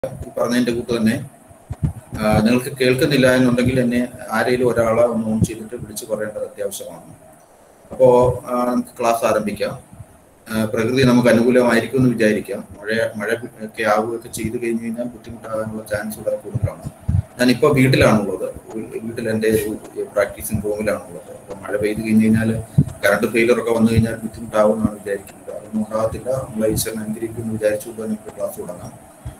ഈ പറഞ്ഞതിന്റെ കൂട്ട് തന്നെ ആ, നിങ്ങൾക്ക് കേൾക്കുന്നില്ല എന്നുണ്ടെങ്കിൽ എന്നെ ആരെങ്കിലും ഒരാളെ ഒന്ന് ഓൺ ചെയ്തിട്ട് വിളിച്ചു പറയേണ്ടത് അത്യാവശ്യമാണ് അപ്പോ ആ, നമുക്ക് ക്ലാസ് ആരംഭിക്കാം ആ, പ്രകൃതി നമുക്ക് അനുകൂലമായിരിക്കും എന്ന് വിചാരിക്കാം മഴ മഴ ഒക്കെ ആവുകയൊക്കെ ചെയ്തു കഴിഞ്ഞു കഴിഞ്ഞാൽ ബുദ്ധിമുട്ടാകാനുള്ള ചാൻസ് വളരെ കൂടുതലാണ് ഞാനിപ്പോ വീട്ടിലാണുള്ളത് വീട്ടിൽ എൻ്റെ ഒരു പ്രാക്ടീസിങ് റൂമിലാണുള്ളത് അപ്പൊ മഴ പെയ്തു കഴിഞ്ഞു കഴിഞ്ഞാൽ കറണ്ട് ഫെയിലർ ഒക്കെ വന്നു കഴിഞ്ഞാൽ ബുദ്ധിമുട്ടാവുമെന്നാണ് വിചാരിക്കുന്നത് അതൊന്നും ഉണ്ടാകത്തില്ല നമ്മൾ ഈശ്വരൻ അനുഗ്രഹിക്കും എന്ന് വിചാരിച്ചുകൊണ്ട് നമുക്ക് ക്ലാസ് തുടങ്ങാം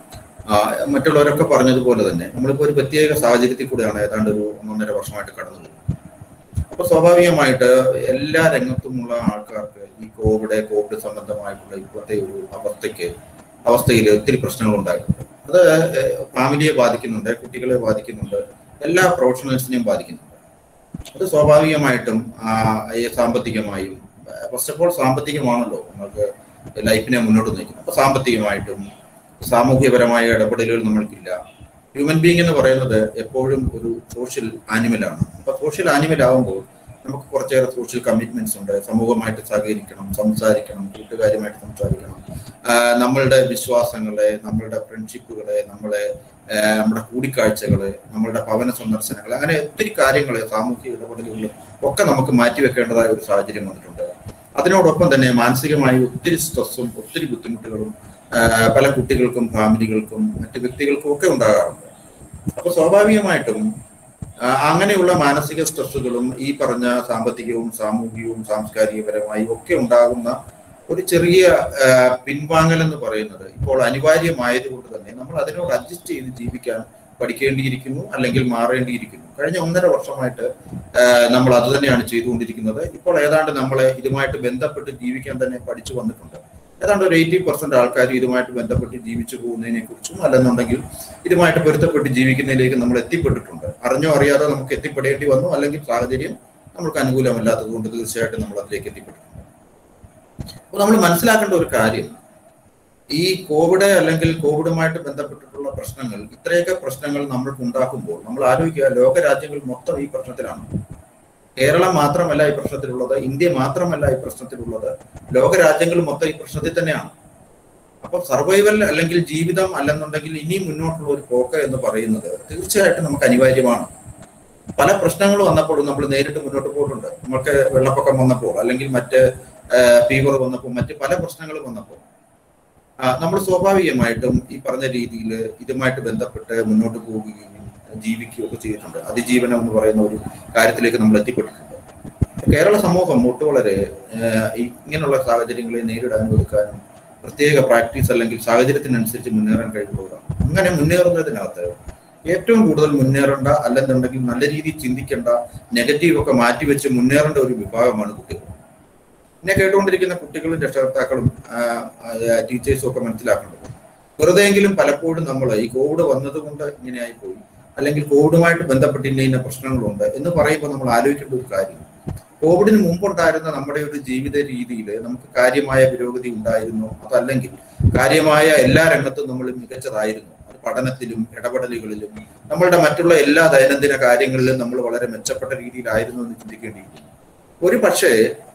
ആ, മറ്റുള്ളവരൊക്കെ പറഞ്ഞതുപോലെ തന്നെ നമ്മളിപ്പോ ഒരു പ്രത്യേക സാഹചര്യത്തിൽ കൂടെയാണ് ഏതാണ്ട് ഒരു ഒന്നൊന്നര വർഷമായിട്ട് കടന്നു പോകുന്നത് അപ്പൊ സ്വാഭാവികമായിട്ട് എല്ലാ രംഗത്തുമുള്ള ആൾക്കാർക്ക് ഈ കോവിഡ് കോവിഡ് സംബന്ധമായിട്ടുള്ള ഇപ്പോഴത്തെ ഒരു അവസ്ഥയ്ക്ക് അവസ്ഥയിൽ ഒത്തിരി പ്രശ്നങ്ങൾ ഉണ്ടായിട്ടുണ്ട് അത് ഫാമിലിയെ ബാധിക്കുന്നുണ്ട് കുട്ടികളെ ബാധിക്കുന്നുണ്ട് എല്ലാ പ്രൊഫഷണൽസിനെയും ബാധിക്കുന്നുണ്ട് അത് സ്വാഭാവികമായിട്ടും ആ, ഈ സാമ്പത്തികമായും ഫസ്റ്റ് ഓഫ് ഓൾ സാമ്പത്തികമാണല്ലോ നമുക്ക് ലൈഫിനെ മുന്നോട്ട് നയിക്കുന്നത് അപ്പൊ സാമ്പത്തികമായിട്ടും സാമൂഹ്യപരമായ ഇടപെടലുകൾ നമ്മൾക്കില്ല ഹ്യൂമൻ ബീങ് എന്ന് പറയുന്നത് എപ്പോഴും ഒരു സോഷ്യൽ ആനിമലാണ് അപ്പൊ സോഷ്യൽ ആനിമൽ ആവുമ്പോൾ നമുക്ക് കുറച്ചേറെ സോഷ്യൽ കമ്മിറ്റ്മെന്റ്സ് ഉണ്ട് സമൂഹമായിട്ട് സഹകരിക്കണം സംസാരിക്കണം കൂട്ടുകാരുമായിട്ട് സംസാരിക്കണം ആ, നമ്മളുടെ വിശ്വാസങ്ങളെ നമ്മളുടെ ഫ്രണ്ട്ഷിപ്പുകളെ നമ്മളെ ആ, നമ്മുടെ കൂടിക്കാഴ്ചകള് നമ്മളുടെ ഭവന സന്ദർശനങ്ങൾ അങ്ങനെ ഒത്തിരി കാര്യങ്ങൾ സാമൂഹിക ഇടപെടലുകൾ ഒക്കെ നമുക്ക് മാറ്റിവെക്കേണ്ടതായ ഒരു സാഹചര്യം വന്നിട്ടുണ്ട് അതിനോടൊപ്പം തന്നെ മാനസികമായി ഒത്തിരി സ്ട്രെസ്സും ഒത്തിരി ബുദ്ധിമുട്ടുകളും ആ, പല കുട്ടികൾക്കും ഫാമിലികൾക്കും മറ്റു വ്യക്തികൾക്കും ഒക്കെ ഉണ്ടാകാറുണ്ട് അപ്പൊ സ്വാഭാവികമായിട്ടും ആ, അങ്ങനെയുള്ള മാനസിക സ്ട്രെസ്സുകളും ഈ പറഞ്ഞ സാമ്പത്തികവും സാമൂഹികവും സാംസ്കാരികപരമായി ഒക്കെ ഉണ്ടാകുന്ന ഒരു ചെറിയ ആ, പിൻവാങ്ങൽ എന്ന് പറയുന്നത് ഇപ്പോൾ അനിവാര്യമായതുകൊണ്ട് തന്നെ നമ്മൾ അതിനോട് അഡ്ജസ്റ്റ് ചെയ്ത് ജീവിക്കാൻ പഠിക്കേണ്ടിയിരിക്കുന്നു അല്ലെങ്കിൽ മാറേണ്ടിയിരിക്കുന്നു കഴിഞ്ഞ ഒന്നര വർഷമായിട്ട് ആ, നമ്മൾ അത് തന്നെയാണ് ചെയ്തുകൊണ്ടിരിക്കുന്നത് ഇപ്പോൾ ഏതാണ്ട് നമ്മളെ ഇതുമായിട്ട് ബന്ധപ്പെട്ട് ജീവിക്കാൻ തന്നെ പഠിച്ചു വന്നിട്ടുണ്ട് ഏതാണ്ട് ഒരു എയ്റ്റി പെർസെന്റ് ആൾക്കാർ ഇതുമായിട്ട് ബന്ധപ്പെട്ട് ജീവിച്ചു പോകുന്നതിനെ കുറിച്ചും അല്ലെന്നുണ്ടെങ്കിൽ ഇതുമായിട്ട് പൊരുത്തപ്പെട്ട് ജീവിക്കുന്നതിലേക്ക് നമ്മൾ എത്തിപ്പെട്ടിട്ടുണ്ട് അറിഞ്ഞോ അറിയാതോ നമുക്ക് എത്തിപ്പെടേണ്ടി വന്നു അല്ലെങ്കിൽ സാഹചര്യം നമുക്ക് അനുകൂലമല്ലാത്തത് കൊണ്ട് തീർച്ചയായിട്ടും നമ്മൾ അതിലേക്ക് എത്തിപ്പെട്ടിട്ടുണ്ട് അപ്പോൾ നമ്മൾ മനസ്സിലാക്കേണ്ട ഒരു കാര്യം ഈ കോവിഡ് അല്ലെങ്കിൽ കോവിഡുമായിട്ട് ബന്ധപ്പെട്ടിട്ടുള്ള പ്രശ്നങ്ങൾ ഇത്രയൊക്കെ പ്രശ്നങ്ങൾ നമ്മൾക്ക് ഉണ്ടാക്കുമ്പോൾ നമ്മൾ ആലോചിക്കുക ലോകരാജ്യങ്ങൾ മൊത്തം ഈ പ്രശ്നത്തിലാണ് കേരളം മാത്രമല്ല ഈ പ്രശ്നത്തിലുള്ളത് ഇന്ത്യ മാത്രമല്ല ഈ പ്രശ്നത്തിലുള്ളത് ലോകരാജ്യങ്ങൾ മൊത്തം ഈ പ്രശ്നത്തിൽ തന്നെയാണ് അപ്പൊ സർവൈവൽ അല്ലെങ്കിൽ ജീവിതം അല്ലെന്നുണ്ടെങ്കിൽ ഇനി മുന്നോട്ടുള്ള ഒരു പോക്ക് എന്ന് പറയുന്നത് തീർച്ചയായിട്ടും നമുക്ക് അനിവാര്യമാണ് പല പ്രശ്നങ്ങൾ വന്നപ്പോൾ നമ്മൾ നേരിട്ട് മുന്നോട്ട് പോയിട്ടുണ്ട് നമുക്ക് വെള്ളപ്പൊക്കം വന്നപ്പോൾ അല്ലെങ്കിൽ മറ്റ് ഫീവർ വന്നപ്പോൾ മറ്റ് പല പ്രശ്നങ്ങളും വന്നപ്പോൾ നമ്മൾ സ്വാഭാവികമായിട്ടും ഈ പറഞ്ഞ രീതിയിൽ ഇതുമായിട്ട് ബന്ധപ്പെട്ട് മുന്നോട്ട് പോവുകയും ജീവിക്കുകയും ഒക്കെ ചെയ്തിട്ടുണ്ട് അതിജീവനം എന്ന് പറയുന്ന ഒരു കാര്യത്തിലേക്ക് നമ്മൾ എത്തിപ്പെട്ടിട്ടുണ്ട് കേരള സമൂഹം ഒട്ടു വളരെ ആഹ് ഇങ്ങനെയുള്ള സാഹചര്യങ്ങളെ നേരിടാനും എടുക്കാനും പ്രത്യേക പ്രാക്ടീസ് അല്ലെങ്കിൽ സാഹചര്യത്തിനനുസരിച്ച് മുന്നേറാൻ കഴിവുള്ളവരാണ് അങ്ങനെ മുന്നേറുന്നതിനകത്ത് ഏറ്റവും കൂടുതൽ മുന്നേറേണ്ട അല്ലെന്നുണ്ടെങ്കിൽ നല്ല രീതിയിൽ ചിന്തിക്കേണ്ട നെഗറ്റീവ് ഒക്കെ മാറ്റിവെച്ച് മുന്നേറേണ്ട ഒരു വിഭാഗമാണ് കുട്ടികൾ എന്നെ കേട്ടുകൊണ്ടിരിക്കുന്ന കുട്ടികളും രക്ഷകർത്താക്കളും ടീച്ചേഴ്സും ഒക്കെ മനസ്സിലാക്കേണ്ടത് വെറുതെയെങ്കിലും പലപ്പോഴും നമ്മൾ ഈ കോവിഡ് വന്നതുകൊണ്ട് ഇങ്ങനെയായി പോയി അല്ലെങ്കിൽ കോവിഡുമായിട്ട് ബന്ധപ്പെട്ട് ഇന്ന ഇന്ന പ്രശ്നങ്ങളുണ്ട് എന്ന് പറയുമ്പോൾ നമ്മൾ ആലോചിക്കേണ്ട ഒരു കാര്യം കോവിഡിന് മുമ്പുണ്ടായിരുന്ന നമ്മുടെ ഒരു ജീവിത രീതിയിൽ നമുക്ക് കാര്യമായ പുരോഗതി ഉണ്ടായിരുന്നു അതല്ലെങ്കിൽ കാര്യമായ എല്ലാ രംഗത്തും നമ്മൾ മികച്ചതായിരുന്നു അത് പഠനത്തിലും ഇടപെടലുകളിലും നമ്മളുടെ മറ്റുള്ള എല്ലാ ദൈനംദിന കാര്യങ്ങളിലും നമ്മൾ വളരെ മെച്ചപ്പെട്ട രീതിയിലായിരുന്നു എന്ന് ചിന്തിക്കേണ്ടിയിരിക്കുന്നു ഒരു പക്ഷേ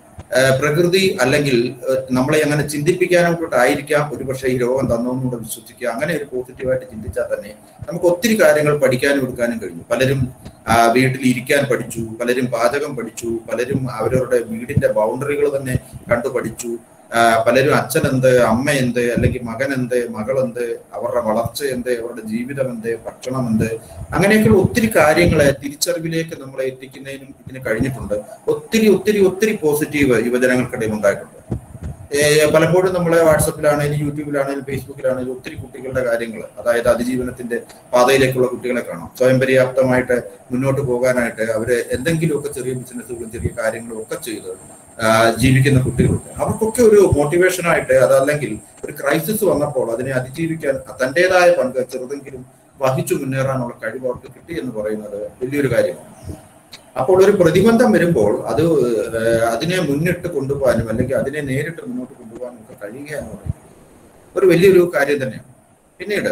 പ്രകൃതി അല്ലെങ്കിൽ നമ്മളെ അങ്ങനെ ചിന്തിപ്പിക്കാനായിട്ടായിരിക്കാം ഒരു പക്ഷേ ഈ രോഗം തന്നോന്നുകൂടെ വിശ്വസിക്കുക അങ്ങനെ ഒരു പോസിറ്റീവായിട്ട് ചിന്തിച്ചാൽ തന്നെ നമുക്ക് ഒത്തിരി കാര്യങ്ങൾ പഠിക്കാനും എടുക്കാനും കഴിഞ്ഞു പലരും വീട്ടിൽ ഇരിക്കാൻ പഠിച്ചു പലരും പാചകം പഠിച്ചു പലരും അവരവരുടെ വീടിന്റെ ബൗണ്ടറികൾ തന്നെ കണ്ടു പഠിച്ചു പലരും അച്ഛൻ എന്ത് അമ്മ എന്ത് അല്ലെങ്കിൽ മകൻ എന്ത് മകൾ എന്ത് അവരുടെ വളർച്ച എന്ത് അവരുടെ ജീവിതം എന്ത് ഭക്ഷണം എന്ത് അങ്ങനെയൊക്കെയുള്ള ഒത്തിരി കാര്യങ്ങളെ തിരിച്ചറിവിലേക്ക് നമ്മളെ എത്തിക്കുന്നതിനും ഇതിന് കഴിഞ്ഞിട്ടുണ്ട് ഒത്തിരി ഒത്തിരി ഒത്തിരി പോസിറ്റീവ് യുവജനങ്ങൾക്കിടയിൽ ഉണ്ടായിട്ടുണ്ട് പലപ്പോഴും നമ്മളെ വാട്സപ്പിലാണെങ്കിലും യൂട്യൂബിലാണെങ്കിലും ഫേസ്ബുക്കിലാണെങ്കിലും ഒത്തിരി കുട്ടികളുടെ കാര്യങ്ങൾ അതായത് അതിജീവനത്തിന്റെ പാതയിലേക്കുള്ള കുട്ടികളെ കാണാം സ്വയം പര്യാപ്തമായിട്ട് മുന്നോട്ട് പോകാനായിട്ട് അവര് എന്തെങ്കിലുമൊക്കെ ചെറിയ ബിസിനസ്സുകളും ചെറിയ കാര്യങ്ങളും ഒക്കെ ചെയ്ത് ജീവിക്കുന്ന കുട്ടികളുണ്ട് അവർക്കൊക്കെ ഒരു മോട്ടിവേഷനായിട്ട് അതല്ലെങ്കിൽ ഒരു ക്രൈസിസ് വന്നപ്പോൾ അതിനെ അതിജീവിക്കാൻ തൻ്റെതായ പങ്ക് ചെറുതെങ്കിലും വഹിച്ചു മുന്നേറാനുള്ള കഴിവ് അവർക്ക് കിട്ടി എന്ന് പറയുന്നത് വലിയൊരു കാര്യമാണ് അപ്പോൾ ഒരു പ്രതിബന്ധം വരുമ്പോൾ അത് അതിനെ മുന്നിട്ട് കൊണ്ടുപോകാനും അല്ലെങ്കിൽ അതിനെ നേരിട്ട് മുന്നോട്ട് കൊണ്ടുപോകാനും ഒക്കെ കഴിയുക എന്ന് പറയുന്നത് ഒരു വലിയൊരു കാര്യം തന്നെയാണ് പിന്നീട്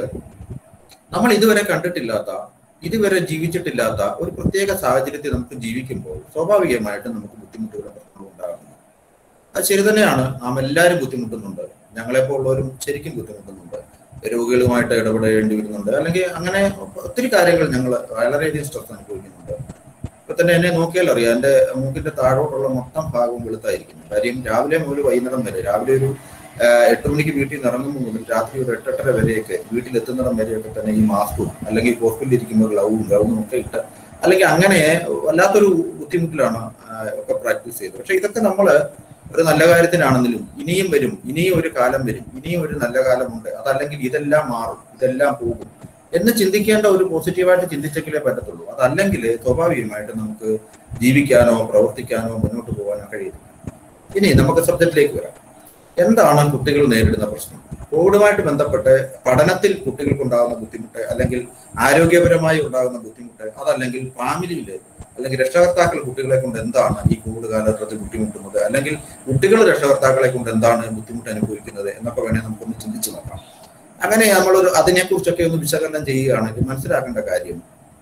നമ്മൾ ഇതുവരെ കണ്ടിട്ടില്ലാത്ത ഇതുവരെ ജീവിച്ചിട്ടില്ലാത്ത ഒരു പ്രത്യേക സാഹചര്യത്തിൽ നമുക്ക് ജീവിക്കുമ്പോൾ സ്വാഭാവികമായിട്ടും നമുക്ക് ബുദ്ധിമുട്ടുകളും പ്രശ്നങ്ങളും ഉണ്ടാകുന്നു അത് ശരി തന്നെയാണ് നാം എല്ലാവരും ബുദ്ധിമുട്ടുന്നുണ്ട് ഞങ്ങളെപ്പോലുള്ളവരും ശരിക്കും ബുദ്ധിമുട്ടുന്നുണ്ട് രോഗികളുമായിട്ട് ഇടപെടേണ്ടി വരുന്നുണ്ട് അല്ലെങ്കിൽ അങ്ങനെ ഒത്തിരി കാര്യങ്ങൾ ഞങ്ങൾ വളരെയധികം സ്ട്രെസ് അനുഭവിക്കുന്നുണ്ട് ഇപ്പൊ തന്നെ എന്നെ നോക്കിയാൽ അറിയാം എൻ്റെ മൂക്കിന്റെ താഴോട്ടുള്ള മൊത്തം ഭാഗവും വെളുത്തായിരിക്കുന്നു കാര്യം രാവിലെ മുതൽ വൈകുന്നേരം വരെ രാവിലെ ഒരു ആ, എട്ട് മണിക്ക് വീട്ടിൽ നിന്ന് ഇറങ്ങുമ്പോൾ മുതൽ രാത്രി ഒരു എട്ടെട്ടര വരെയൊക്കെ വീട്ടിലെത്തുന്നിടം വരെയൊക്കെ തന്നെ ഈ മാസ്കും അല്ലെങ്കിൽ ഹോസ്പിറ്റലിൽ ഇരിക്കുമ്പോൾ ഗ്ലൗവും ഗ്ലൗവും ഒക്കെ ഇട്ട് അല്ലെങ്കിൽ അങ്ങനെ വല്ലാത്തൊരു ബുദ്ധിമുട്ടിലാണ് ആ, ഒക്കെ പ്രാക്ടീസ് ചെയ്തത് പക്ഷെ ഇതൊക്കെ നമ്മൾ ഒരു നല്ല കാര്യത്തിനാണെങ്കിലും ഇനിയും വരും ഇനിയും ഒരു കാലം വരും ഇനിയും ഒരു നല്ല കാലമുണ്ട് അതല്ലെങ്കിൽ ഇതെല്ലാം മാറും ഇതെല്ലാം പോകും എന്ന് ചിന്തിക്കേണ്ട ഒരു പോസിറ്റീവായിട്ട് ചിന്തിച്ചെങ്കിലേ പറ്റത്തുള്ളൂ അതല്ലെങ്കിൽ സ്വാഭാവികമായിട്ട് നമുക്ക് ജീവിക്കാനോ പ്രവർത്തിക്കാനോ മുന്നോട്ട് പോകാനോ കഴിയില്ല ഇനി നമുക്ക് സബ്ജക്റ്റിലേക്ക് വരാം എന്താണ് കുട്ടികൾ നേരിടുന്ന പ്രശ്നം കോവിഡുമായിട്ട് ബന്ധപ്പെട്ട് പഠനത്തിൽ കുട്ടികൾക്ക് ഉണ്ടാകുന്ന ബുദ്ധിമുട്ട് അല്ലെങ്കിൽ ആരോഗ്യപരമായി ഉണ്ടാകുന്ന ബുദ്ധിമുട്ട് അതല്ലെങ്കിൽ ഫാമിലിയിൽ അല്ലെങ്കിൽ രക്ഷകർത്താക്കൾ കുട്ടികളെ കൊണ്ട് എന്താണ് ഈ കോവിഡ് കാലഘട്ടത്തിൽ ബുദ്ധിമുട്ടുന്നത് അല്ലെങ്കിൽ കുട്ടികൾ രക്ഷകർത്താക്കളെ കൊണ്ട് എന്താണ് ബുദ്ധിമുട്ട് അനുഭവിക്കുന്നത് എന്നൊക്കെ വേണേൽ നമുക്കൊന്ന് ചിന്തിച്ചു നോക്കാം അങ്ങനെ നമ്മളൊരു അതിനെക്കുറിച്ചൊക്കെ ഒന്ന് വിശകലനം ചെയ്യുകയാണെങ്കിൽ മനസ്സിലാക്കേണ്ട കാര്യം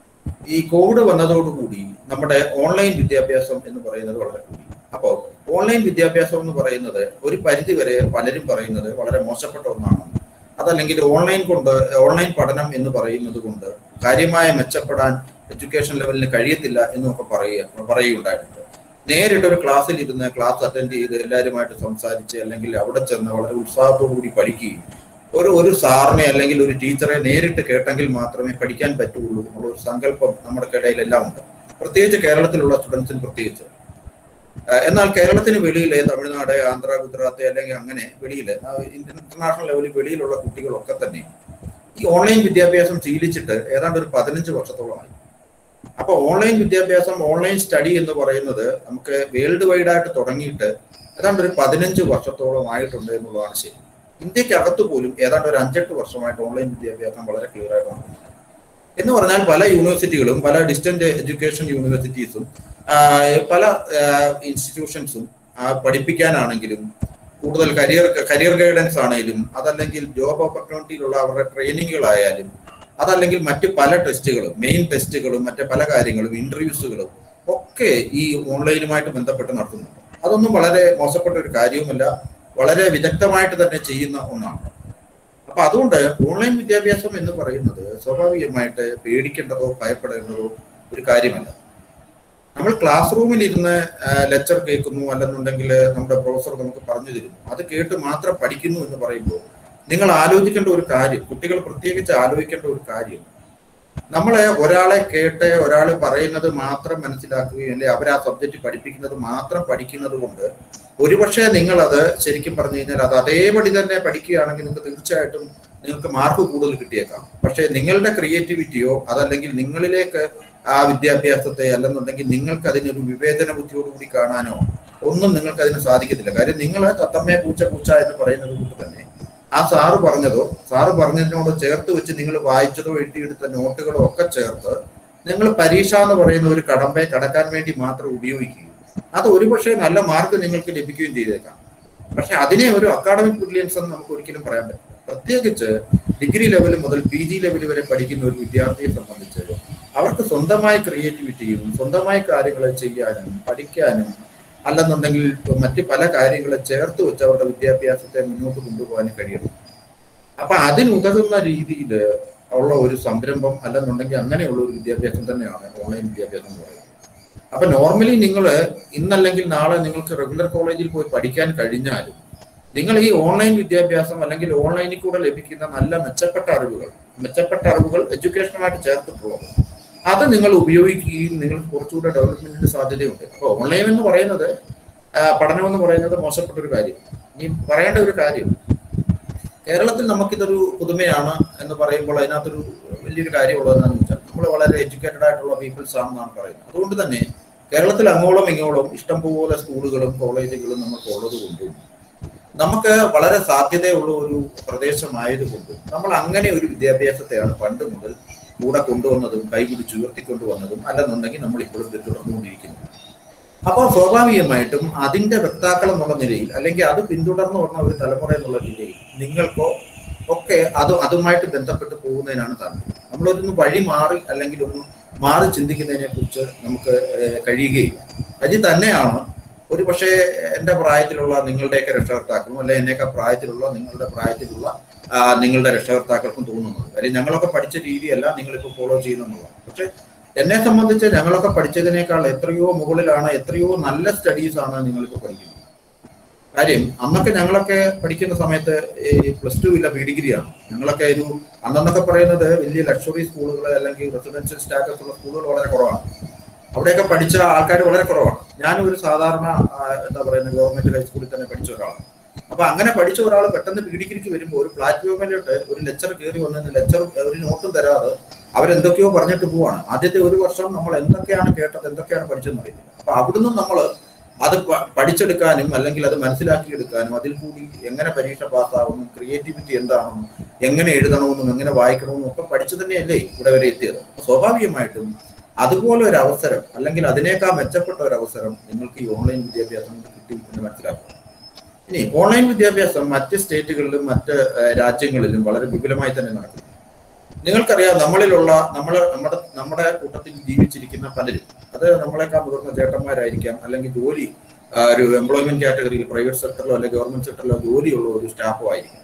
ഈ കോവിഡ് വന്നതോടുകൂടി നമ്മുടെ ഓൺലൈൻ വിദ്യാഭ്യാസം എന്ന് പറയുന്നത് വളരെ കൂടി അപ്പോൾ ഓൺലൈൻ വിദ്യാഭ്യാസം എന്ന് പറയുന്നത് ഒരു പരിധി വരെ പലരും പറയുന്നത് വളരെ മോശപ്പെട്ട ഒന്നാണ് അതല്ലെങ്കിൽ ഓൺലൈൻ കൊണ്ട് ഓൺലൈൻ പഠനം എന്ന് പറയുന്നത് കൊണ്ട് കാര്യമായ മെച്ചപ്പെടാൻ എഡ്യൂക്കേഷൻ ലെവലിന് കഴിയത്തില്ല എന്നൊക്കെ പറയുക പറയുകയുണ്ടായിട്ടുണ്ട് നേരിട്ട് ഒരു ക്ലാസ്സിൽ ഇരുന്ന് ക്ലാസ് അറ്റൻഡ് ചെയ്ത് എല്ലാവരുമായിട്ട് സംസാരിച്ച് അല്ലെങ്കിൽ അവിടെ ചെന്ന് വളരെ ഉത്സാഹത്തോടു കൂടി പഠിക്കുകയും ഒരു ഒരു സാറിനെ അല്ലെങ്കിൽ ഒരു ടീച്ചറെ നേരിട്ട് കേട്ടെങ്കിൽ മാത്രമേ പഠിക്കാൻ പറ്റുള്ളൂ എന്നുള്ള ഒരു സങ്കല്പം നമ്മുടെ ഇടയിലെല്ലാം ഉണ്ട് പ്രത്യേകിച്ച് കേരളത്തിലുള്ള സ്റ്റുഡൻസിന് പ്രത്യേകിച്ച് ആ, എന്നാൽ കേരളത്തിന് വെളിയിലെ തമിഴ്നാട് ആന്ധ്ര ഗുജറാത്ത് അല്ലെങ്കിൽ അങ്ങനെ വെളിയില് ആ, ഇന്റർനാഷണൽ ലെവലിൽ വെളിയിലുള്ള കുട്ടികളൊക്കെ തന്നെ ഈ ഓൺലൈൻ വിദ്യാഭ്യാസം ശീലിച്ചിട്ട് ഏതാണ്ട് ഒരു പതിനഞ്ച് വർഷത്തോളമായി അപ്പൊ ഓൺലൈൻ വിദ്യാഭ്യാസം ഓൺലൈൻ സ്റ്റഡി എന്ന് പറയുന്നത് നമുക്ക് വേൾഡ് വൈഡ് ആയിട്ട് തുടങ്ങിയിട്ട് ഏതാണ്ട് ഒരു പതിനഞ്ച് വർഷത്തോളം ആയിട്ടുണ്ട് എന്നുള്ളതാണ് ശരി ഇന്ത്യക്കകത്ത് പോലും ഏതാണ്ട് ഒരു അഞ്ചെട്ട് വർഷമായിട്ട് ഓൺലൈൻ വിദ്യാഭ്യാസം വളരെ ക്ലിയർ ആയിട്ട് നടക്കുന്നുണ്ട് എന്ന് പറഞ്ഞാൽ പല യൂണിവേഴ്സിറ്റികളും പല ഡിസ്റ്റന്റ് എഡ്യൂക്കേഷൻ യൂണിവേഴ്സിറ്റീസും ആ, പല ഇൻസ്റ്റിറ്റ്യൂഷൻസും പഠിപ്പിക്കാനാണെങ്കിലും കൂടുതൽ കരിയർ കരിയർ ഗൈഡൻസ് ആണെങ്കിലും അതല്ലെങ്കിൽ ജോബ് ഓപ്പർച്യൂണിറ്റിയിലുള്ള അവരുടെ ട്രെയിനിങ്ങുകളായാലും അതല്ലെങ്കിൽ മറ്റ് പല ടെസ്റ്റുകളും മെയിൻ ടെസ്റ്റുകളും മറ്റ് പല കാര്യങ്ങളും ഇന്റർവ്യൂസുകളും ഒക്കെ ഈ ഓൺലൈനുമായിട്ട് ബന്ധപ്പെട്ട് നടത്തുന്നുണ്ട് അതൊന്നും വളരെ മോശപ്പെട്ട ഒരു കാര്യവുമല്ല വളരെ വിദഗ്ധമായിട്ട് തന്നെ ചെയ്യുന്ന ഒന്നാണ് അപ്പൊ അതുകൊണ്ട് ഓൺലൈൻ വിദ്യാഭ്യാസം എന്ന് പറയുന്നത് സ്വാഭാവികമായിട്ട് പേടിക്കേണ്ടതോ ഭയപ്പെടേണ്ടതോ ഒരു കാര്യമല്ല നമ്മൾ ക്ലാസ് റൂമിൽ ഇരുന്ന് ലെക്ചർ കേൾക്കുന്നു അല്ലെന്നുണ്ടെങ്കിൽ നമ്മുടെ പ്രൊഫസർ നമുക്ക് പറഞ്ഞു തരുന്നു അത് കേട്ട് മാത്രം പഠിക്കുന്നു എന്ന് പറയുമ്പോൾ നിങ്ങൾ ആലോചിക്കേണ്ട ഒരു കാര്യം കുട്ടികൾ പ്രത്യേകിച്ച് ആലോചിക്കേണ്ട ഒരു കാര്യം നമ്മളെ ഒരാളെ കേട്ട് ഒരാൾ പറയുന്നത് മാത്രം മനസ്സിലാക്കുകയും അല്ലെ അവർ ആ സബ്ജക്റ്റ് പഠിപ്പിക്കുന്നത് മാത്രം പഠിക്കുന്നത് കൊണ്ട് ഒരുപക്ഷെ നിങ്ങൾ അത് ശരിക്കും പറഞ്ഞു കഴിഞ്ഞാൽ അത് അതേപടി തന്നെ പഠിക്കുകയാണെങ്കിൽ നിങ്ങൾക്ക് തീർച്ചയായിട്ടും നിങ്ങൾക്ക് മാർക്ക് കൂടുതൽ കിട്ടിയേക്കാം പക്ഷേ നിങ്ങളുടെ ക്രിയേറ്റിവിറ്റിയോ അതല്ലെങ്കിൽ നിങ്ങളിലേക്ക് ആ വിദ്യാഭ്യാസത്തെ അല്ലെന്നുണ്ടെങ്കിൽ നിങ്ങൾക്ക് അതിനൊരു വിവേചന ബുദ്ധിയോടുകൂടി കാണാനോ ഒന്നും നിങ്ങൾക്ക് അതിന് സാധിക്കത്തില്ല കാര്യം നിങ്ങൾ തത്തമ്മയെ പൂച്ച പൂച്ച എന്ന് പറയുന്നത് കൊണ്ട് തന്നെ ആ സാറ് പറഞ്ഞതോ സാറ് പറഞ്ഞതിനോട് ചേർത്ത് വെച്ച് നിങ്ങൾ വായിച്ചതോ എഴുതിയെടുത്ത നോട്ടുകളോ ഒക്കെ ചേർത്ത് നിങ്ങൾ പരീക്ഷ എന്ന് പറയുന്ന ഒരു കടമ്പയെ കടക്കാൻ വേണ്ടി മാത്രം ഉപയോഗിക്കുകയും അത് ഒരുപക്ഷെ നല്ല മാർക്ക് നിങ്ങൾക്ക് ലഭിക്കുകയും ചെയ്തേക്കാം പക്ഷെ അതിനെ ഒരു അക്കാഡമിക് ബ്രില്യൻസ് എന്ന് നമുക്ക് ഒരിക്കലും പറയാൻ പറ്റില്ല പ്രത്യേകിച്ച് ഡിഗ്രി ലെവൽ മുതൽ പി ജി ലെവൽ വരെ പഠിക്കുന്ന ഒരു വിദ്യാർത്ഥിയെ സംബന്ധിച്ച് അവർക്ക് സ്വന്തമായ ക്രിയേറ്റിവിറ്റിയും സ്വന്തമായ കാര്യങ്ങൾ ചെയ്യാനും പഠിക്കാനും അല്ലെന്നുണ്ടെങ്കിൽ മറ്റ് പല കാര്യങ്ങളെ ചേർത്ത് വെച്ച് അവരുടെ വിദ്യാഭ്യാസത്തെ മുന്നോട്ട് കൊണ്ടുപോകാനും കഴിയണം അപ്പൊ അതിനുതകുന്ന രീതിയിൽ ഉള്ള ഒരു സംരംഭം അല്ലെന്നുണ്ടെങ്കിൽ അങ്ങനെയുള്ള ഒരു വിദ്യാഭ്യാസം തന്നെയാണ് ഓൺലൈൻ വിദ്യാഭ്യാസം എന്ന് പറയുന്നത് അപ്പൊ നോർമലി നിങ്ങൾ ഇന്നല്ലെങ്കിൽ നാളെ നിങ്ങൾക്ക് റെഗുലർ കോളേജിൽ പോയി പഠിക്കാൻ കഴിഞ്ഞാലും നിങ്ങൾ ഈ ഓൺലൈൻ വിദ്യാഭ്യാസം അല്ലെങ്കിൽ ഓൺലൈനിൽ കൂടെ ലഭിക്കുന്ന നല്ല മെച്ചപ്പെട്ട അറിവുകൾ മെച്ചപ്പെട്ട അറിവുകൾ എഡ്യൂക്കേഷനുമായിട്ട് ചേർത്തിട്ടുള്ളത് അത് നിങ്ങൾ ഉപയോഗിക്കുകയും നിങ്ങൾക്ക് കുറച്ചുകൂടെ ഡെവലപ്മെന്റിന് സാധ്യതയുണ്ട് അപ്പോൾ ഓൺലൈൻ എന്ന് പറയുന്നത് ആ, പഠനം എന്ന് പറയുന്നത് മോശപ്പെട്ട ഒരു കാര്യം ഇനി പറയേണ്ട ഒരു കാര്യം കേരളത്തിൽ നമുക്കിതൊരു പുതുമയാണ് എന്ന് പറയുമ്പോൾ അതിനകത്തൊരു വലിയൊരു കാര്യമുള്ളതെന്ന് വെച്ചാൽ നമ്മൾ വളരെ എഡ്യൂക്കേറ്റഡ് ആയിട്ടുള്ള പീപ്പിൾസ് ആണെന്നാണ് പറയുന്നത് അതുകൊണ്ട് തന്നെ കേരളത്തിൽ അങ്ങോളം ഇങ്ങോളം ഇഷ്ടംപോലെ സ്കൂളുകളും കോളേജുകളും നമുക്ക് ഉള്ളത് കൊണ്ടും നമുക്ക് വളരെ സാധ്യതയുള്ള ഒരു പ്രദേശമായതുകൊണ്ടും നമ്മൾ അങ്ങനെ ഒരു വിദ്യാഭ്യാസത്തെയാണ് പണ്ട് മുതൽ കൂടെ കൊണ്ടുവന്നതും കൈപിടിച്ച് ഉയർത്തിക്കൊണ്ടുവന്നതും അല്ലെന്നുണ്ടെങ്കിൽ നമ്മൾ ഇപ്പോഴും പിന്തുടർന്നുകൊണ്ടിരിക്കുന്നത് അപ്പോൾ സ്വാഭാവികമായിട്ടും അതിന്റെ വക്താക്കൾ എന്നുള്ള നിലയിൽ അല്ലെങ്കിൽ അത് പിന്തുടർന്നു വന്ന ഒരു തലമുറ എന്നുള്ള നിലയിൽ നിങ്ങൾക്കോ ഒക്കെ അത് അതുമായിട്ട് ബന്ധപ്പെട്ട് പോകുന്നതിനാണ് താല്പര്യം നമ്മളൊരു വഴി മാറി അല്ലെങ്കിൽ ഒന്ന് മാറി ചിന്തിക്കുന്നതിനെ കുറിച്ച് നമുക്ക് ഏഹ്, കഴിയുകയില്ല അത് തന്നെയാണ് ഒരു പക്ഷേ എൻ്റെ പ്രായത്തിലുള്ള നിങ്ങളുടെയൊക്കെ രക്ഷകർത്താക്കളും അല്ലെ എന്നേക്കാൾ പ്രായത്തിലുള്ള നിങ്ങളുടെ പ്രായത്തിലുള്ള ആ, നിങ്ങളുടെ രക്ഷകർത്താക്കൾക്കും തോന്നുന്നത് കാര്യം ഞങ്ങളൊക്കെ പഠിച്ച രീതിയല്ല നിങ്ങളിപ്പോൾ ഫോളോ ചെയ്യുന്നതാണ് പക്ഷെ എന്നെ സംബന്ധിച്ച് ഞങ്ങളൊക്കെ പഠിച്ചതിനേക്കാൾ എത്രയോ മുകളിലാണ് എത്രയോ നല്ല സ്റ്റഡീസ് ആണ് നിങ്ങളിപ്പോൾ പഠിക്കുന്നത് കാര്യം അന്നൊക്കെ ഞങ്ങളൊക്കെ പഠിക്കുന്ന സമയത്ത് ഈ പ്ലസ് ടു ഇല്ല പി ഡിഗ്രിയാണ് ഞങ്ങളൊക്കെ ഒരു അന്നൊക്കെ പറയുന്നത് വലിയ ലക്ഷറി സ്കൂളുകൾ അല്ലെങ്കിൽ റെസിഡൻഷ്യൽ സ്റ്റാറ്റസ് ഉള്ള സ്കൂളുകൾ വളരെ കുറവാണ് അവിടെയൊക്കെ പഠിച്ച ആൾക്കാർ വളരെ കുറവാണ് ഞാനും ഒരു സാധാരണ ആ, എന്താ പറയുന്നത് ഗവൺമെന്റ് ഹൈസ്കൂളിൽ തന്നെ പഠിച്ച ഒരാളാണ് അപ്പൊ അങ്ങനെ പഠിച്ച ഒരാൾ പെട്ടെന്ന് പി ഡിഗ്രിക്ക് വരുമ്പോൾ ഒരു പ്ലാറ്റ്ഫോമിലോട്ട് ഒരു ലെക്ചർ കയറി വന്നതിന് ലെക്ചർ ഒരു നോട്ടും തരാതെ അവരെന്തൊക്കെയോ പറഞ്ഞിട്ട് പോവാണ് ആദ്യത്തെ ഒരു വർഷം നമ്മൾ എന്തൊക്കെയാണ് കേട്ടത് എന്തൊക്കെയാണ് പഠിച്ചതെന്ന് അറിയില്ല അപ്പൊ അവിടുന്ന് നമ്മൾ അത് പ- പഠിച്ചെടുക്കാനും അല്ലെങ്കിൽ അത് മനസ്സിലാക്കിയെടുക്കാനും അതിൽ കൂടി എങ്ങനെ പരീക്ഷ പാസ്സാവുന്നു ക്രിയേറ്റിവിറ്റി എന്താണെന്നും എങ്ങനെ എഴുതണമെന്നും എങ്ങനെ വായിക്കണമെന്നും ഒക്കെ പഠിച്ചു തന്നെയല്ലേ ഇവിടെ വരെ എത്തിയത് സ്വാഭാവികമായിട്ടും അതുപോലെ ഒരു അവസരം അല്ലെങ്കിൽ അതിനേക്കാൾ മെച്ചപ്പെട്ട ഒരു അവസരം നിങ്ങൾക്ക് ഈ ഓൺലൈൻ വിദ്യാഭ്യാസം കൊണ്ട് കിട്ടി എന്ന് മനസ്സിലാക്കണം ഇനി ഓൺലൈൻ വിദ്യാഭ്യാസം മറ്റ് സ്റ്റേറ്റുകളിലും മറ്റ് ഏഹ്, രാജ്യങ്ങളിലും വളരെ വിപുലമായി തന്നെ നടക്കുന്നു നിങ്ങൾക്കറിയാം നമ്മളിലുള്ള നമ്മൾ നമ്മുടെ നമ്മുടെ കൂട്ടത്തിൽ ജീവിച്ചിരിക്കുന്ന പലരും അത് നമ്മളെക്കാൾ മുതിർന്ന ചേട്ടന്മാരായിരിക്കാം അല്ലെങ്കിൽ ജോലി ആ, ഒരു എംപ്ലോയ്മെന്റ് കാറ്റഗറിയിൽ പ്രൈവറ്റ് സെക്ടറിലോ അല്ലെങ്കിൽ ഗവൺമെന്റ് സെക്ടറിലോ ജോലിയുള്ള ഒരു സ്റ്റാഫോ ആയിരിക്കും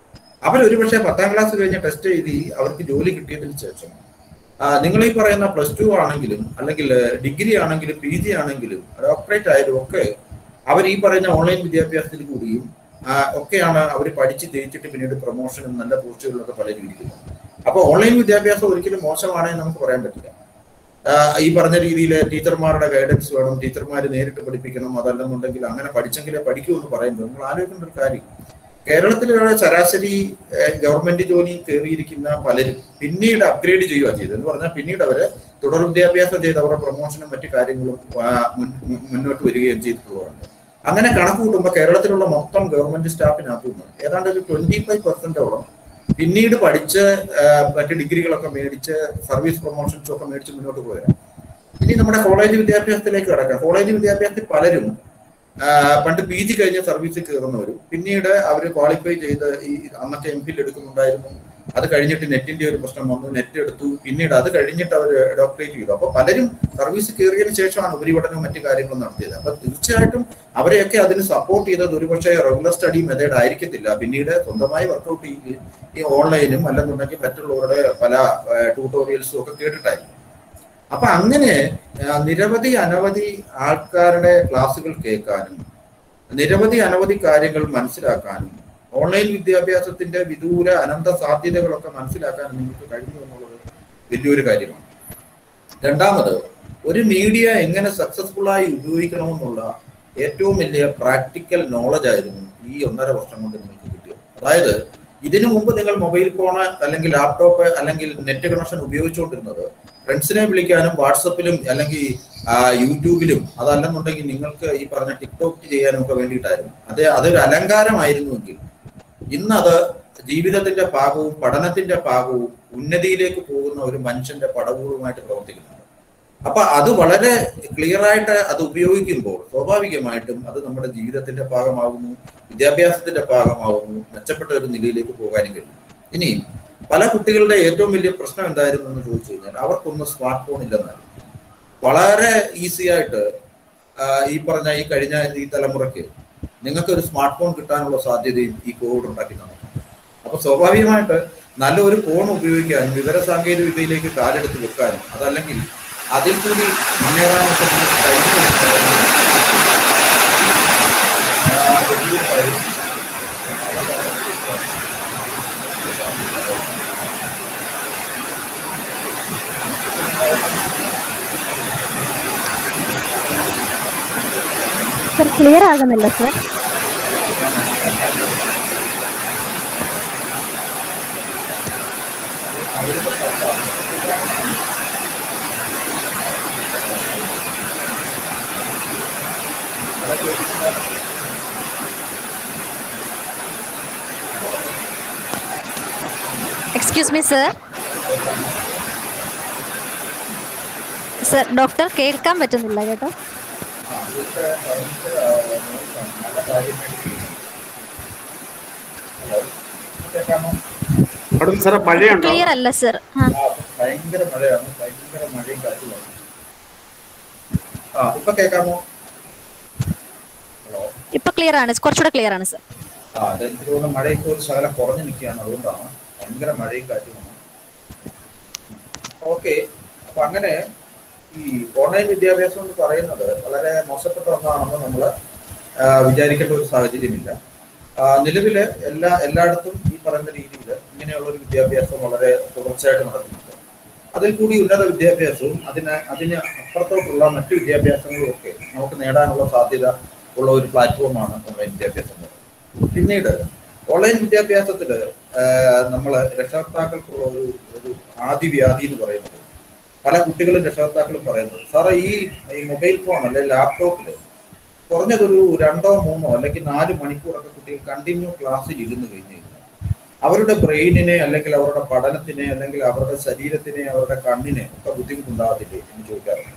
അവർ ഒരുപക്ഷെ പത്താം ക്ലാസ് കഴിഞ്ഞ് ടെസ്റ്റ് എഴുതി അവർക്ക് ജോലി കിട്ടിയതിന് ശേഷം ആ, നിങ്ങൾ ഈ പറയുന്ന പ്ലസ് ടു ആണെങ്കിലും അല്ലെങ്കിൽ ഡിഗ്രി ആണെങ്കിലും പി ജി ആണെങ്കിലും ഡോക്ടറേറ്റ് ആയാലും ഒക്കെ അവർ ഈ പറയുന്ന ഓൺലൈൻ വിദ്യാഭ്യാസത്തിൽ കൂടിയും ആ, ഒക്കെയാണ് അവർ പഠിച്ച് ജയിച്ചിട്ട് പിന്നീട് പ്രൊമോഷനും നല്ല പോസ്റ്റുകളിലൊക്കെ പലരും ഇരിക്കുന്നത് അപ്പോൾ ഓൺലൈൻ വിദ്യാഭ്യാസം ഒരിക്കലും മോശമാണെന്ന് നമുക്ക് പറയാൻ പറ്റില്ല ആ, ഈ പറഞ്ഞ രീതിയിൽ ടീച്ചർമാരുടെ ഗൈഡൻസ് വേണം ടീച്ചർമാർ നേരിട്ട് പഠിപ്പിക്കണം അതല്ലെന്നുണ്ടെങ്കിൽ അങ്ങനെ പഠിച്ചെങ്കിലേ പഠിക്കൂ എന്ന് പറയുമ്പോൾ നിങ്ങൾ ആലോചിക്കേണ്ട ഒരു കാര്യം കേരളത്തിലുള്ള ശരാശരി ഏഹ്, ഗവൺമെന്റ് ജോലി കയറിയിരിക്കുന്ന പലരും പിന്നീട് അപ്ഗ്രേഡ് ചെയ്യുക ചെയ്തത് എന്ന് പറഞ്ഞാൽ പിന്നീട് അവര് തുടർ വിദ്യാഭ്യാസം ചെയ്ത് അവരുടെ പ്രൊമോഷനും മറ്റു കാര്യങ്ങളും ആ, മുൻ- മുൻ- മുന്നോട്ട് വരികയും ചെയ്തിട്ടുള്ളതാണ് അങ്ങനെ കണക്ക് കൂട്ടുമ്പോൾ കേരളത്തിലുള്ള മൊത്തം ഗവൺമെന്റ് സ്റ്റാഫിനകത്തു നിന്ന് ഏതാണ്ട് ഒരു ട്വന്റി ഫൈവ് പെർസെന്റോളം പിന്നീട് പഠിച്ച് ആ, മറ്റ് ഡിഗ്രികളൊക്കെ മേടിച്ച് സർവീസ് പ്രൊമോഷൻസും ഒക്കെ മേടിച്ച് മുന്നോട്ട് പോയതാണ് ഇനി നമ്മുടെ കോളേജ് വിദ്യാഭ്യാസത്തിലേക്ക് കിടക്കാം കോളേജ് വിദ്യാഭ്യാസത്തിൽ പലരും ആ, പണ്ട് പി ജി കഴിഞ്ഞ സർവീസിൽ കയറുന്നവരും പിന്നീട് അവർ ക്വാളിഫൈ ചെയ്ത് ഈ അന്നത്തെ എം ഫിൽ എടുക്കുന്നുണ്ടായിരുന്നു അത് കഴിഞ്ഞിട്ട് നെറ്റിന്റെ ഒരു പ്രശ്നം വന്നു നെറ്റ് എടുത്തു പിന്നീട് അത് കഴിഞ്ഞിട്ട് അവർ ഡോക്ടറേറ്റ് ചെയ്തു അപ്പൊ പലരും സർവീസ് കയറിയതിനു ശേഷമാണ് ഉപരിപഠനവും മറ്റു കാര്യങ്ങളും നടത്തിയത് അപ്പൊ തീർച്ചയായിട്ടും അവരെയൊക്കെ അതിന് സപ്പോർട്ട് ചെയ്തത് ഒരുപക്ഷെ റെഗുലർ സ്റ്റഡി മെത്തേഡ് ആയിരിക്കത്തില്ല പിന്നീട് സ്വന്തമായി വർക്കൗട്ട് ചെയ്യുകയും ഈ ഓൺലൈനും അല്ലെന്നുണ്ടെങ്കിൽ മറ്റുള്ളവരുടെ പല ട്യൂട്ടോറിയൽസും ഒക്കെ കേട്ടിട്ടായിരിക്കും അപ്പൊ അങ്ങനെ ആ, നിരവധി അനവധി ആൾക്കാരുടെ ക്ലാസ്സുകൾ കേൾക്കാനും നിരവധി അനവധി കാര്യങ്ങൾ മനസ്സിലാക്കാനും ഓൺലൈൻ വിദ്യാഭ്യാസത്തിന്റെ വിദൂര അനന്ത സാധ്യതകളൊക്കെ മനസ്സിലാക്കാനും നിങ്ങൾക്ക് കഴിഞ്ഞു എന്നുള്ളത് വലിയൊരു കാര്യമാണ് രണ്ടാമത് ഒരു മീഡിയ എങ്ങനെ സക്സസ്ഫുൾ ആയി ഉപയോഗിക്കണമെന്നുള്ള ഏറ്റവും വലിയ പ്രാക്ടിക്കൽ നോളജ് ആയിരുന്നു ഈ ഒന്നര വർഷം കൊണ്ട് നിങ്ങൾക്ക് കിട്ടിയത് അതായത് ഇതിനു മുമ്പ് നിങ്ങൾ മൊബൈൽ ഫോണ് അല്ലെങ്കിൽ ലാപ്ടോപ്പ് അല്ലെങ്കിൽ നെറ്റ് കണക്ഷൻ ഉപയോഗിച്ചുകൊണ്ടിരുന്നത് ഫ്രണ്ട്സിനെ വിളിക്കാനും വാട്സപ്പിലും അല്ലെങ്കിൽ ആ, യൂട്യൂബിലും അതല്ലെന്നുണ്ടെങ്കിൽ നിങ്ങൾക്ക് ഈ പറഞ്ഞ ടിക്ടോക്ക് ചെയ്യാനും ഒക്കെ വേണ്ടിയിട്ടായിരുന്നു അത് അതൊരു അലങ്കാരമായിരുന്നുവെങ്കിൽ ഇന്നത് ജീവിതത്തിന്റെ ഭാഗവും പഠനത്തിന്റെ ഭാഗവും ഉന്നതിയിലേക്ക് പോകുന്ന ഒരു മനുഷ്യന്റെ പടവുകളുമായിട്ട് പ്രവർത്തിക്കുന്നുണ്ട് അപ്പൊ അത് വളരെ ക്ലിയർ ആയിട്ട് അത് ഉപയോഗിക്കുമ്പോൾ സ്വാഭാവികമായിട്ടും അത് നമ്മുടെ ജീവിതത്തിന്റെ ഭാഗമാകുന്നു വിദ്യാഭ്യാസത്തിന്റെ ഭാഗമാകുന്നു മെച്ചപ്പെട്ട ഒരു നിലയിലേക്ക് പോകാനും കഴിയും ഇനി പല കുട്ടികളുടെ ഏറ്റവും വലിയ പ്രശ്നം എന്തായിരുന്നു എന്ന് ചോദിച്ചു കഴിഞ്ഞാൽ അവർക്കൊന്നും സ്മാർട്ട് ഫോൺ ഇല്ലെന്നാണ് വളരെ ഈസി ആയിട്ട് ആ, ഈ പറഞ്ഞ ഈ കഴിഞ്ഞ ഈ തലമുറയ്ക്ക് നിങ്ങൾക്ക് ഒരു സ്മാർട്ട് ഫോൺ കിട്ടാനുള്ള സാധ്യതയും ഈ കോവിഡ് ഉണ്ടാക്കി തന്നു അപ്പൊ സ്വാഭാവികമായിട്ട് നല്ല ഒരു ഫോൺ ഉപയോഗിക്കാനും വിവര സാങ്കേതിക വിദ്യയിലേക്ക് കാലെടുത്ത് വെക്കാനും അതല്ലെങ്കിൽ അതിൽ കൂടി മുന്നേറാനൊക്കെ നിങ്ങൾക്ക് കഴിഞ്ഞു ആ, വലിയൊരു കാര്യം. സർ ക്ലിയർ ആകുന്നില്ല sir excuse me sir sir doctor കേൾക്കാൻ പറ്റുന്നില്ല കേട്ടോ ഇതൊക്കെ നമുക്ക് ആ, നല്ല കാര്യമായിട്ട് ഹലോ കേൾക്കാമോ അവിടെ സാറേ മഴയുണ്ടോ ക്ലിയർ അല്ല സർ ആ ആ, ഭയങ്കര മഴയാണ് ഭയങ്കര മഴയും കാറ്റുമാണ് ആ ഇപ്പൊ കേൾക്കാമോ ഹലോ ഇപ്പൊ ക്ലിയർ ആണ് കുറച്ചുകൂടെ ക്ലിയർ ആണ് സർ ആ ആ അതെനിക്ക് തോന്നുന്നു മഴയൊക്കെ ഒരു ശകലം കുറഞ്ഞു നിൽക്കുകയാണ് അതുകൊണ്ടാണ് ഭയങ്കര മഴയും കാറ്റുമാണ് ഓക്കെ അപ്പൊ അങ്ങനെ ഈ ഓൺലൈൻ വിദ്യാഭ്യാസം എന്ന് പറയുന്നത് വളരെ മോശപ്പെട്ട ഒന്നാണെന്ന് നമ്മൾ വിചാരിക്കേണ്ട ഒരു സാഹചര്യമില്ല ആ, നിലവില് എല്ലാ എല്ലായിടത്തും ഈ പറയുന്ന രീതിയിൽ ഇങ്ങനെയുള്ള ഒരു വിദ്യാഭ്യാസം വളരെ തുടർച്ചയായിട്ട് നടക്കുന്നുണ്ട് അതിൽ കൂടി ഉന്നത വിദ്യാഭ്യാസവും അതിന് അതിന് അപ്പുറത്തോട്ടുള്ള മറ്റു വിദ്യാഭ്യാസങ്ങളും ഒക്കെ നമുക്ക് നേടാനുള്ള സാധ്യത ഉള്ള ഒരു പ്ലാറ്റ്ഫോമാണ് ഓൺലൈൻ വിദ്യാഭ്യാസം എന്ന് പറയുന്നത്. പിന്നീട് ഓൺലൈൻ വിദ്യാഭ്യാസത്തിൽ നമ്മൾ രക്ഷകർത്താക്കൾക്കുള്ള ഒരു ഒരു ആദിവ്യാധി എന്ന് പറയുന്നത് പല കുട്ടികളും രക്ഷകർത്താക്കളും പറയുന്നത് സാറേ ഈ ഈ മൊബൈൽ ഫോൺ അല്ലെ ലാപ്ടോപ്പിൽ കുറഞ്ഞതൊരു രണ്ടോ മൂന്നോ അല്ലെങ്കിൽ നാല് മണിക്കൂറൊക്കെ കുട്ടികൾ കണ്ടിന്യൂ ക്ലാസ്സിൽ ഇരുന്ന് കഴിഞ്ഞു കഴിഞ്ഞാൽ അവരുടെ ബ്രെയിനിനെ അല്ലെങ്കിൽ അവരുടെ പഠനത്തിനെ അല്ലെങ്കിൽ അവരുടെ ശരീരത്തിനെ അവരുടെ കണ്ണിനെ ഒക്കെ ബുദ്ധിമുട്ടുണ്ടാകത്തില്ലേ എന്ന് ചോദിക്കാറുണ്ട്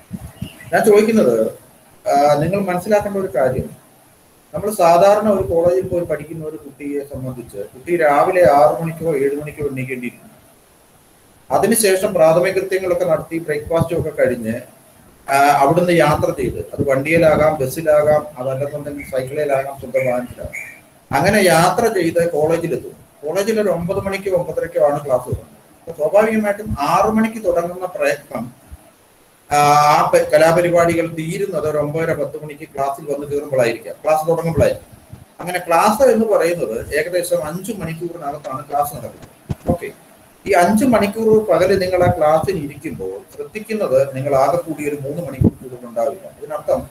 ഞാൻ ചോദിക്കുന്നത് ആ, നിങ്ങൾ മനസ്സിലാക്കേണ്ട ഒരു കാര്യം നമ്മൾ സാധാരണ ഒരു കോളേജിൽ പോയി പഠിക്കുന്ന ഒരു കുട്ടിയെ സംബന്ധിച്ച് കുട്ടി രാവിലെ ആറു മണിക്കോ ഏഴ് മണിക്കോ എണ്ണീക്കേണ്ടിയിരിക്കുന്നു അതിനുശേഷം പ്രാഥമിക കൃത്യങ്ങളൊക്കെ നടത്തി ബ്രേക്ക്ഫാസ്റ്റും ഒക്കെ കഴിഞ്ഞ് ആ, അവിടുന്ന് യാത്ര ചെയ്ത് അത് വണ്ടിയിലാകാം ബസ്സിലാകാം അതല്ലെന്നുണ്ടെങ്കിൽ സൈക്കിളിലാകാം സ്വന്തം വാഹനത്തിലാകാം അങ്ങനെ യാത്ര ചെയ്ത് കോളേജിലെത്തും കോളേജിൽ ഒരു ഒമ്പത് മണിക്കോ ഒമ്പതരക്കോ ആണ് ക്ലാസ് തുടങ്ങുന്നത് അപ്പൊ സ്വാഭാവികമായിട്ടും ആറു മണിക്ക് തുടങ്ങുന്ന പ്രയത്നം ആ ആ പ- കലാപരിപാടികൾ തീരുന്നത് ഒരു ഒമ്പതര പത്ത് മണിക്ക് ക്ലാസ്സിൽ വന്ന് കയറുമ്പോഴായിരിക്കാം ക്ലാസ് തുടങ്ങുമ്പോഴായിരിക്കും അങ്ങനെ ക്ലാസ് എന്ന് പറയുന്നത് ഏകദേശം അഞ്ചു മണിക്കൂറിനകത്താണ് ക്ലാസ് നടക്കുന്നത് ഓക്കെ ഈ അഞ്ചു മണിക്കൂർ പകല് നിങ്ങൾ ആ ക്ലാസ്സിൽ ഇരിക്കുമ്പോൾ ശ്രദ്ധിക്കുന്നത് നിങ്ങൾ ആകെ കൂടി ഒരു മൂന്ന് മണിക്കൂർ കൂടുതൽ ഉണ്ടാവില്ല ഇതിനർത്ഥം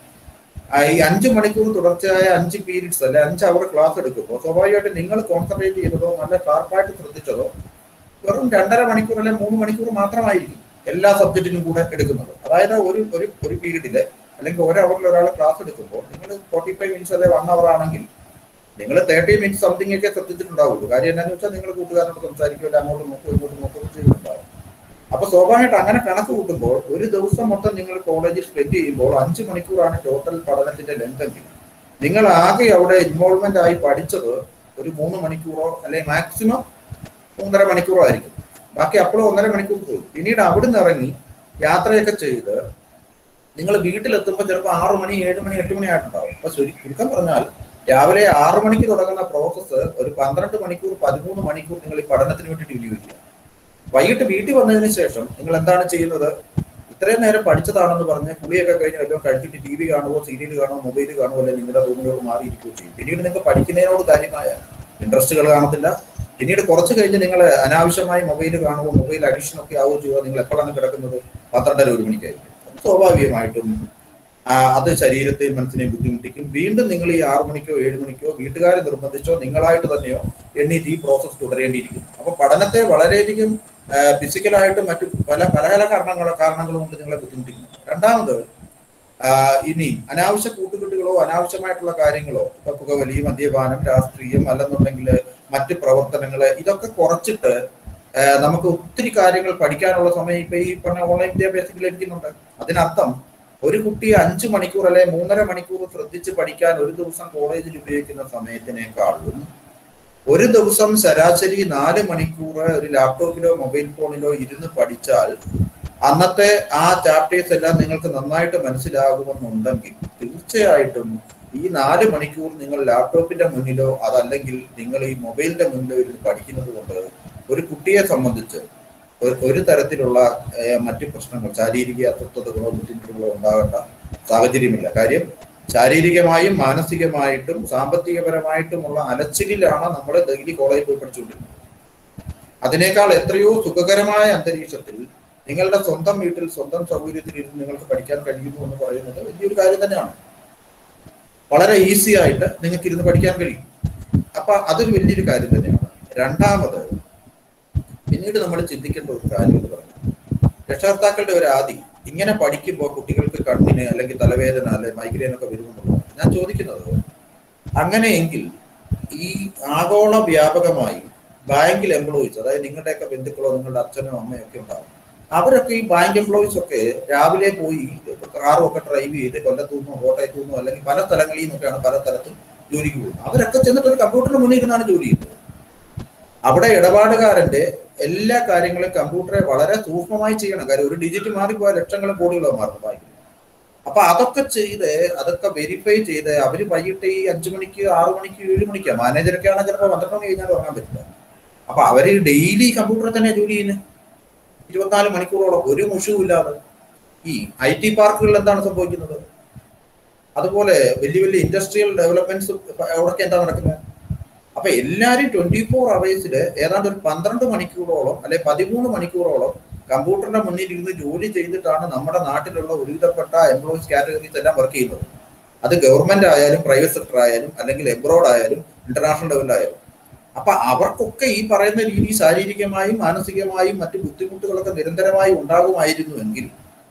ആ ഈ അഞ്ച് മണിക്കൂർ തുടർച്ചയായ അഞ്ച് പീരീഡ്സ് അല്ലെ അഞ്ച് അവർ ക്ലാസ് എടുക്കുമ്പോൾ സ്വാഭാവികമായിട്ട് നിങ്ങൾ കോൺസെൻട്രേറ്റ് ചെയ്തതോ നല്ല ഷാർപ്പായിട്ട് ശ്രദ്ധിച്ചതോ വെറും രണ്ടര മണിക്കൂർ അല്ലെങ്കിൽ മൂന്ന് മണിക്കൂർ മാത്രമായിരിക്കും എല്ലാ സബ്ജക്റ്റിനും കൂടെ എടുക്കുന്നത് അതായത് ഒരു ഒരു ഒരു പീരീഡില് അല്ലെങ്കിൽ ഒരു അവറിൽ ഒരാൾ ക്ലാസ് എടുക്കുമ്പോൾ നിങ്ങൾ ഫോർട്ടി ഫൈവ് മിനിറ്റ്സ് അല്ലെങ്കിൽ വൺ അവർ ആണെങ്കിൽ നിങ്ങൾ തേർട്ടി മിനിറ്റ്സ് സംതിങ് ഒക്കെ ശ്രദ്ധിച്ചിട്ടുണ്ടാവുള്ളൂ കാര്യം എന്താണെന്ന് വെച്ചാൽ നിങ്ങൾ കൂട്ടുകാരനോട് സംസാരിക്കില്ല അങ്ങോട്ട് നോക്കും ഇങ്ങോട്ട് നോക്കുകയും ചെയ്യുന്നുണ്ടാവും അപ്പൊ സ്വാഭാവികമായിട്ട് അങ്ങനെ കണക്ക് കൂട്ടുമ്പോൾ ഒരു ദിവസം മൊത്തം നിങ്ങൾ കോളേജിൽ സ്പെൻഡ് ചെയ്യുമ്പോൾ അഞ്ച് മണിക്കൂറാണ് ടോട്ടൽ പഠനത്തിന്റെ ലെങ്ത് എങ്കിൽ നിങ്ങൾ ആകെ അവിടെ ഇൻവോൾവ്മെന്റ് ആയി പഠിച്ചത് ഒരു മൂന്ന് മണിക്കൂറോ അല്ലെങ്കിൽ മാക്സിമം മൂന്നര മണിക്കൂറോ ആയിരിക്കും ബാക്കി അപ്പോഴും ഒന്നര മണിക്കൂർ പോയി പിന്നീട് അവിടുന്ന് ഇറങ്ങി യാത്രയൊക്കെ ചെയ്ത് നിങ്ങൾ വീട്ടിലെത്തുമ്പോൾ ചിലപ്പോൾ ആറു മണി ഏഴ് മണി എട്ട് മണി ആയിട്ടുണ്ടാവും അപ്പൊ ശരി ചുരുക്കം പറഞ്ഞാൽ രാവിലെ ആറു മണിക്ക് തുടങ്ങുന്ന പ്രോസസ്സ് ഒരു പന്ത്രണ്ട് മണിക്കൂർ പതിമൂന്ന് മണിക്കൂർ നിങ്ങൾ ഈ പഠനത്തിന് വേണ്ടി വിനിയോഗിക്കുക വൈകിട്ട് വീട്ടിൽ വന്നതിന് ശേഷം നിങ്ങൾ എന്താണ് ചെയ്യുന്നത് ഇത്രയും നേരം പഠിച്ചതാണെന്ന് പറഞ്ഞ് കുളിയൊക്കെ കഴിഞ്ഞ് വല്ലതും കഴിച്ചിട്ട് ടി വി കാണുമോ സീരിയൽ കാണുമോ മൊബൈൽ കാണുമോ അല്ലെങ്കിൽ നിങ്ങളുടെ റൂമിലോട്ട് മാറിയിരിക്കുകയോ ചെയ്യും പിന്നീട് നിങ്ങൾക്ക് പഠിക്കുന്നതിനോട് കാര്യമായ ഇൻട്രസ്റ്റുകൾ കാണത്തില്ല പിന്നീട് കുറച്ച് കഴിഞ്ഞ് നിങ്ങൾ അനാവശ്യമായി മൊബൈൽ കാണുമോ മൊബൈൽ അഡിക്ഷൻ ഒക്കെ ആവുകയോ ചെയ്യുക നിങ്ങൾ എപ്പോഴാണ് കിടക്കുന്നത് പന്ത്രണ്ടര ഒരു മണിക്കായിരിക്കും അപ്പോൾ സ്വാഭാവികമായിട്ടും ആ, അത് ശരീരത്തെയും മനസ്സിനെയും ബുദ്ധിമുട്ടിക്കും വീണ്ടും നിങ്ങൾ ഈ ആറു മണിക്കോ ഏഴ് മണിക്കോ വീട്ടുകാരെ നിർബന്ധിച്ചോ നിങ്ങളായിട്ട് തന്നെയോ എണ്ണീറ്റ് ഈ പ്രോസസ്സ് തുടരേണ്ടിയിരിക്കും അപ്പൊ പഠനത്തെ വളരെയധികം ഫിസിക്കലായിട്ടും മറ്റു പല പല പല കാരണങ്ങളോ കാരണങ്ങൾ കൊണ്ട് നിങ്ങളെ ബുദ്ധിമുട്ടിക്കുന്നു രണ്ടാമത് ആ, ഇനി അനാവശ്യ കൂട്ടുകെട്ടുകളോ അനാവശ്യമായിട്ടുള്ള കാര്യങ്ങളോ ഇപ്പൊ പുകവലി മദ്യപാനം രാഷ്ട്രീയം അല്ലെന്നുണ്ടെങ്കിൽ മറ്റ് പ്രവർത്തനങ്ങള് ഇതൊക്കെ കുറച്ചിട്ട് ആ, നമുക്ക് ഒത്തിരി കാര്യങ്ങൾ പഠിക്കാനുള്ള സമയം ഇപ്പൊ ഈ പറഞ്ഞ ഓൺലൈൻ വിദ്യാഭ്യാസത്തിൽ ലഭിക്കുന്നുണ്ട് അതിനർത്ഥം ഒരു കുട്ടി അഞ്ചു മണിക്കൂർ അല്ലെ മൂന്നര മണിക്കൂർ ശ്രദ്ധിച്ച് പഠിക്കാൻ ഒരു ദിവസം കോളേജിൽ ഉപയോഗിക്കുന്ന സമയത്തിനേക്കാളും ഒരു ദിവസം ശരാശരി നാല് മണിക്കൂർ ഒരു ലാപ്ടോപ്പിലോ മൊബൈൽ ഫോണിലോ ഇരുന്ന് പഠിച്ചാൽ അന്നത്തെ ആ ചാപ്റ്റേഴ്സ് എല്ലാം നിങ്ങൾക്ക് നന്നായിട്ട് മനസ്സിലാകുമെന്നുണ്ടെങ്കിൽ തീർച്ചയായിട്ടും ഈ നാല് മണിക്കൂർ നിങ്ങൾ ലാപ്ടോപ്പിന്റെ മുന്നിലോ അതല്ലെങ്കിൽ നിങ്ങൾ ഈ മൊബൈലിന്റെ മുന്നിലോ ഇരുന്ന് പഠിക്കുന്നത് കൊണ്ട് ഒരു കുട്ടിയെ സംബന്ധിച്ച് ഒരു- ഒരു തരത്തിലുള്ള ഏഹ്, മറ്റു പ്രശ്നങ്ങൾ ശാരീരിക അസ്വസ്ഥതകളോ ബുദ്ധിമുട്ടുകളോ ഉണ്ടാകേണ്ട സാഹചര്യമില്ല കാര്യം ശാരീരികമായും മാനസികമായിട്ടും സാമ്പത്തികപരമായിട്ടുമുള്ള അലച്ചിലിലാണ് നമ്മൾ ഡെയിലി കോളേജിൽ പോയി പഠിച്ചുകൊണ്ടിരുന്നത് അതിനേക്കാൾ എത്രയോ സുഖകരമായ അന്തരീക്ഷത്തിൽ നിങ്ങളുടെ സ്വന്തം വീട്ടിൽ സ്വന്തം സൗകര്യത്തിൽ ഇരുന്ന് നിങ്ങൾക്ക് പഠിക്കാൻ കഴിയുന്നു എന്ന് പറയുന്നത് വലിയൊരു കാര്യം തന്നെയാണ് വളരെ ഈസി ആയിട്ട് നിങ്ങൾക്ക് ഇരുന്ന് പഠിക്കാൻ കഴിയും അപ്പൊ അതൊരു വലിയൊരു കാര്യം തന്നെയാണ് രണ്ടാമത് പിന്നീട് നമ്മൾ ചിന്തിക്കേണ്ട ഒരു കാര്യം എന്ന് പറഞ്ഞാൽ രക്ഷകർത്താക്കളുടെ ഒരു ആദി ഇങ്ങനെ പഠിക്കുമ്പോൾ കുട്ടികൾക്ക് കണ്ണിന് അല്ലെങ്കിൽ തലവേദന അല്ലെങ്കിൽ മൈഗ്രെയിൻ ഒക്കെ വരുമെന്നുള്ളത് ഞാൻ ചോദിക്കുന്നത് അങ്ങനെയെങ്കിൽ ഈ ആഗോള വ്യാപകമായി ബാങ്കിൽ എംപ്ലോയീസ് അതായത് നിങ്ങളുടെയൊക്കെ ബന്ധുക്കളോ നിങ്ങളുടെ അച്ഛനോ അമ്മയോ ഒക്കെ ഉണ്ടാവും അവരൊക്കെ ഈ ബാങ്ക് എംപ്ലോയീസ് ഒക്കെ രാവിലെ പോയി കാറും ഒക്കെ ഡ്രൈവ് ചെയ്ത് കൊല്ലത്തുനിന്നോ കോട്ടയത്തു നിന്നോ അല്ലെങ്കിൽ പല സ്ഥലങ്ങളിൽ നിന്നൊക്കെയാണ് പല സ്ഥലത്തും ജോലിക്ക് പോകുന്നത് അവരൊക്കെ ചെന്നിട്ട് ഒരു കമ്പ്യൂട്ടറിന് മുന്നിൽ ഇരുന്നാണ് ജോലി ചെയ്യുന്നത് അവിടെ ഇടപാടുകാരന്റെ എല്ലാ കാര്യങ്ങളും കമ്പ്യൂട്ടറെ വളരെ സൂക്ഷ്മമായി ചെയ്യണം കാര്യം ഒരു ഡിജിറ്റ് മാറിപ്പോയാൽ ലക്ഷങ്ങളും കോടികളോ മാറും ബാങ്കിൽ അപ്പൊ അതൊക്കെ ചെയ്ത് അതൊക്കെ വെരിഫൈ ചെയ്ത് അവര് വൈകിട്ട് ഈ അഞ്ചു മണിക്ക് ആറു മണിക്ക് ഏഴ് മണിക്കാ മാനേജറൊക്കെ ആണെങ്കിൽ ചിലപ്പോൾ പന്ത്രണ്ട് മണി കഴിഞ്ഞാൽ ഉറങ്ങാൻ പറ്റില്ല അപ്പൊ അവര് ഡെയിലി കമ്പ്യൂട്ടറിൽ തന്നെ ജോലി ചെയ്യുന്നത് ഇരുപത്തിനാല് മണിക്കൂറോളം ഒരു മുഷുവും ഇല്ലാതെ ഈ ഐ ടി പാർക്കുകളിൽ എന്താണ് സംഭവിക്കുന്നത് അതുപോലെ വലിയ വലിയ ഇൻഡസ്ട്രിയൽ ഡെവലപ്മെന്റ്സ് അവിടെയൊക്കെ എന്താ നടക്കുന്നത് അപ്പൊ എല്ലാരും ട്വന്റി ഫോർ അവേഴ്സിൽ ഏതാണ്ട് ഒരു പന്ത്രണ്ട് മണിക്കൂറോളം അല്ലെ പതിമൂന്ന് മണിക്കൂറോളം കമ്പ്യൂട്ടറിന്റെ മുന്നിൽ ഇരുന്ന് ജോലി ചെയ്തിട്ടാണ് നമ്മുടെ നാട്ടിലുള്ള ഒരുവിധപ്പെട്ട എംപ്ലോയീസ് കാറ്റഗറീസ് എല്ലാം വർക്ക് ചെയ്യുന്നത് അത് ഗവൺമെന്റ് ആയാലും പ്രൈവറ്റ് സെക്ടർ ആയാലും അല്ലെങ്കിൽ എബ്രോഡ് ആയാലും ഇന്റർനാഷണൽ ലെവലിലായാലും അപ്പൊ അവർക്കൊക്കെ ഈ പറയുന്ന രീതി ശാരീരികമായും മാനസികമായും മറ്റു ബുദ്ധിമുട്ടുകളൊക്കെ നിരന്തരമായി ഉണ്ടാകുമായിരുന്നുവെങ്കിൽ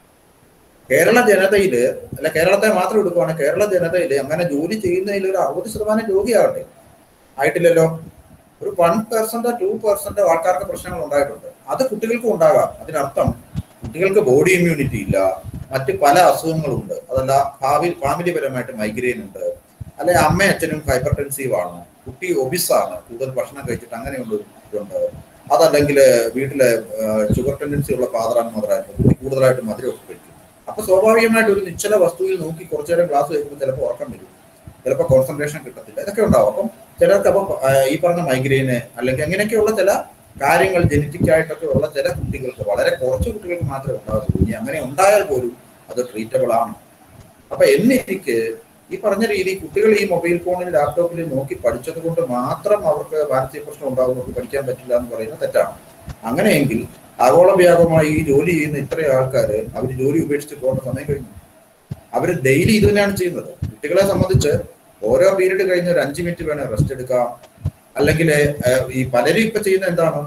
കേരള ജനതയില് അല്ല കേരളത്തെ മാത്രം എടുക്കുവാണ് കേരള ജനതയില് അങ്ങനെ ജോലി ചെയ്യുന്നതിൽ ഒരു അറുപത് ശതമാനം രോഗിയാകട്ടെ ആയിട്ടില്ലല്ലോ ഒരു വൺ പെർസെന്റ് ടു പെർസെന്റ് ആൾക്കാർക്ക് പ്രശ്നങ്ങൾ ഉണ്ടായിട്ടുണ്ട് അത് കുട്ടികൾക്കും ഉണ്ടാകാം അതിനർത്ഥം കുട്ടികൾക്ക് ബോഡി ഇമ്മ്യൂണിറ്റി ഇല്ല മറ്റ് പല അസുഖങ്ങളുണ്ട് അതല്ല ഭാവി ഫാമിലി പരമായിട്ട് മൈഗ്രെയിൻ ഉണ്ട് അല്ലെ അമ്മയും അച്ഛനും ഹൈപ്പർ ടെൻസീവ് ആണ് കുട്ടി ഒബിസ് ആണ് കൂടുതൽ ഭക്ഷണം കഴിച്ചിട്ട് അങ്ങനെയുള്ള ഇതുണ്ട് അതല്ലെങ്കിൽ വീട്ടിലെ ഷുഗർ ടെൻഡൻസി ഉള്ള ഫാദർ ആൻഡ് മദർ ആയിട്ട് കുട്ടി കൂടുതലായിട്ട് മധുരമൊക്കെ കഴിക്കും അപ്പൊ സ്വാഭാവികമായിട്ട് ഒരു നിശ്ചല വസ്തുവിൽ നോക്കി കുറച്ചു നേരം ക്ലാസ് കഴിക്കുമ്പോൾ ചിലപ്പോൾ ഉറക്കം വരും ചിലപ്പോൾ കോൺസെൻട്രേഷൻ കിട്ടത്തില്ല ഇതൊക്കെ ഉണ്ടാവും അപ്പം ചിലർക്ക് അപ്പം ഈ പറഞ്ഞ മൈഗ്രെയിന് അല്ലെങ്കിൽ അങ്ങനെയൊക്കെയുള്ള ചില കാര്യങ്ങൾ ജനറ്റിക് ആയിട്ടൊക്കെ ഉള്ള ചില കുട്ടികൾക്ക് വളരെ കുറച്ച് കുട്ടികൾക്ക് മാത്രമേ ഉണ്ടാകത്തുള്ളൂ ഇനി അങ്ങനെ ഉണ്ടായാൽ പോലും അത് ട്രീറ്റബിൾ ആണ് അപ്പൊ എന്നിരിക്കെ ഈ പറഞ്ഞ രീതി കുട്ടികൾ ഈ മൊബൈൽ ഫോണിൽ ലാപ്ടോപ്പിൽ നോക്കി പഠിച്ചത് കൊണ്ട് മാത്രം അവർക്ക് മാനസിക പ്രശ്നം ഉണ്ടാകും അവർക്ക് പഠിക്കാൻ പറ്റില്ല എന്ന് പറയുന്നത് തെറ്റാണ് അങ്ങനെയെങ്കിൽ ആഗോള വ്യാപകമായി ഈ ജോലി ചെയ്യുന്ന ഇത്രയും ആൾക്കാർ അവർ ജോലി ഉപേക്ഷിച്ച് പോകുന്ന സമയം കഴിഞ്ഞു അവർ ഡെയിലി ഇത് തന്നെയാണ് ചെയ്യുന്നത് കുട്ടികളെ സംബന്ധിച്ച് ഓരോ പീരീഡ് കഴിഞ്ഞ് ഒരു അഞ്ച് മിനിറ്റ് വേണം റെസ്റ്റ് എടുക്കാം അല്ലെങ്കിൽ ഈ പലരും ഇപ്പൊ ചെയ്യുന്ന എന്താണ്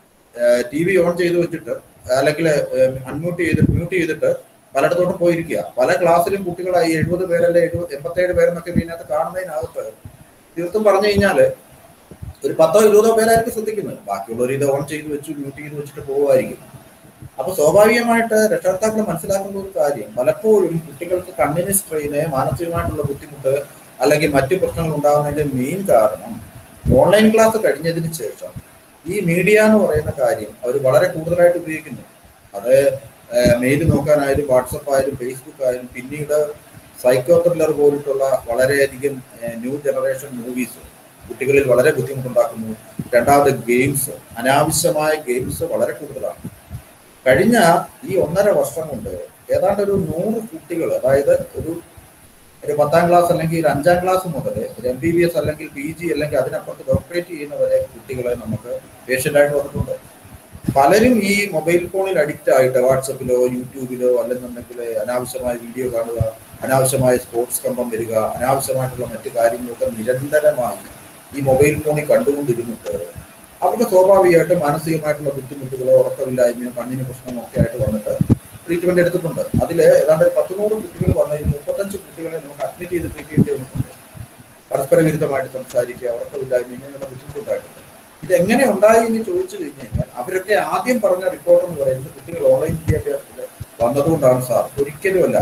ടി വി ഓൺ ചെയ്ത് വെച്ചിട്ട് അല്ലെങ്കിൽ അൺമ്യൂട്ട് ചെയ്ത് മ്യൂട്ട് ചെയ്തിട്ട് പലയിടത്തോട്ടും പോയിരിക്കുക പല ക്ലാസ്സിലും കുട്ടികളായി എഴുപത് പേരല്ല എഴുപത് എൺപത്തേഴ് പേരെന്നൊക്കെ ഇതിനകത്ത് കാണുന്നതിനകത്ത് തീർത്തും പറഞ്ഞു കഴിഞ്ഞാല് ഒരു പത്തോ ഇരുപതോ പേരായിരിക്കും ശ്രദ്ധിക്കുന്നത് ബാക്കിയുള്ളവർ ഇത് ഓൺ ചെയ്ത് വെച്ചു മ്യൂട്ട് ചെയ്ത് വെച്ചിട്ട് പോവുമായിരിക്കും അപ്പൊ സ്വാഭാവികമായിട്ട് രക്ഷകർത്താക്കൾ മനസ്സിലാക്കുന്ന ഒരു കാര്യം പലപ്പോഴും കുട്ടികൾക്ക് കണ്ണിന് സ്ട്രെയിന് മാനസികമായിട്ടുള്ള ബുദ്ധിമുട്ട് അല്ലെങ്കിൽ മറ്റു പ്രശ്നങ്ങൾ ഉണ്ടാകുന്നതിന്റെ മെയിൻ കാരണം ഓൺലൈൻ ക്ലാസ് കഴിഞ്ഞതിന് ശേഷം ഈ മീഡിയ എന്ന് പറയുന്ന കാര്യം അവർ വളരെ കൂടുതലായിട്ട് ഉപയോഗിക്കുന്നു അത് മെയിൽ നോക്കാനായാലും വാട്സപ്പ് ആയാലും ഫേസ്ബുക്ക് ആയാലും പിന്നീട് സൈക്കോ ത്രില്ലർ പോലുള്ള വളരെയധികം ന്യൂ ജനറേഷൻ മൂവീസ് കുട്ടികളിൽ വളരെ ബുദ്ധിമുട്ടുണ്ടാക്കുന്നു രണ്ടാമത് ഗെയിംസ് അനാവശ്യമായ ഗെയിംസ് വളരെ കൂടുതലാണ് കഴിഞ്ഞ ഈ ഒന്നര വർഷം കൊണ്ട് ഏതാണ്ട് ഒരു നൂറ് കുട്ടികൾ അതായത് ഒരു ഒരു പത്താം ക്ലാസ് അല്ലെങ്കിൽ ഒരു അഞ്ചാം ക്ലാസ് മുതൽ ഒരു എം ബി ബി എസ് അല്ലെങ്കിൽ പി ജി അല്ലെങ്കിൽ അതിനപ്പുറത്ത് ഡോക്ടറേറ്റ് ചെയ്യുന്നവരെ കുട്ടികളെ നമുക്ക് പേഷ്യൻ്റായിട്ട് വന്നിട്ടുണ്ട് പലരും ഈ മൊബൈൽ ഫോണിൽ അഡിക്റ്റ് ആയിട്ട് വാട്സപ്പിലോ യൂട്യൂബിലോ അല്ലെന്നുണ്ടെങ്കിൽ അനാവശ്യമായ വീഡിയോ കാണുക അനാവശ്യമായ സ്പോർട്സ് കമ്പം വരിക അനാവശ്യമായിട്ടുള്ള മറ്റു കാര്യങ്ങളൊക്കെ നിരന്തരമായി ഈ മൊബൈൽ ഫോണിൽ കണ്ടുകൊണ്ടിരുന്നിട്ട് അവർക്ക് സ്വാഭാവികമായിട്ട് മാനസികമായിട്ടുള്ള ബുദ്ധിമുട്ടുകളോ ഉറക്കമില്ലായ്മയോ കണ്ണിന് പ്രശ്നമോ ഒക്കെ ആയിട്ട് വന്നിട്ട് ട്രീറ്റ്മെന്റ് എടുത്തിട്ടുണ്ട് അതിൽ ഏതാണ്ട് പത്തുനൂറ് കുട്ടികൾ വന്നതിൽ മുപ്പത്തഞ്ച് കുട്ടികളെ നമുക്ക് അഡ്മിറ്റ് ചെയ്ത് ട്രീറ്റ് ചെയ്യേണ്ടി വന്നിട്ടുണ്ട് പരസ്പര വിരുദ്ധമായിട്ട് സംസാരിക്കുക ഉറക്കമില്ലായ്മ ഇങ്ങനെയുള്ള ബുദ്ധിമുട്ടുണ്ടായിട്ടുണ്ട് ഇത് എങ്ങനെ ഉണ്ടായി എന്ന് ചോദിച്ചു കഴിഞ്ഞു കഴിഞ്ഞാൽ അവരൊക്കെ ആദ്യം പറഞ്ഞ റിപ്പോർട്ട് എന്ന് പറയുന്നത് കുട്ടികൾ ഓൺലൈൻ വിദ്യാഭ്യാസത്തിൽ വന്നതുകൊണ്ടാണ് സാർ ഒരിക്കലുമല്ല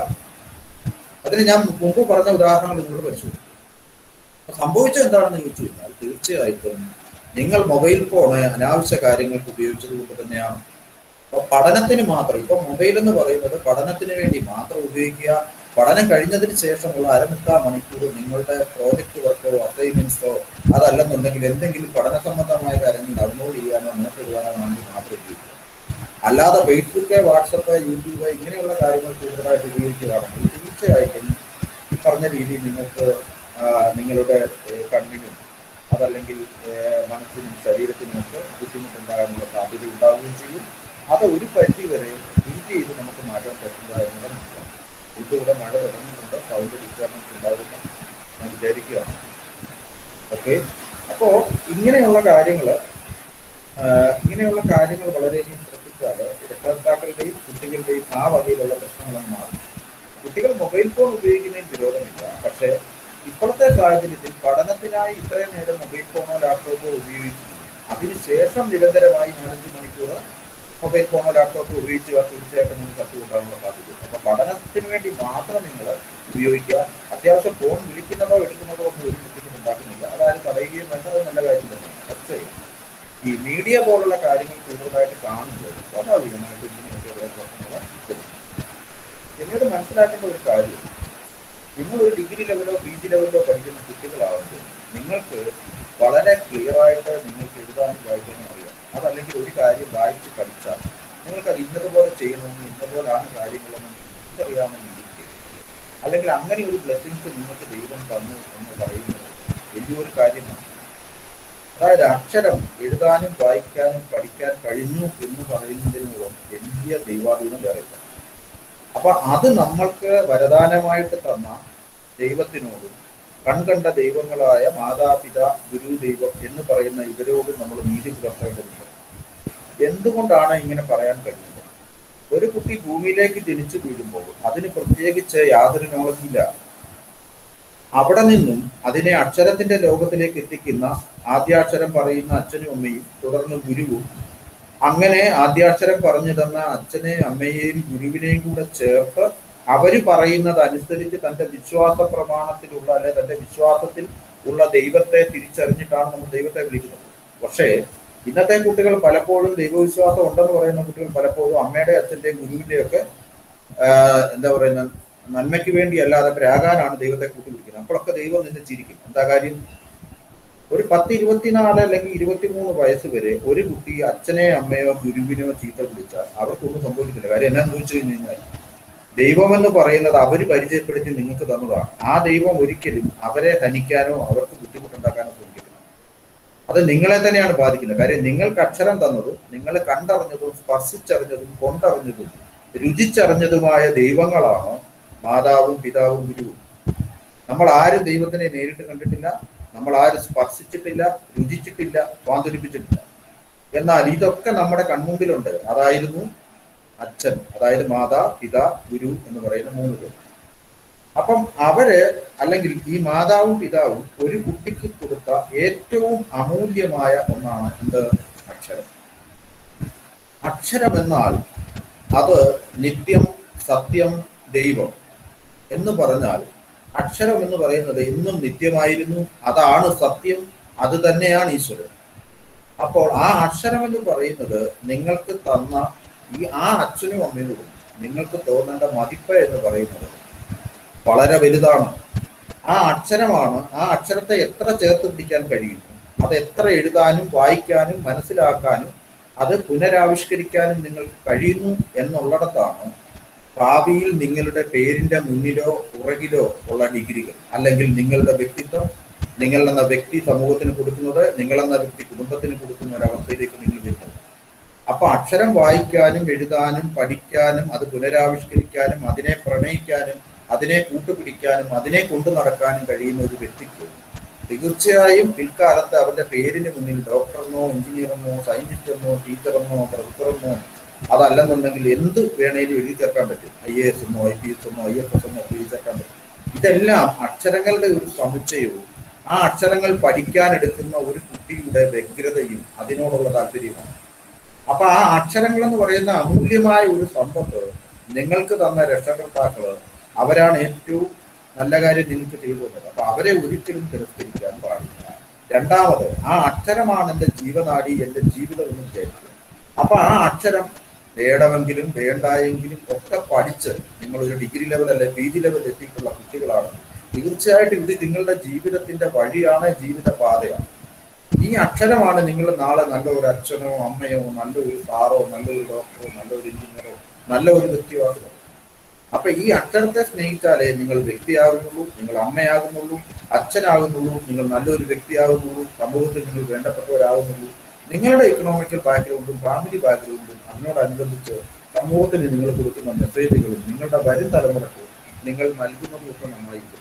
അതിന് ഞാൻ മുമ്പ് പറഞ്ഞ ഉദാഹരണങ്ങൾ നിങ്ങളോട് പരിശോധിക്കും സംഭവിച്ചത് എന്താണെന്ന് ചോദിച്ചു കഴിഞ്ഞാൽ തീർച്ചയായിട്ടും നിങ്ങൾ മൊബൈൽ ഫോണ് അനാവശ്യ കാര്യങ്ങൾക്ക് ഉപയോഗിച്ചത് കൊണ്ട് തന്നെയാണ് അപ്പൊ പഠനത്തിന് മാത്രം ഇപ്പൊ മൊബൈൽ എന്ന് പറയുന്നത് പഠനത്തിന് വേണ്ടി മാത്രം ഉപയോഗിക്കുക പഠനം കഴിഞ്ഞതിന് ശേഷമുള്ള അരമുക്കാൽ മണിക്കൂർ നിങ്ങളുടെ പ്രോജക്റ്റ് വർക്കോ അസൈൻമെന്റ്സോ അതല്ലെന്നുണ്ടെങ്കിൽ എന്തെങ്കിലും പഠന സംബന്ധമായ കാര്യങ്ങൾ ഡൗൺലോഡ് ചെയ്യാനോ നോട്ട് എഴുതാനോ വേണ്ടി മാത്രം ഉപയോഗിക്കുക അല്ലാതെ ഫേസ്ബുക്ക് വാട്സപ്പ് യൂട്യൂബ് ഇങ്ങനെയുള്ള കാര്യങ്ങൾ കൂടുതലായിട്ട് ഉപയോഗിക്കുകയാണെങ്കിൽ തീർച്ചയായിട്ടും ഈ പറഞ്ഞ രീതിയിൽ നിങ്ങൾക്ക് നിങ്ങളുടെ കണ്ണിനും അതല്ലെങ്കിൽ മനസ്സിനും ശരീരത്തിനും ഒക്കെ ബുദ്ധിമുട്ടുണ്ടാകാനുള്ള സാധ്യത ഉണ്ടാവുകയും ചെയ്യും അത് ഒരു പരിധി വരെ ട്രീറ്റ് ചെയ്ത് നമുക്ക് മാറ്റാൻ പറ്റുന്നതായിരുന്നത് മനസ്സിലാവും ഇതിവിടെ മഴ തുടങ്ങുന്നുണ്ട് സൗണ്ട് ഡിസ്റ്റർബൻസ് ഉണ്ടാകുന്ന ഞാൻ വിചാരിക്കുകയാണ് ഓക്കെ അപ്പോ ഇങ്ങനെയുള്ള കാര്യങ്ങൾ ഇങ്ങനെയുള്ള കാര്യങ്ങൾ വളരെയധികം ശ്രദ്ധിച്ചാൽ രക്ഷകർത്താക്കളുടെയും കുട്ടികളുടെയും ആ വകയിലുള്ള പ്രശ്നങ്ങളാണ് മാറും കുട്ടികൾ മൊബൈൽ ഫോൺ ഉപയോഗിക്കുന്നതിന് വിരോധമില്ല പക്ഷേ ഇപ്പോഴത്തെ സാഹചര്യത്തിൽ പഠനത്തിനായി ഇത്രയും നേരം മൊബൈൽ ഫോണോ ലാപ്ടോപ്പോ ഉപയോഗിച്ചു അതിനുശേഷം നിരന്തരമായി നാലഞ്ച് മണിക്കൂർ മൊബൈൽ ഫോണോ ലാപ്ടോപ്പോ ഉപയോഗിച്ച് തീർച്ചയായിട്ടും നിങ്ങൾക്ക് അസുഖമുണ്ടാകാനുള്ള സാധ്യത അപ്പൊ പഠനത്തിന് വേണ്ടി മാത്രം നിങ്ങൾ ഉപയോഗിക്കുക അത്യാവശ്യം ഫോൺ വിളിക്കുന്നതോ എടുക്കുന്നതോ ഒന്നും ഒരു ബുദ്ധിമുട്ട് ഉണ്ടാക്കുന്നില്ല അതായത് തടയുകയും വേണ്ട അത് നല്ല കാര്യം തന്നെയാണ് പക്ഷേ ഈ മീഡിയ പോലുള്ള കാര്യങ്ങൾ കൂടുതലായിട്ട് കാണുമ്പോൾ സ്വാഭാവികമായിട്ട് ഇങ്ങനെയൊക്കെയുള്ള പ്രശ്നങ്ങൾ പിന്നീട് മനസ്സിലാക്കേണ്ട ഒരു കാര്യം നിങ്ങൾ ഒരു ഡിഗ്രി ലെവലോ പി ജി ലെവലോ പഠിക്കുന്ന കുട്ടികളാവുമ്പോൾ നിങ്ങൾക്ക് വളരെ ക്ലിയർ ആയിട്ട് നിങ്ങൾക്ക് എഴുതാനും വായിക്കാനും അറിയാം അതല്ലെങ്കിൽ ഒരു കാര്യം വായിച്ച് പഠിച്ചാൽ നിങ്ങൾക്ക് അത് ഇന്നതുപോലെ ചെയ്യണമെന്ന് ഇന്നതുപോലാണ് കാര്യങ്ങളെന്ന് അറിയാമെന്ന് ഇരിക്കും അല്ലെങ്കിൽ അങ്ങനെ ഒരു ബ്ലെസ്സിങ്സ് നിങ്ങൾക്ക് ദൈവം തന്നു എന്ന് പറയുന്നത് വലിയൊരു കാര്യമാണ് അതായത് അക്ഷരം എഴുതാനും വായിക്കാനും പഠിക്കാൻ കഴിഞ്ഞു എന്ന് പറയുന്നതിനോളം വലിയ ദൈവാധീനം വേറെ ഇല്ല. അപ്പൊ അത് നമ്മൾക്ക് വരദാനമായിട്ട് തന്ന ദൈവത്തിനോടും കൺകണ്ട ദൈവങ്ങളായ മാതാപിത ഗുരു ദൈവം എന്ന് പറയുന്ന ഇവരോട് നമ്മൾ നീതി പുലർത്തേണ്ടതുണ്ട് എന്തുകൊണ്ടാണ് ഇങ്ങനെ പറയാൻ കഴിയുന്നത് ഒരു കുട്ടി ഭൂമിയിലേക്ക് ജനിച്ചു വീഴുമ്പോൾ അതിന് പ്രത്യേകിച്ച് യാതൊരു നോളജും ഇല്ല അവിടെ നിന്നും അതിനെ അക്ഷരത്തിന്റെ ലോകത്തിലേക്ക് എത്തിക്കുന്ന ആദ്യാക്ഷരം പറയുന്ന അച്ഛനും അമ്മയും തുടർന്ന് ഗുരുവും അങ്ങനെ ആദ്യാക്ഷരം പറഞ്ഞു തന്ന അച്ഛനെയും അമ്മയെയും ഗുരുവിനെയും കൂടെ ചേർത്ത് അവര് പറയുന്നത് അനുസരിച്ച് തന്റെ വിശ്വാസ പ്രമാണത്തിലുള്ള അല്ലെ തന്റെ വിശ്വാസത്തിൽ ഉള്ള ദൈവത്തെ തിരിച്ചറിഞ്ഞിട്ടാണ് നമ്മൾ ദൈവത്തെ വിളിക്കുന്നത് പക്ഷേ ഇന്നത്തെ കുട്ടികൾ പലപ്പോഴും ദൈവവിശ്വാസം ഉണ്ടെന്ന് പറയുന്ന കുട്ടികൾ പലപ്പോഴും അമ്മയുടെ അച്ഛന്റെയും ഗുരുവിന്റെയും ഒക്കെ ആഹ് എന്താ പറയുന്ന നന്മയ്ക്ക് വേണ്ടി അല്ലാതെ പ്രാകാനാണ് ദൈവത്തെ കൂട്ടി വിളിക്കുന്നത് അപ്പോഴൊക്കെ ദൈവം നിന്നെ ചിരിക്കും എന്താ കാര്യം ഒരു പത്ത് ഇരുപത്തിനാല് അല്ലെങ്കിൽ ഇരുപത്തിമൂന്ന് വയസ്സ് വരെ ഒരു കുട്ടി അച്ഛനെയോ അമ്മയോ ഗുരുവിനെയോ ചീത്ത വിളിച്ചാൽ അവർക്കൊന്നും സംഭവിക്കില്ല കാര്യം എന്നാ ചോദിച്ചു കഴിഞ്ഞു കഴിഞ്ഞാൽ ദൈവം എന്ന് പറയുന്നത് അവര് പരിചയപ്പെടുത്തി നിങ്ങൾക്ക് തന്നതാണ് ആ ദൈവം ഒരിക്കലും അവരെ ഹനിക്കാനോ അവർക്ക് ബുദ്ധിമുട്ടുണ്ടാക്കാനോ ശ്രമിക്കില്ല അത് നിങ്ങളെ തന്നെയാണ് ബാധിക്കുന്നത് കാര്യം നിങ്ങൾക്ക് അക്ഷരം തന്നതും നിങ്ങൾ കണ്ടറിഞ്ഞതും സ്പർശിച്ചറിഞ്ഞതും കൊണ്ടറിഞ്ഞതും രുചിച്ചറിഞ്ഞതുമായ ദൈവങ്ങളാണ് മാതാവും പിതാവും ഗുരുവും നമ്മൾ ആരും ദൈവത്തിനെ നേരിട്ട് കണ്ടിട്ടില്ല നമ്മൾ ആരും സ്പർശിച്ചിട്ടില്ല രുചിച്ചിട്ടില്ല സ്വാന്തരിപ്പിച്ചിട്ടില്ല എന്നാൽ ഇതൊക്കെ നമ്മുടെ കൺമുമ്പിലുണ്ട് അതായിരുന്നു അച്ഛൻ അതായത് മാതാ പിതാ ഗുരു എന്ന് പറയുന്ന മൂന്ന് പേർ അപ്പം അവര് അല്ലെങ്കിൽ ഈ മാതാവും പിതാവും ഒരു കുട്ടിക്ക് കൊടുത്ത ഏറ്റവും അമൂല്യമായ ഒന്നാണ് എന്ത് അക്ഷരം അക്ഷരം എന്നാൽ അത് നിത്യം സത്യം ദൈവം എന്ന് പറഞ്ഞാൽ അക്ഷരം എന്ന് പറയുന്നത് എന്നും നിത്യമായിരുന്നു അതാണ് സത്യം അത് തന്നെയാണ് ഈശ്വരൻ അപ്പോൾ ആ അക്ഷരം എന്ന് പറയുന്നത് നിങ്ങൾക്ക് തന്ന ഈ ആ അച്ഛനും അമ്മയോടും നിങ്ങൾക്ക് തോന്നേണ്ട മതിപ്പ് എന്ന് പറയുന്നത് വളരെ വലുതാണ് ആ അക്ഷരമാണ് ആ അക്ഷരത്തെ എത്ര ചേർത്ത് പിടിക്കാൻ കഴിയുന്നു അത് എത്ര എഴുതാനും വായിക്കാനും മനസ്സിലാക്കാനും അത് പുനരാവിഷ്കരിക്കാനും നിങ്ങൾക്ക് കഴിയുന്നു എന്നുള്ളിടത്താണ് ഭാവിയിൽ നിങ്ങളുടെ പേരിന്റെ മുന്നിലോ പുറകിലോ ഉള്ള ഡിഗ്രികൾ അല്ലെങ്കിൽ നിങ്ങളുടെ വ്യക്തിത്വം നിങ്ങൾ എന്ന വ്യക്തി സമൂഹത്തിന് കൊടുക്കുന്നത് നിങ്ങൾ എന്ന വ്യക്തി കുടുംബത്തിന് കൊടുക്കുന്ന ഒരവസ്ഥയിലേക്ക് നിങ്ങൾ വരുന്നത് അപ്പൊ അക്ഷരം വായിക്കാനും എഴുതാനും പഠിക്കാനും അത് പുനരാവിഷ്കരിക്കാനും അതിനെ പ്രണയിക്കാനും അതിനെ കൂട്ടുപിടിക്കാനും അതിനെ കൊണ്ടു നടക്കാനും കഴിയുന്ന ഒരു വ്യക്തിക്ക് തീർച്ചയായും പിൽക്കാലത്ത് അവന്റെ പേരിന് മുന്നിൽ ഡോക്ടറെന്നോ എഞ്ചിനീയറെന്നോ സയന്റിസ്റ്റെന്നോ ടീച്ചറെന്നോ പ്രൊഫസറെന്നോ അതല്ലെന്നുണ്ടെങ്കിൽ എന്ത് വേണേലും എഴുതി ചേർക്കാൻ പറ്റും ഐ എ എസ് എന്നോ ഐ പി എസ് എന്നോ ഐ എഫ് എസ് എന്നോ എഴുതി ചേർക്കാൻ പറ്റും ഇതെല്ലാം അക്ഷരങ്ങളുടെ ഒരു സമുച്ചയവും ആ അക്ഷരങ്ങൾ പഠിക്കാൻ എടുക്കുന്ന ഒരു കുട്ടിയുടെ വ്യഗ്രതയും അതിനോടുള്ള താല്പര്യമാണ് അപ്പൊ ആ അക്ഷരങ്ങൾ എന്ന് പറയുന്ന അമൂല്യമായ ഒരു സമ്പത്ത് നിങ്ങൾക്ക് തന്ന രക്ഷകർത്താക്കള് അവരാണ് ഏറ്റവും നല്ല കാര്യം നിങ്ങൾക്ക് ചെയ്തു തന്നത് അപ്പൊ അവരെ ഒരിക്കലും തിരസ്കരിക്കാൻ പാടില്ല രണ്ടാമത് ആ അക്ഷരമാണ് എന്റെ ജീവനാടി എന്റെ ജീവിതം എന്ന് വിചാരിക്കും അപ്പൊ ആ അക്ഷരം വേണമെങ്കിലും വേണ്ടായെങ്കിലും ഒക്കെ പഠിച്ച് നിങ്ങൾ ഒരു ഡിഗ്രി ലെവൽ അല്ലെ പി ജി ലെവൽ എത്തിയിട്ടുള്ള കുട്ടികളാണ് തീർച്ചയായിട്ടും ഇത് നിങ്ങളുടെ ജീവിതത്തിന്റെ വഴിയാണ് ജീവിത പാതയാണ് ഈ അക്ഷരമാണ് നിങ്ങൾ നാളെ നല്ല ഒരു അച്ഛനോ അമ്മയോ നല്ലൊരു സാറോ നല്ലൊരു ഡോക്ടറോ നല്ലൊരു എഞ്ചിനീയറോ നല്ല ഒരു വ്യക്തിയാകുന്നത് അപ്പൊ ഈ അക്ഷരത്തെ സ്നേഹിച്ചാലേ നിങ്ങൾ വ്യക്തിയാകുന്നുള്ളൂ നിങ്ങൾ അമ്മയാകുന്നുള്ളൂ അച്ഛനാകുന്നുള്ളൂ നിങ്ങൾ നല്ലൊരു വ്യക്തിയാകുന്നുള്ളൂ സമൂഹത്തിൽ നിങ്ങൾ വേണ്ടപ്പെട്ടവരാകുന്നുള്ളൂ നിങ്ങളുടെ ഇക്കണോമിക്കൽ ബാക്ക്ഗ്രൗണ്ടും ഫാമിലി ബാക്ക്ഗ്രൗണ്ടും അതിനോടനുബന്ധിച്ച് സമൂഹത്തിന് നിങ്ങൾ കൊടുക്കുന്ന മെസ്സേജുകളും നിങ്ങളുടെ വരും തലമുറക്ക് നിങ്ങൾ നൽകുന്നതും ഒക്കെ നന്നായിരിക്കും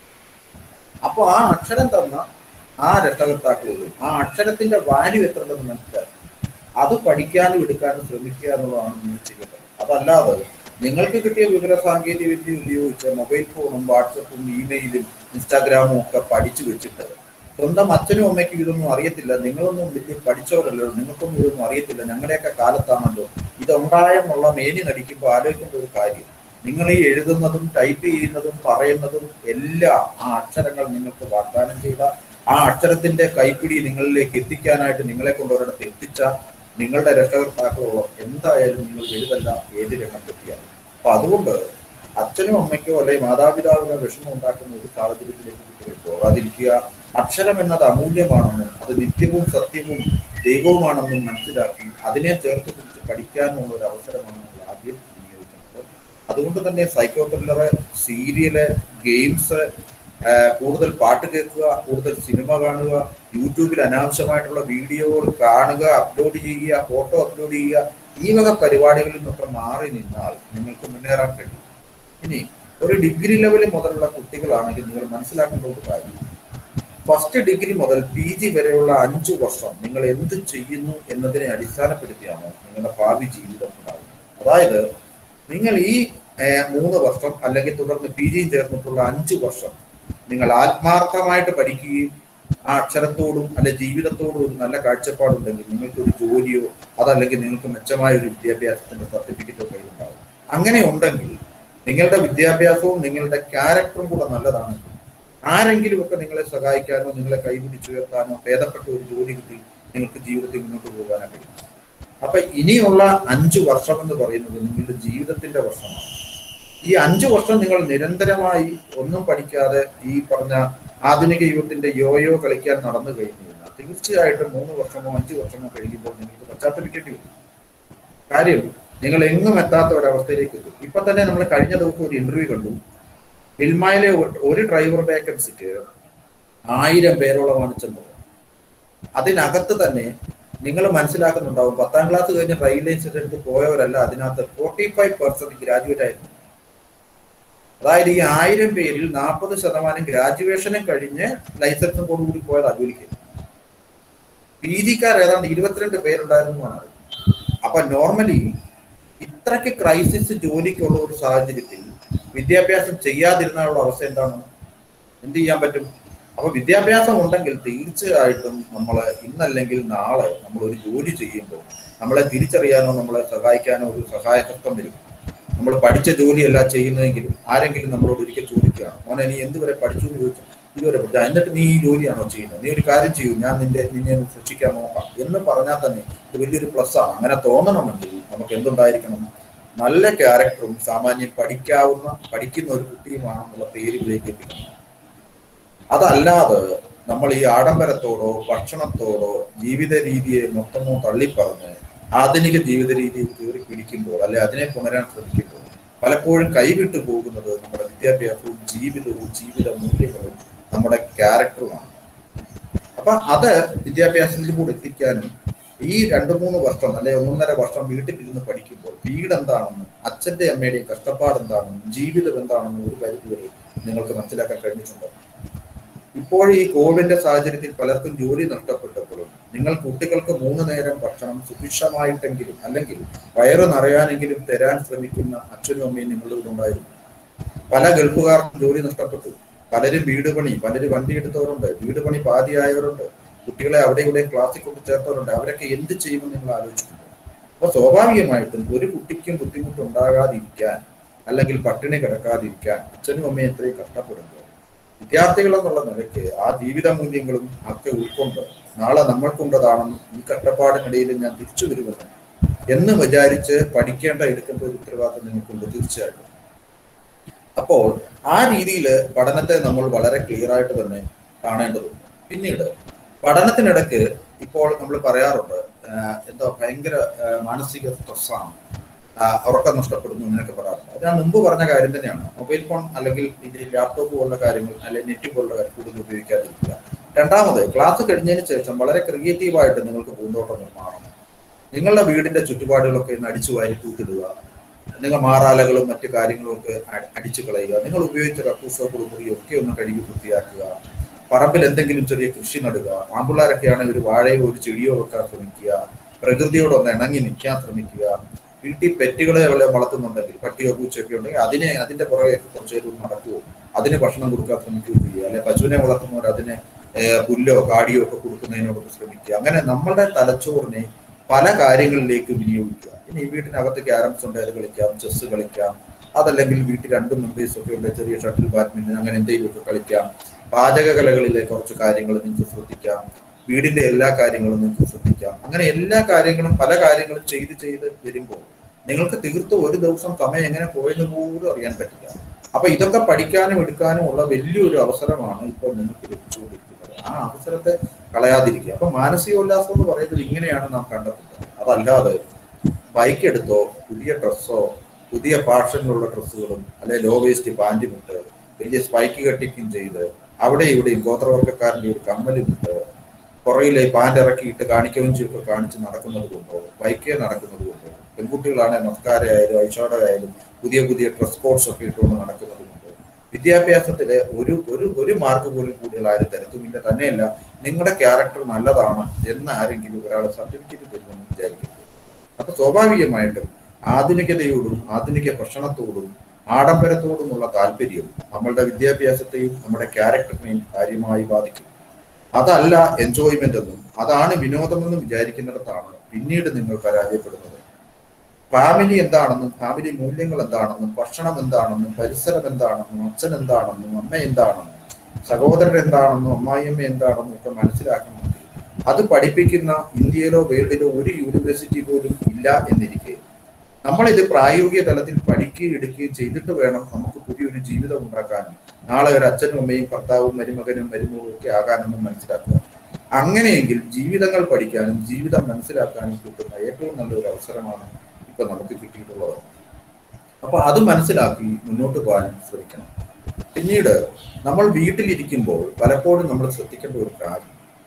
അപ്പോൾ ആ അക്ഷരം തന്ന ആ രക്ഷകർത്താക്കളോടും ആ അക്ഷരത്തിന്റെ വാല്യൂ എത്രയുണ്ടെന്ന് മനസ്സിലാക്കി അത് പഠിക്കാനും എടുക്കാനും ശ്രമിക്കുക എന്നുള്ളതാണ് നിങ്ങൾ ചെയ്യേണ്ടത് അതല്ലാതെ നിങ്ങൾക്ക് കിട്ടിയ വിവര സാങ്കേതിക വിദ്യ ഉപയോഗിച്ച് മൊബൈൽ ഫോണും വാട്സപ്പും ഇമെയിലും ഇൻസ്റ്റാഗ്രാമും ഒക്കെ പഠിച്ചു വെച്ചിട്ട് സ്വന്തം അച്ഛനും അമ്മയ്ക്കും ഇതൊന്നും അറിയത്തില്ല നിങ്ങളൊന്നും വലിയ പഠിച്ചവരല്ലോ നിങ്ങൾക്കൊന്നും ഇതൊന്നും അറിയത്തില്ല ഞങ്ങളുടെയൊക്കെ കാലത്താണല്ലോ ഇതുണ്ടായെന്നുള്ള മേനി നടിക്കുമ്പോൾ ആലോചിക്കേണ്ട ഒരു കാര്യം നിങ്ങൾ ഈ എഴുതുന്നതും ടൈപ്പ് ചെയ്യുന്നതും പറയുന്നതും എല്ലാം ആ അക്ഷരങ്ങൾ നിങ്ങൾക്ക് വാഗ്ദാനം ചെയ്ത ആ അക്ഷരത്തിന്റെ കൈപ്പിടി നിങ്ങളിലേക്ക് എത്തിക്കാനായിട്ട് നിങ്ങളെ കൊണ്ട് ഒരിടത്ത് എത്തിച്ച നിങ്ങളുടെ രക്ഷകർത്താക്കളോളം എന്തായാലും നിങ്ങൾ എഴുതല്ല ഏത് രംഗത്തെത്തിയാൽ അപ്പൊ അതുകൊണ്ട് അച്ഛനും അമ്മയ്ക്കോ അല്ലെങ്കിൽ മാതാപിതാവിനോ വിഷമം ഉണ്ടാക്കുന്ന ഒരു സാഹചര്യത്തിലേക്ക് കുട്ടികൾ പോകാതിരിക്കുക അക്ഷരം എന്നത് അമൂല്യമാണെന്നും അത് നിത്യവും സത്യവും ദൈവവുമാണെന്നും മനസ്സിലാക്കി അതിനെ ചേർത്ത് പിടിച്ച് പഠിക്കാനുള്ള ഒരു അവസരമാണ് നമ്മൾ ആദ്യം വിനിയോഗിക്കുന്നത് അതുകൊണ്ട് തന്നെ സൈക്കോ ത്രില്ലറ് സീരിയല് ഗെയിംസ് കൂടുതൽ പാട്ട് കേൾക്കുക കൂടുതൽ സിനിമ കാണുക യൂട്യൂബിൽ അനാവശ്യമായിട്ടുള്ള വീഡിയോകൾ കാണുക അപ്ലോഡ് ചെയ്യുക ഫോട്ടോ അപ്ലോഡ് ചെയ്യുക ഈ വക പരിപാടികളിൽ നിന്നൊക്കെ മാറി നിന്നാൽ നിങ്ങൾക്ക് മുന്നേറാൻ കഴിയും ഇനി ഒരു ഡിഗ്രി ലെവൽ മുതലുള്ള കുട്ടികളാണെങ്കിൽ നിങ്ങൾ മനസ്സിലാക്കേണ്ട ഒരു കാര്യം ഫസ്റ്റ് ഡിഗ്രി മുതൽ പി ജി വരെയുള്ള അഞ്ചു വർഷം നിങ്ങൾ എന്ത് ചെയ്യുന്നു എന്നതിനെ അടിസ്ഥാനപ്പെടുത്തിയാണ് നിങ്ങളുടെ ഭാവി ജീവിതം ഉണ്ടാകുന്നത് അതായത് നിങ്ങൾ ഈ ഏർ, മൂന്ന് വർഷം അല്ലെങ്കിൽ തുടർന്ന് പി ജിയും ചേർന്നിട്ടുള്ള അഞ്ചു വർഷം നിങ്ങൾ ആത്മാർത്ഥമായിട്ട് പഠിക്കുകയും ആ അക്ഷരത്തോടും അല്ലെ ജീവിതത്തോടും ഒരു നല്ല കാഴ്ചപ്പാടുണ്ടെങ്കിൽ നിങ്ങൾക്ക് ഒരു ജോലിയോ അതല്ലെങ്കിൽ നിങ്ങൾക്ക് മെച്ചമായ ഒരു വിദ്യാഭ്യാസത്തിന്റെ സർട്ടിഫിക്കറ്റോ കയ്യിലുണ്ടാവും അങ്ങനെ ഉണ്ടെങ്കിൽ നിങ്ങളുടെ വിദ്യാഭ്യാസവും നിങ്ങളുടെ ക്യാരക്ടറും കൂടെ നല്ലതാണെങ്കിൽ ആരെങ്കിലും ഒക്കെ നിങ്ങളെ സഹായിക്കാനോ നിങ്ങളെ കൈപിടിച്ചുയർത്താനോ ഭേദപ്പെട്ട ഒരു ജോലി കിട്ടി നിങ്ങൾക്ക് ജീവിതത്തിൽ മുന്നോട്ട് പോകാനോ കഴിയും അപ്പൊ ഇനിയുള്ള അഞ്ചു വർഷം എന്ന് പറയുന്നത് നിങ്ങളുടെ ജീവിതത്തിന്റെ വർഷമാണ് ഈ അഞ്ചു വർഷം നിങ്ങൾ നിരന്തരമായി ഒന്നും പഠിക്കാതെ ഈ പറഞ്ഞ ആധുനിക യുഗത്തിന്റെ യോയോ കളിക്കാൻ നടന്നു കഴിഞ്ഞു കഴിഞ്ഞാൽ തീർച്ചയായിട്ടും മൂന്ന് വർഷമോ അഞ്ചു വർഷമോ കഴിയുമ്പോൾ നിങ്ങൾക്ക് പശ്ചാത്തപിക്കേണ്ടി വരും കാര്യം നിങ്ങൾ എങ്ങും എത്താത്ത ഒരവസ്ഥയിലേക്ക് എത്തും ഇപ്പൊ തന്നെ നമ്മൾ കഴിഞ്ഞ ദിവസം ഒരു ഇന്റർവ്യൂ കണ്ടു ഫിൽമയിലെ ഒരു ഡ്രൈവർ വേക്കൻസിക്ക് ആയിരം പേരോളമാണ് ചെന്നത് അതിനകത്ത് തന്നെ നിങ്ങൾ മനസ്സിലാക്കുന്നുണ്ടാവും പത്താം ക്ലാസ് കഴിഞ്ഞ് ഡ്രൈവിംഗ് ലൈസൻസ് എടുത്ത് പോയവരല്ല അതിനകത്ത് ഫോർട്ടി ഫൈവ് പെർസെന്റ് ഗ്രാജുവേറ്റ് ആയിരുന്നു അതായത് ഈ ആയിരം പേരിൽ നാൽപ്പത് ശതമാനം ഗ്രാജുവേഷനും കഴിഞ്ഞ് ലൈസൻസും കൂടി പോയതാ ജോലിക്ക് പി ജിക്കാർ ഏതാണ്ട് ഇരുപത്തിരണ്ട് പേരുണ്ടായിരുന്നു എന്നാണ് അപ്പൊ നോർമലി ഇത്രയ്ക്ക് ക്രൈസിസ് ജോലിക്കുള്ള ഒരു സാഹചര്യത്തിൽ വിദ്യാഭ്യാസം ചെയ്യാതിരുന്നുള്ള അവസ്ഥ എന്താണ് എന്ത് ചെയ്യാൻ പറ്റും അപ്പൊ വിദ്യാഭ്യാസം ഉണ്ടെങ്കിൽ തീർച്ചയായിട്ടും നമ്മൾ ഇന്നല്ലെങ്കിൽ നാളെ നമ്മൾ ഒരു ജോലി ചെയ്യുമ്പോൾ നമ്മളെ തിരിച്ചറിയാനോ നമ്മളെ സഹായിക്കാനോ ഒരു സഹായകത്വം വരും നമ്മൾ പഠിച്ച ജോലിയല്ല ചെയ്യുന്നതെങ്കിലും ആരെങ്കിലും നമ്മളോട് ഒരിക്കൽ ചോദിക്കുകയാണ് മോനെ നീ എന്തുവരെ പഠിച്ചു എന്ന് ചോദിച്ചു ഇതുവരെ പഠിച്ചു "ആ, എന്നിട്ട് നീ ഈ ജോലിയാണോ ചെയ്യുന്നത് നീ ഒരു കാര്യം ചെയ്യൂ ഞാൻ നിന്റെ നിന്നെ ഒന്ന് സൃഷ്ടിക്കാൻ നോക്കാം എന്ന് പറഞ്ഞാൽ തന്നെ ഇത് വലിയൊരു പ്ലസ് ആണ് അങ്ങനെ തോന്നണമെങ്കിൽ നമുക്ക് എന്തുണ്ടായിരിക്കണം നല്ല ക്യാരക്ടറും സാമാന്യം പഠിക്കാവുന്ന പഠിക്കുന്ന ഒരു കുട്ടിയുമാണെന്നുള്ള പേരിലേക്ക് എത്തിക്കണം അതല്ലാതെ നമ്മൾ ഈ ആഡംബരത്തോടോ ഭക്ഷണത്തോടോ ജീവിത രീതിയെ മൊത്തമോ തള്ളിപ്പറഞ്ഞ് ആധുനിക ജീവിത രീതിയിൽ കയറി പിടിക്കുമ്പോൾ അല്ലെ അതിനെ പുണരാൻ ശ്രമിക്കുമ്പോൾ പലപ്പോഴും കൈവിട്ടു പോകുന്നത് നമ്മുടെ വിദ്യാഭ്യാസവും ജീവിതവും ജീവിത മൂല്യങ്ങളും നമ്മുടെ ക്യാരക്ടറുമാണ് അപ്പൊ അത് വിദ്യാഭ്യാസത്തിലൂടെ എത്തിക്കാനും ഈ രണ്ടു മൂന്ന് വർഷം അല്ലെ ഒന്നൊന്നര വർഷം വീട്ടിലിരുന്ന് പഠിക്കുമ്പോൾ വീട് എന്താണെന്നും അച്ഛന്റെ അമ്മയുടെയും കഷ്ടപ്പാട് എന്താണെന്നും ജീവിതം എന്താണെന്നും ഒരു പരിധി വരെ നിങ്ങൾക്ക് മനസ്സിലാക്കാൻ കഴിഞ്ഞിട്ടുണ്ടോ ഇപ്പോൾ ഈ കോവിഡിന്റെ സാഹചര്യത്തിൽ പലർക്കും ജോലി നഷ്ടപ്പെട്ടപ്പോഴും നിങ്ങൾ കുട്ടികൾക്ക് മൂന്ന് നേരം ഭക്ഷണം സുഭിക്ഷമായിട്ടെങ്കിലും അല്ലെങ്കിൽ വയറ് നിറയാനെങ്കിലും തരാൻ ശ്രമിക്കുന്ന അച്ഛനും അമ്മയും നിങ്ങളുടെ ഉണ്ടായിരുന്നു പല ഗൾഫുകാർക്കും ജോലി നഷ്ടപ്പെട്ടു പലരും വീട് പണി പലരും വണ്ടി എടുത്തവരുണ്ട് വീട് പണി പാതിയായവരുണ്ട് കുട്ടികളെ അവിടെ ഇവിടെ ക്ലാസ്സിൽ കൊണ്ട് ചേർത്തവരുണ്ട് അവരൊക്കെ എന്ത് ചെയ്യുമെന്ന് നിങ്ങൾ ആലോചിക്കുന്നു അപ്പൊ സ്വാഭാവികമായിട്ടും ഒരു കുട്ടിക്കും ബുദ്ധിമുട്ടുണ്ടാകാതിരിക്കാൻ അല്ലെങ്കിൽ പട്ടിണി കിടക്കാതിരിക്കാൻ അച്ഛനും അമ്മയും എത്രയും കഷ്ടപ്പെടുമ്പോൾ വിദ്യാർത്ഥികൾ എന്നുള്ള നിലയ്ക്ക് ആ ജീവിത മൂല്യങ്ങളും ഒക്കെ ഉൾക്കൊണ്ട് നാളെ നമ്മൾക്കുണ്ടതാണെന്നും ഈ കഷ്ടപ്പാടിനിടയിൽ ഞാൻ തിരിച്ചു വരുമെന്ന് എന്ന് വിചാരിച്ച് പഠിക്കേണ്ട എടുക്കേണ്ട ഒരു ഉത്തരവാദിത്വം നിങ്ങൾക്കുണ്ട് തീർച്ചയായിട്ടും അപ്പോൾ ആ രീതിയിൽ പഠനത്തെ നമ്മൾ വളരെ ക്ലിയർ ആയിട്ട് തന്നെ കാണേണ്ടതുണ്ട് പിന്നീട് പഠനത്തിനിടയ്ക്ക് ഇപ്പോൾ നമ്മൾ പറയാറുണ്ട് ആഹ് എന്തോ ഭയങ്കര ആഹ് മാനസിക സ്ട്രെസ്സാണ് ഉറക്കം നഷ്ടപ്പെടുന്നു എന്നൊക്കെ പറയാറുണ്ട് അത് ഞാൻ മുമ്പ് പറഞ്ഞ കാര്യം തന്നെയാണ് മൊബൈൽ ഫോൺ അല്ലെങ്കിൽ ഇതിൽ ലാപ്ടോപ്പ് പോലുള്ള കാര്യങ്ങൾ അല്ലെങ്കിൽ നെറ്റ് പോലുള്ള കാര്യം കൂടുതൽ ഉപയോഗിക്കാതിരിക്കുക രണ്ടാമത് ക്ലാസ് കഴിഞ്ഞതിന് ശേഷം വളരെ ക്രിയേറ്റീവായിട്ട് നിങ്ങൾക്ക് പൂന്തോട്ടം നിർമ്മാണം നിങ്ങളുടെ വീടിന്റെ ചുറ്റുപാടുകളൊക്കെ ഒന്ന് അടിച്ചു വാരി കൂട്ടിടുക നിങ്ങൾ മാറാലകളും മറ്റു കാര്യങ്ങളും ഒക്കെ അ- അടിച്ചു കളയുക നിങ്ങൾ ഉപയോഗിച്ച കക്കൂസോ കുളിമുറിയോ ഒക്കെ ഒന്ന് കഴുകി വൃത്തിയാക്കുക പറമ്പിൽ എന്തെങ്കിലും ചെറിയ കൃഷി നടുക ആമ്പിള്ളാരൊക്കെ ആണെങ്കിൽ ഒരു വാഴയോ ഒരു ചെടിയോ വെക്കാൻ ശ്രമിക്കുക പ്രകൃതിയോട് ഒന്ന് ഇണങ്ങി നിൽക്കാൻ ശ്രമിക്കുക വീട്ടിൽ പെറ്റുകളെ വല്ല വളർത്തുന്നുണ്ടെങ്കിൽ പട്ടിയോ പൂച്ചയൊക്കെ ഉണ്ടെങ്കിൽ അതിനെ അതിന്റെ പുറകെ കുറച്ച് നേരം ഒന്ന് നടക്കുവോ അതിന് ഭക്ഷണം കൊടുക്കാൻ ശ്രമിക്കുകയോ ചെയ്യുക അല്ലെ പശുവിനെ വളർത്തുന്നവർ അതിന് ഏർ പുല്ലോ കാടിയോ ഒക്കെ കൊടുക്കുന്നതിനോടൊക്കെ ശ്രമിക്കുക അങ്ങനെ നമ്മളുടെ തലച്ചോറിനെ പല കാര്യങ്ങളിലേക്ക് വിനിയോഗിക്കുക ഇനി വീട്ടിനകത്ത് ക്യാരംസ് ഉണ്ട് അത് കളിക്കാം ചെസ് കളിക്കാം അതല്ലെങ്കിൽ വീട്ടിൽ രണ്ട് മെമ്പേഴ്സ് ഒക്കെ ഉണ്ട് ചെറിയ ഷട്ടിൽ ബാഡ്മിന്റൺ അങ്ങനെ എന്തെങ്കിലുമൊക്കെ കളിക്കാം പാചക കലകളിലെ കുറച്ച് കാര്യങ്ങൾ നിങ്ങൾക്ക് ശ്രദ്ധിക്കാം വീടിന്റെ എല്ലാ കാര്യങ്ങളും നിങ്ങൾക്ക് ശ്രദ്ധിക്കാം അങ്ങനെ എല്ലാ കാര്യങ്ങളും പല കാര്യങ്ങളും ചെയ്ത് ചെയ്ത് വരുമ്പോൾ നിങ്ങൾക്ക് തീർത്തും ഒരു ദിവസം സമയം എങ്ങനെ പോയെന്ന് പോലും അറിയാൻ പറ്റില്ല അപ്പൊ ഇതൊക്കെ പഠിക്കാനും എടുക്കാനും ഉള്ള വലിയൊരു അവസരമാണ് ഇപ്പോൾ നിങ്ങൾക്ക് ലഭിച്ചുകൊണ്ടിരിക്കുന്നത് ആ അവസരത്തെ കളയാതിരിക്കുക അപ്പൊ മാനസികോല്ലാസം എന്ന് പറയുന്നത് ഇങ്ങനെയാണ് നാം കണ്ടെത്തുന്നത് അതല്ലാതെ ബൈക്ക് എടുത്തോ പുതിയ ഡ്രസ്സോ പുതിയ ഫാഷനിലുള്ള ഡ്രസ്സുകളും അല്ലെ ലോ വേസ്റ്റ് പാൻറ്റും ഇട്ട് വലിയ സ്പൈക്ക് കട്ടിക്കും ചെയ്ത് അവിടെ ഇവിടെയും ഗോത്രവർഗ്ഗക്കാരൻ്റെ ഒരു കമ്മലും ഇട്ട് പുറയിലെ പാൻറ് ഇറക്കിയിട്ട് കാണിക്കവും ചെയ്യൊക്കെ കാണിച്ച് നടക്കുന്നത് കൊണ്ടോ ബൈക്കേ നടക്കുന്നത് കൊണ്ടോ പെൺകുട്ടികളാണ് നമസ്കാരമായാലും ഐഷോടയായാലും പുതിയ പുതിയ ഡ്രസ് കോഡ്സ് ഒക്കെ ഇട്ടുകൊണ്ട് നടക്കുന്നത് കൊണ്ടോ വിദ്യാഭ്യാസത്തിലെ ഒരു ഒരു ഒരു മാർക്ക് പോലും കൂടുതൽ ആരും തരത്തുമില്ല തന്നെയല്ല നിങ്ങളുടെ ക്യാരക്ടർ നല്ലതാണ് എന്ന് ആരെങ്കിലും ഒരാൾ സർട്ടിഫിക്കറ്റ് തരുമെന്ന് വിചാരിക്കരുത് അപ്പൊ സ്വാഭാവികമായിട്ടും ആധുനികതയോടും ആധുനിക ഭക്ഷണത്തോടും ആഡംബരത്തോടുമുള്ള താല്പര്യം നമ്മളുടെ വിദ്യാഭ്യാസത്തെയും നമ്മുടെ ക്യാരക്ടറിനെയും കാര്യമായി ബാധിക്കും അതല്ല എൻജോയ്മെന്റ് എന്നും അതാണ് വിനോദമെന്നും വിചാരിക്കുന്നിടത്താണ് പിന്നീട് നിങ്ങൾ പരാജയപ്പെടുന്നത് ഫാമിലി എന്താണെന്നും ഫാമിലി മൂല്യങ്ങൾ എന്താണെന്നും ഭക്ഷണം എന്താണെന്നും പരിസരം എന്താണെന്നും അച്ഛൻ എന്താണെന്നും അമ്മ എന്താണെന്നും സഹോദരൻ എന്താണെന്നും അമ്മായിയമ്മ എന്താണെന്നും ഒക്കെ മനസ്സിലാക്കണമെങ്കിൽ അത് പഠിപ്പിക്കുന്ന ഇന്ത്യയിലോ വേൾഡിലോ ഒരു യൂണിവേഴ്സിറ്റി പോലും ഇല്ല എന്നിരിക്കെ നമ്മളിത് പ്രായോഗിക തലത്തിൽ പഠിക്കുകയും എടുക്കുകയും ചെയ്തിട്ട് വേണം നമുക്ക് പുതിയൊരു ജീവിതം ഉണ്ടാക്കാനും നാളെ ഒരു അച്ഛനും അമ്മയും ഭർത്താവും മരുമകനും മരുമകളും ഒക്കെ ആകാനെന്നും മനസ്സിലാക്കുക അങ്ങനെയെങ്കിൽ ജീവിതങ്ങൾ പഠിക്കാനും ജീവിതം മനസ്സിലാക്കാനും കിട്ടുന്ന ഏറ്റവും നല്ലൊരു അവസരമാണ് ഇപ്പൊ നമുക്ക് കിട്ടിയിട്ടുള്ളത് അപ്പൊ അത് മനസ്സിലാക്കി മുന്നോട്ട് പോകാൻ ശ്രമിക്കണം പിന്നീട് നമ്മൾ വീട്ടിലിരിക്കുമ്പോൾ പലപ്പോഴും നമ്മൾ ശ്രദ്ധിക്കേണ്ട ഒരു കാര്യം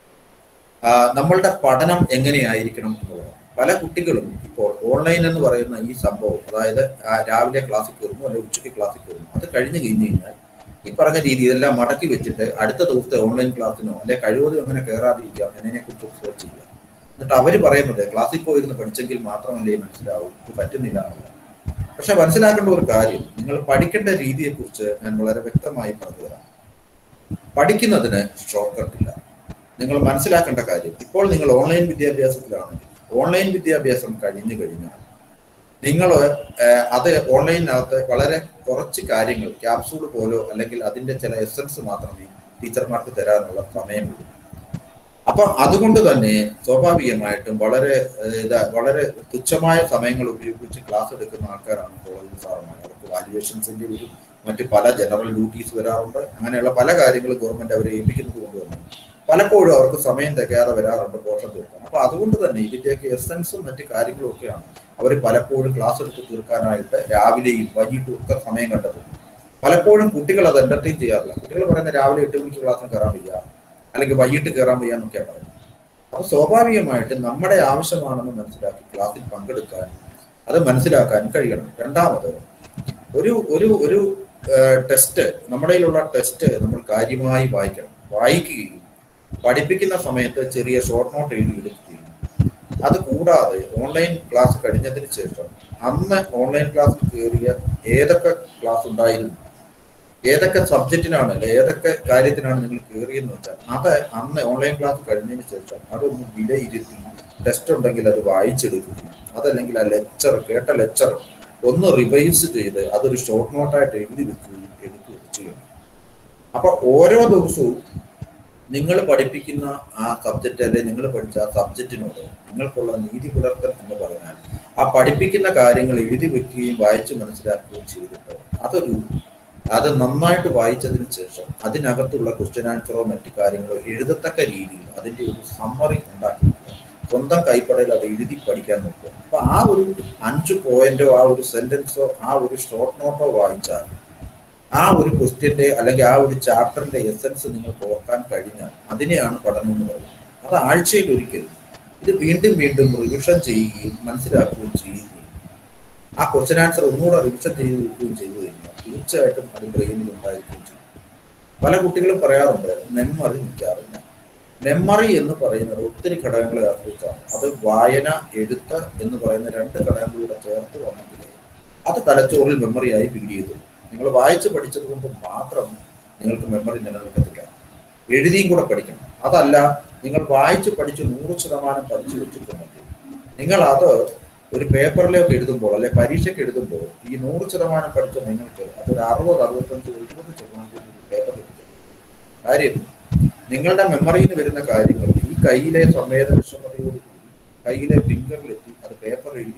ആ, നമ്മളുടെ പഠനം എങ്ങനെയായിരിക്കണം എന്നുള്ളത് പല കുട്ടികളും ഇപ്പോൾ ഓൺലൈൻ എന്ന് പറയുന്ന ഈ സംഭവം അതായത് ആ, രാവിലെ ക്ലാസ്സിൽ കയറുന്നു അല്ലെങ്കിൽ ഉച്ചയ്ക്ക് ക്ലാസ്സിൽ കയറുന്നു അത് കഴിഞ്ഞു കഴിഞ്ഞു കഴിഞ്ഞാൽ ഈ പറഞ്ഞ രീതി ഇതെല്ലാം മടക്കി വെച്ചിട്ട് അടുത്ത ദിവസത്തെ ഓൺലൈൻ ക്ലാസ്സിനോ അല്ലെ കഴിവതും അങ്ങനെ കയറാതിരിക്കുക എന്നതിനെ കുറിച്ച് റിസർച്ച് ചെയ്യുക എന്നിട്ട് അവര് പറയുന്നത് ക്ലാസ്സിൽ പോയിരുന്ന് പഠിച്ചെങ്കിൽ മാത്രമല്ലേ മനസ്സിലാവൂ ഇത് പറ്റുന്നില്ല എന്നുള്ളത് പക്ഷെ മനസ്സിലാക്കേണ്ട ഒരു കാര്യം നിങ്ങൾ പഠിക്കേണ്ട രീതിയെക്കുറിച്ച് ഞാൻ വളരെ വ്യക്തമായി പറഞ്ഞു തരാം പഠിക്കുന്നതിന് ഷോർട്ട് കട്ട് ഇല്ല നിങ്ങൾ മനസ്സിലാക്കേണ്ട കാര്യം ഇപ്പോൾ നിങ്ങൾ ഓൺലൈൻ വിദ്യാഭ്യാസത്തിലാണെങ്കിൽ ഓൺലൈൻ വിദ്യാഭ്യാസം കഴിഞ്ഞു കഴിഞ്ഞാൽ നിങ്ങൾ അത് ഓൺലൈനകത്ത് വളരെ കുറച്ച് കാര്യങ്ങൾ ക്യാപ്സൂൾ പോലോ അല്ലെങ്കിൽ അതിന്റെ ചില എസൻസ് മാത്രമേ ടീച്ചർമാർക്ക് തരാനുള്ള സമയമുള്ളൂ അപ്പൊ അതുകൊണ്ട് തന്നെ സ്വാഭാവികമായിട്ടും വളരെ ഏഹ്, ഇതാ വളരെ തുച്ഛമായ സമയങ്ങൾ ഉപയോഗിച്ച് ക്ലാസ് എടുക്കുന്ന ആൾക്കാരാണ് കോളേജ് സാറന്മാർ അവർക്ക് വാല്യുവേഷൻസിന്റെ ഒരു മറ്റ് പല ജനറൽ ഡ്യൂട്ടീസ് വരാറുണ്ട് അങ്ങനെയുള്ള പല കാര്യങ്ങളും ഗവൺമെന്റ് അവരെ ഏൽപ്പിക്കുന്നത് കൊണ്ട് തന്നെ പലപ്പോഴും അവർക്ക് സമയം തികയാതെ വരാറുണ്ട് പോഷൻ തീർക്കാൻ അപ്പൊ അതുകൊണ്ട് തന്നെ ഇതിന്റെയൊക്കെ എസൻസും മറ്റു കാര്യങ്ങളും ഒക്കെയാണ് അവർ പലപ്പോഴും ക്ലാസ് എടുത്ത് തീർക്കാനായിട്ട് രാവിലെയും വൈകിട്ടും ഒക്കെ സമയം കണ്ടെത്തുന്നു പലപ്പോഴും കുട്ടികൾ അത് എന്റർടൈൻ ചെയ്യാറില്ല കുട്ടികൾ പറയുന്ന രാവിലെ എട്ട് മണിക്ക് ക്ലാസ്സിന് കയറാൻ വയ്യ അല്ലെങ്കിൽ വൈകിട്ട് കയറാൻ വയ്യ എന്നൊക്കെയാണ് പറയുന്നത് അപ്പൊ സ്വാഭാവികമായിട്ട് നമ്മുടെ ആവശ്യമാണെന്ന് മനസ്സിലാക്കി ക്ലാസ്സിൽ പങ്കെടുക്കാനും അത് മനസ്സിലാക്കാനും കഴിയണം രണ്ടാമത് ഒരു ഒരു ഒരു ടെസ്റ്റ് നമ്മുടെ കയ്യിലുള്ള ടെസ്റ്റ് നമ്മൾ കാര്യമായി വായിക്കണം വായിക്കുകയും പഠിപ്പിക്കുന്ന സമയത്ത് ചെറിയ ഷോർട്ട് നോട്ട് എഴുതി എടുക്കുകയും അത് കൂടാതെ ഓൺലൈൻ ക്ലാസ് കഴിഞ്ഞതിന് ശേഷം അന്ന് ഓൺലൈൻ ക്ലാസ്സിൽ കയറിയ ഏതൊക്കെ ക്ലാസ് ഉണ്ടായിരുന്നു ഏതൊക്കെ സബ്ജക്റ്റിനാണ് അല്ലെ ഏതൊക്കെ കാര്യത്തിനാണ് നിങ്ങൾ കയറിയെന്ന് വെച്ചാൽ അത് അന്ന് ഓൺലൈൻ ക്ലാസ് കഴിഞ്ഞതിന് ശേഷം അതൊന്ന് വിലയിരുത്തി ടെസ്റ്റ് ഉണ്ടെങ്കിൽ അത് വായിച്ചെടുക്കുകയും അതല്ലെങ്കിൽ ആ ലെക്ചർ കേട്ട ലെക്ചർ ഒന്ന് റിവൈസ് ചെയ്ത് അതൊരു ഷോർട്ട് നോട്ടായിട്ട് എഴുതി വെക്കുകയും എടുക്കുകയും ചെയ്യണം അപ്പൊ ഓരോ ദിവസവും നിങ്ങൾ പഠിപ്പിക്കുന്ന ആ സബ്ജക്റ്റ് അല്ലെ നിങ്ങൾ പഠിച്ച ആ സബ്ജക്റ്റിനോട് നിങ്ങൾക്കുള്ള നീതി പുലർത്തൽ എന്ന് പറഞ്ഞാൽ ആ പഠിപ്പിക്കുന്ന കാര്യങ്ങൾ എഴുതി വെക്കുകയും വായിച്ച് മനസ്സിലാക്കുകയും ചെയ്തിട്ട് അതൊരു അത് നന്നായിട്ട് വായിച്ചതിന് ശേഷം അതിനകത്തുള്ള ക്വസ്റ്റ്യൻ ആൻസറോ മറ്റു കാര്യങ്ങളോ എഴുതത്തക്ക രീതിയിൽ അതിന്റെ ഒരു സമ്മറി ഉണ്ടാക്കി സ്വന്തം കൈപ്പടയിൽ അത് എഴുതി പഠിക്കാൻ നോക്കുക അപ്പൊ ആ ഒരു അഞ്ച് പോയിന്റോ ആ ഒരു സെന്റൻസോ ആ ഒരു ഷോർട്ട് നോട്ടോ വായിച്ചാൽ ആ ഒരു ക്വസ്റ്റ്യന്റെ അല്ലെങ്കിൽ ആ ഒരു ചാപ്റ്ററിന്റെ എസൻസ് നിങ്ങൾക്ക് ഓർക്കാൻ കഴിഞ്ഞാൽ അതിനെയാണ് പഠനം എന്ന് പറയുന്നത് അത് ആഴ്ചയിൽ ഒരിക്കൽ ഇത് വീണ്ടും വീണ്ടും റിവിഷൻ ചെയ്യുകയും മനസ്സിലാക്കുകയും ചെയ്യുകയും ആ ക്വസ്റ്റ്യൻ ആൻസർ ഒന്നുകൂടെ റിവിഷൻ ചെയ്ത് വെക്കുകയും ചെയ്തു കഴിഞ്ഞാൽ തീർച്ചയായിട്ടും അത് ബ്രെയിനിൽ ഉണ്ടായിരിക്കുകയും ചെയ്യും പല കുട്ടികളും പറയാറുണ്ട് മെമ്മറി നിൽക്കാറില്ല മെമ്മറി എന്ന് പറയുന്നത് ഒത്തിരി ഘടകങ്ങളെ ആശ്രയിച്ചാണ് അത് വായന എഴുത്ത് എന്ന് പറയുന്ന രണ്ട് ഘടകങ്ങളുടെ ചേർത്ത് വന്നെങ്കിൽ അത് തലച്ചോറിൽ മെമ്മറിയായി ഫീൽ ചെയ്തു നിങ്ങൾ വായിച്ച് പഠിച്ചത് കൊണ്ട് മാത്രം നിങ്ങൾക്ക് മെമ്മറി നിലനിൽക്കത്തില്ല എഴുതിയും കൂടെ പഠിക്കണം അതല്ല നിങ്ങൾ വായിച്ച് പഠിച്ച് നൂറ് ശതമാനം പഠിച്ചു വെച്ചിട്ടുണ്ടെങ്കിൽ നിങ്ങൾ അത് ഒരു പേപ്പറിലേക്ക് എഴുതുമ്പോൾ അല്ലെ പരീക്ഷയ്ക്ക് എഴുതുമ്പോൾ ഈ നൂറ് ശതമാനം പഠിച്ച നിങ്ങൾക്ക് അതൊരു അറുപത് അറുപത്തഞ്ച് എഴുപത് ശതമാനം പേപ്പർ കാര്യം നിങ്ങളുടെ മെമ്മറിയിൽ നിന്ന് വരുന്ന കാര്യങ്ങൾ ഈ കയ്യിലെ സംവേദനക്ഷമതയോട് കൂടി കയ്യിലെ ഫിംഗറിലെത്തി അത് പേപ്പർ എഴുതിയെടുക്കും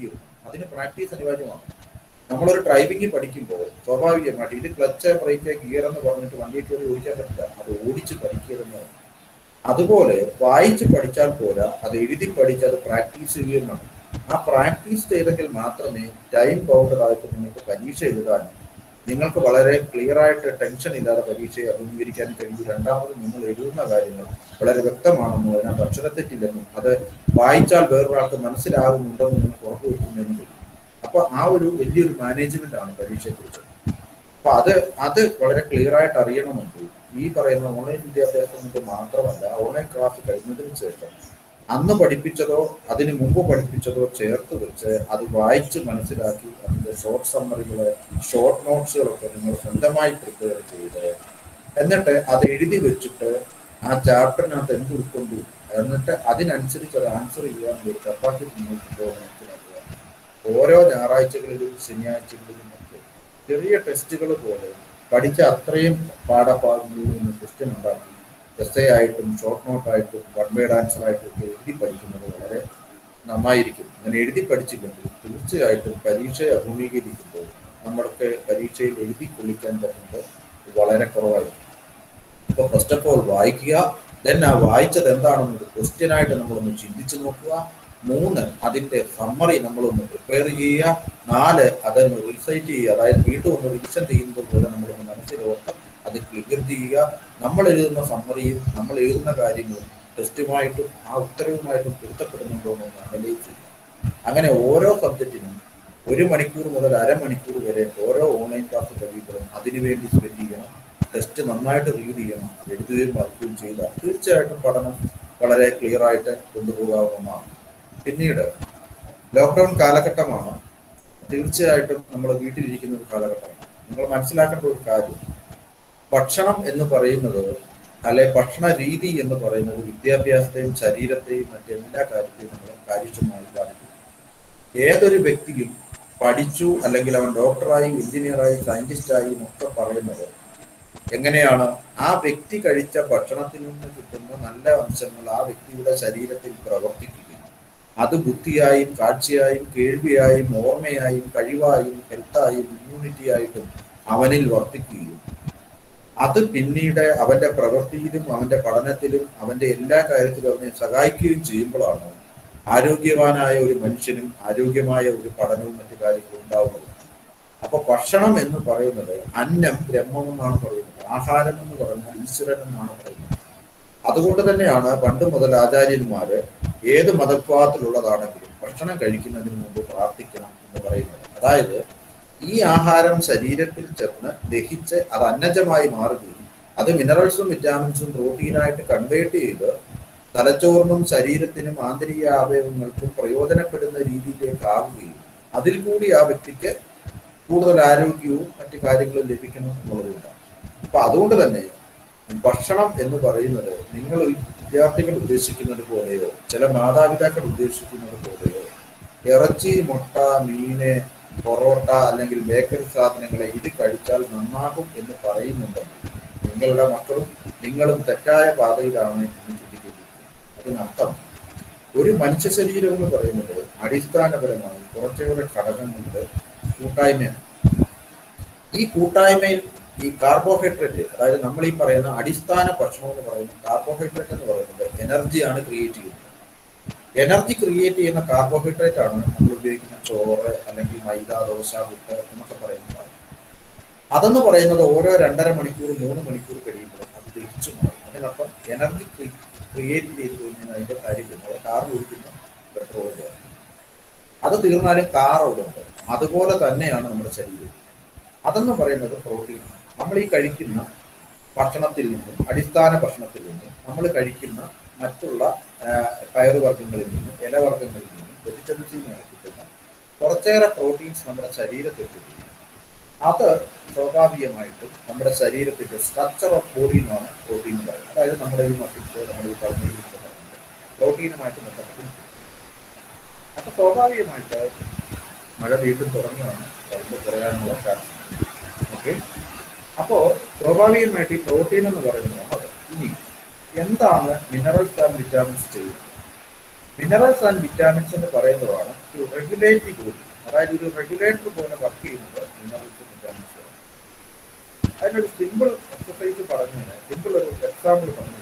അതിന് പ്രാക്ടീസ് അനിവാര്യമാണ് നമ്മളൊരു ഡ്രൈവിംഗ് പഠിക്കുമ്പോൾ സ്വാഭാവികമായിട്ട് ഇത് ക്ലച്ച് ബ്രേക്ക് ഗിയർ എന്ന് പറഞ്ഞിട്ട് വണ്ടിയിൽ കയറി ഓടിക്കാൻ പറ്റില്ല അത് ഓടിച്ച് പഠിക്കുന്നതാണ് അതുപോലെ വായിച്ച് പഠിച്ചാൽ പോരാ അത് എഴുതി പഠിച്ച് അത് പ്രാക്ടീസ് ചെയ്യുന്നതാണ് ആ പ്രാക്ടീസ് ചെയ്തെങ്കിൽ മാത്രമേ ടൈം ബൗണ്ടഡ് ആയിട്ട് നിങ്ങൾക്ക് പരീക്ഷ എഴുതാനും നിങ്ങൾക്ക് വളരെ ക്ലിയർ ആയിട്ട് ടെൻഷൻ ഇല്ലാതെ പരീക്ഷയെ അഭിമുഖീകരിക്കാൻ കഴിയും രണ്ടാമത് നിങ്ങൾ എഴുതുന്ന കാര്യങ്ങൾ വളരെ വ്യക്തമാണെന്നും അതിനകത്ത് അക്ഷരത്തെറ്റില്ലെന്നും അത് വായിച്ചാൽ വേറൊരാൾക്ക് മനസ്സിലാകുന്നുണ്ടെന്നും നിങ്ങൾക്ക് ഉറപ്പുവെക്കുന്നതിനും കഴിയും അപ്പൊ ആ ഒരു വലിയൊരു മാനേജ്മെന്റ് ആണ് പരീക്ഷയെക്കുറിച്ച് അപ്പൊ അത് അത് വളരെ ക്ലിയർ ആയിട്ട് അറിയണമെങ്കിൽ ഈ പറയുന്ന ഓൺലൈൻ വിദ്യാഭ്യാസം കൊണ്ട് മാത്രമല്ല ഓൺലൈൻ ക്ലാസ് കഴിഞ്ഞതിന് ശേഷം അന്ന് പഠിപ്പിച്ചതോ അതിന് മുമ്പ് പഠിപ്പിച്ചതോ ചേർത്ത് വെച്ച് അത് വായിച്ച് മനസ്സിലാക്കി അതിന്റെ ഷോർട്ട് സമ്മറികള് ഷോർട്ട് നോട്ട്സുകളൊക്കെ നിങ്ങൾ സ്വന്തമായി പ്രിപ്പയർ ചെയ്ത് എന്നിട്ട് അത് എഴുതി വെച്ചിട്ട് ആ ചാപ്റ്ററിനകത്ത് എന്ത് ഉൾക്കൊണ്ടു എന്നിട്ട് അതിനനുസരിച്ച് അത് ആൻസർ ചെയ്യാൻ ഒരു കപ്പാസിറ്റി നിങ്ങൾക്ക് മനസ്സിലാക്കുക ഓരോ ഞായറാഴ്ചകളിലും ശനിയാഴ്ചകളിലും ഒക്കെ ചെറിയ ടെസ്റ്റുകൾ പോലെ പഠിച്ച അത്രയും പാഠഭാഗങ്ങളിൽ നിന്ന് ക്വസ്റ്റ്യൻ ഉണ്ടാക്കി എസ് എ ആയിട്ടും ഷോർട്ട് നോട്ടായിട്ടും വൺ വേഡ് ആൻസർ ആയിട്ടും ഒക്കെ എഴുതി പഠിക്കുന്നത് വളരെ നന്നായിരിക്കും അങ്ങനെ എഴുതി പഠിച്ചില്ലെങ്കിൽ തീർച്ചയായിട്ടും പരീക്ഷയെ അഭിമുഖീകരിക്കുമ്പോൾ നമ്മൾക്ക് പരീക്ഷയിൽ എഴുതി കൊള്ളിക്കാൻ പറ്റുന്നത് വളരെ കുറവായിരിക്കും ഇപ്പൊ ഫസ്റ്റ് ഓഫ് ഓൾ വായിക്കുക ദെൻ ആ വായിച്ചത് എന്താണെന്നത് ക്വസ്റ്റ്യൻ ആയിട്ട് നമ്മളൊന്ന് ചിന്തിച്ചു നോക്കുക മൂന്ന് അതിന്റെ സമ്മറി നമ്മളൊന്ന് പ്രിപ്പയർ ചെയ്യുക നാല് അതൊന്ന് റിസൈറ്റ് ചെയ്യുക അതായത് വീണ്ടും ഒന്ന് റിവിഷൻ ചെയ്യുന്നത് പോലെ നമ്മളൊന്ന് മനസ്സിലോർത്ത് അത് ക്ലിയർ ചെയ്യുക നമ്മൾ എഴുതുന്ന സമ്മറിയും നമ്മൾ എഴുതുന്ന കാര്യങ്ങളും ടെസ്റ്റുമായിട്ടും ആ ഉത്തരവുമായിട്ടും പൊരുത്തപ്പെടുന്നുണ്ടോ എന്ന് അനലൈസ് ചെയ്യുക അങ്ങനെ ഓരോ സബ്ജക്റ്റിനും ഒരു മണിക്കൂർ മുതൽ അരമണിക്കൂർ വരെ ഓരോ ഓൺലൈൻ ക്ലാസ് കഴിയുമ്പോഴും അതിനുവേണ്ടി സ്പെൻഡ് ചെയ്യണം ടെസ്റ്റ് നന്നായിട്ട് റീഡ് ചെയ്യണം എഴുതുകയും വായിക്കുകയും ചെയ്താൽ തീർച്ചയായിട്ടും പഠനം വളരെ ക്ലിയർ ആയിട്ട് കൊണ്ടുപോകാവുന്നതാണ് പിന്നീട് ലോക്ക്ഡൗൺ കാലഘട്ടമാണ് തീർച്ചയായിട്ടും നമ്മൾ വീട്ടിലിരിക്കുന്ന ഒരു കാലഘട്ടമാണ് നിങ്ങൾ മനസ്സിലാക്കേണ്ട ഒരു കാര്യം ഭക്ഷണം എന്ന് പറയുന്നത് അല്ലെ ഭക്ഷണ രീതി എന്ന് പറയുന്നത് വിദ്യാഭ്യാസത്തെയും ശരീരത്തെയും മറ്റെല്ലാ കാര്യത്തെയും നമ്മൾ കാര്യക്ഷമമായി ബാധിക്കും ഏതൊരു വ്യക്തിയും പഠിച്ചു അല്ലെങ്കിൽ അവൻ ഡോക്ടറായി എഞ്ചിനീയറായി സയന്റിസ്റ്റായി ഒക്കെ പറയുന്നത് എങ്ങനെയാണ് ആ വ്യക്തി കഴിച്ച ഭക്ഷണത്തിൽ നിന്ന് കിട്ടുന്ന നല്ല അംശങ്ങൾ ആ വ്യക്തിയുടെ ശരീരത്തിൽ പ്രവർത്തിക്കുകയും അത് ബുദ്ധിയായും കാഴ്ചയായും കേൾവിയായും ഓർമ്മയായും കഴിവായും ഹെൽത്തായും ഇമ്മ്യൂണിറ്റി ആയിട്ടും അവനിൽ വർത്തിക്കുകയും അത് പിന്നീട് അവന്റെ പ്രവൃത്തിയിലും അവന്റെ പഠനത്തിലും അവന്റെ എല്ലാ കാര്യത്തിലും അവനെ സഹായിക്കുകയും ചെയ്യുമ്പോഴാണ് ആരോഗ്യവാനായ ഒരു മനുഷ്യനും ആരോഗ്യമായ ഒരു പഠനവും മറ്റു കാര്യങ്ങളും ഉണ്ടാവുന്നത് അപ്പൊ ഭക്ഷണം എന്ന് പറയുന്നത് അന്നം ബ്രഹ്മം എന്നാണ് പറയുന്നത് ആഹാരം എന്ന് പറഞ്ഞാൽ ഈശ്വരൻ എന്നാണ് പറയുന്നത് അതുകൊണ്ട് തന്നെയാണ് പണ്ട് മുതൽ ആചാര്യന്മാര് ഏത് മതത്വത്തിലുള്ളതാണെങ്കിലും ഭക്ഷണം കഴിക്കുന്നതിന് മുമ്പ് പ്രാർത്ഥിക്കണം എന്ന് പറയുന്നത് അതായത് ഈ ആഹാരം ശരീരത്തിൽ ചെന്ന് ദഹിച്ച് അത് അന്നജമായി മാറുകയും അത് മിനറൽസും വിറ്റാമിൻസും പ്രോട്ടീനായിട്ട് കൺവേർട്ട് ചെയ്ത് തലച്ചോറിനും ശരീരത്തിനും ആന്തരിക അവയവങ്ങൾക്കും പ്രയോജനപ്പെടുന്ന രീതിയിലേക്ക് ആവുകയും അതിൽ കൂടി ആ വ്യക്തിക്ക് കൂടുതൽ ആരോഗ്യവും മറ്റു കാര്യങ്ങളും ലഭിക്കണം എന്നുള്ളതുകൊണ്ടാണ് അപ്പൊ അതുകൊണ്ട് തന്നെ ഭക്ഷണം എന്ന് പറയുന്നത് നിങ്ങൾ വിദ്യാർത്ഥികൾ ഉദ്ദേശിക്കുന്നത് പോലെയോ ചില മാതാപിതാക്കൾ ഉദ്ദേശിക്കുന്നത് പോലെയോ ഇറച്ചി മുട്ട മീന് പൊറോട്ട അല്ലെങ്കിൽ ബേക്കറി സാധനങ്ങളെ ഇത് കഴിച്ചാൽ നന്നാകും എന്ന് പറയുന്നുണ്ടെങ്കിൽ നിങ്ങളുടെ മക്കളും നിങ്ങളും തെറ്റായ പാതയിലാണ് എന്ന് ചിന്തിക്കുന്നത് അതിനർത്ഥം ഒരു മനുഷ്യ ശരീരം എന്ന് പറയുന്നത് അടിസ്ഥാനപരമായി കുറച്ചുകൂടെ ഘടകങ്ങളുടെ കൂട്ടായ്മയാണ് ഈ കൂട്ടായ്മയിൽ ഈ കാർബോഹൈഡ്രേറ്റ് അതായത് നമ്മൾ ഈ പറയുന്ന അടിസ്ഥാന ഭക്ഷണം എന്ന് പറയുന്നത് കാർബോഹൈഡ്രേറ്റ് എന്ന് പറയുന്നത് എനർജിയാണ് ക്രിയേറ്റ് ചെയ്യുന്നത് എനർജി ക്രിയേറ്റ് ചെയ്യുന്ന കാർബോഹൈഡ്രേറ്റ് ആണ് നമ്മൾ ഉപയോഗിക്കുന്ന ചോറ് അല്ലെങ്കിൽ മൈദ ദോശ പുട്ട് എന്നൊക്കെ പറയുന്നത് അതെന്ന് പറയുന്നത് ഓരോ രണ്ടര മണിക്കൂർ മൂന്ന് മണിക്കൂർ കഴിയുമ്പോൾ അത് ദഹിച്ചു മാറും അതിനർത്ഥം എനർജി ക്രിയേറ്റ് ചെയ്ത് കഴിഞ്ഞാൽ അതിന്റെ കാര്യം വരുന്നത് കാർ ഒഴിക്കുന്ന പെട്രോൾ അത് തീർന്നാലും കാർ അവിടെ ഉണ്ട് അതുപോലെ തന്നെയാണ് നമ്മുടെ ശരീരം അതെന്ന് പറയുന്നത് പ്രോട്ടീൻ നമ്മൾ ഈ കഴിക്കുന്ന ഭക്ഷണത്തിൽ നിന്നും അടിസ്ഥാന ഭക്ഷണത്തിൽ നിന്നും നമ്മൾ കഴിക്കുന്ന മറ്റുള്ള പയറുവർഗ്ഗങ്ങളിൽ നിന്നും ഇലവർഗ്ഗങ്ങളിൽ നിന്നും വെജിറ്റബിൾസിൽ നിന്ന് കിട്ടുന്ന കുറച്ചേറെ പ്രോട്ടീൻസ് നമ്മുടെ ശരീരത്തിൽ കിട്ടും അത് സ്വാഭാവികമായിട്ടും നമ്മുടെ ശരീരത്തിന്റെ സ്ട്രക്ചർ ഓഫ് ബോഡി എന്നാണ് പ്രോട്ടീൻ എന്ന് പറയുന്നത് അതായത് നമ്മുടെ ഈ മസിൽസ് നമ്മുടെ ഈ പറഞ്ഞിരിക്കുന്നത് പ്രോട്ടീനുമായിട്ട് ബന്ധപ്പെട്ട് അപ്പൊ സ്വാഭാവികമായിട്ട് മഴ വീണ്ടും തുടങ്ങിയാണ് കറണ്ട് കുറയാനുള്ള ചാൻസ് ഓക്കെ അപ്പോ സ്വാഭാവികമായിട്ട് ഈ പ്രോട്ടീൻ എന്ന് പറയുന്നത് ഇനി എന്താണ് മിനറൽസ് ആൻഡ് വിറ്റാമിൻസ് ചെയ്യുന്നത് മിനറൽസ് ആൻഡ് വിറ്റാമിൻസ് എന്ന് പറയുന്നതാണ് ടു റെഗുലേറ്റ് ബോഡി അതായത് ഒരു റെഗുലേറ്റർ പോലെ വർക്ക് ചെയ്യുന്നത് മിനറൽസ് വിറ്റാമിൻസ് അതിനൊരു സിമ്പിൾ എക്സസൈസ് പറഞ്ഞു സിമ്പിൾ ഒരു എക്സാമ്പിൾ പറഞ്ഞു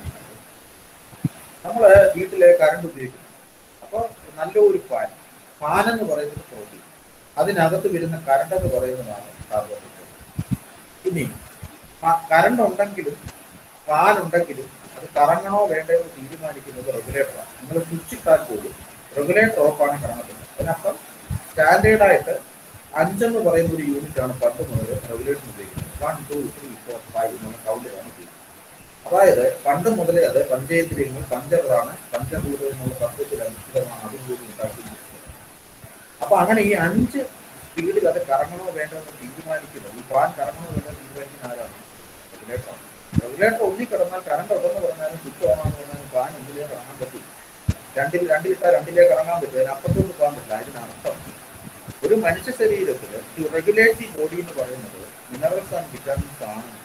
നമ്മള് വീട്ടിലെ കറണ്ട് ഉപയോഗിക്കുന്നു അപ്പോൾ നല്ല ഒരു ഫാൻ ഫാൻ എന്ന് പറയുന്നത് പ്രോട്ടീൻ അതിനകത്ത് വരുന്ന കറണ്ട് എന്ന് പറയുന്നതാണ് കാർബോഹൈഡ്രേറ്റ് ഇനി കറണ്ട് ഉണ്ടെങ്കിലും ഫാൻ ഉണ്ടെങ്കിലും അത് കറങ്ങണോ വേണ്ടയോ എന്ന് തീരുമാനിക്കുന്നത് റെഗുലേറ്ററാണ് നിങ്ങൾ സ്വിച്ച് ഇട്ടാൽ പോലും റെഗുലേറ്റർ ഓഫാണ് കറങ്ങുന്നത് അതിനർത്ഥം സ്റ്റാൻഡേർഡായിട്ട് അഞ്ചെന്ന് പറയുന്ന ഒരു യൂണിറ്റ് ആണ് പണ്ട് മുതൽ റെഗുലേഷൻ ഉപയോഗിക്കുന്നത് one two three four five എന്നുള്ള കൗണ്ടിലാണ് ഉപയോഗിക്കുന്നത് അതായത് പണ്ട് മുതലേ അത് പഞ്ചായത്തിലെങ്കിൽ പഞ്ചറാണ് പഞ്ചഭൂത എന്നുള്ള തത്വത്തിൽ അനുസൃതമാണ് അതും കൂടി ഉണ്ടാക്കിയിരിക്കുന്നത് അപ്പൊ അങ്ങനെ ഈ അഞ്ച് സ്പീഡിൽ അത് കറങ്ങണോ വേണ്ടോ എന്ന് തീരുമാനിക്കുന്നത് ഈ ഫാൻ കറങ്ങണോ വേണ്ടോ എന്ന് തീരുമാനിക്കുന്ന ആരാണ് റെഗുലേറ്റർ റെഗുലേറ്റർ ഒന്നി കിടന്നാൽ കറണ്ട് ഉണ്ടെന്ന് പറഞ്ഞാലും സ്വിച്ച് ഓൺ ആണെന്ന് പറഞ്ഞാലും ഫാൻ ഒന്നിലേക്ക് ഇറങ്ങാൻ പറ്റും രണ്ടിൽ രണ്ടിലിട്ടാൽ രണ്ടിലേക്ക് ഇറങ്ങാൻ പറ്റും അതിനപ്പുറത്തോട്ട് പോകാൻ പറ്റില്ല അതിനർത്ഥം ഒരു മനുഷ്യ ശരീരത്തിൽ ഈ റെഗുലേറ്ററി ബോഡി എന്ന് പറയുന്നത് മിനറൽസ് ആൻഡ് വിറ്റാമിൻസ് ആണെങ്കിൽ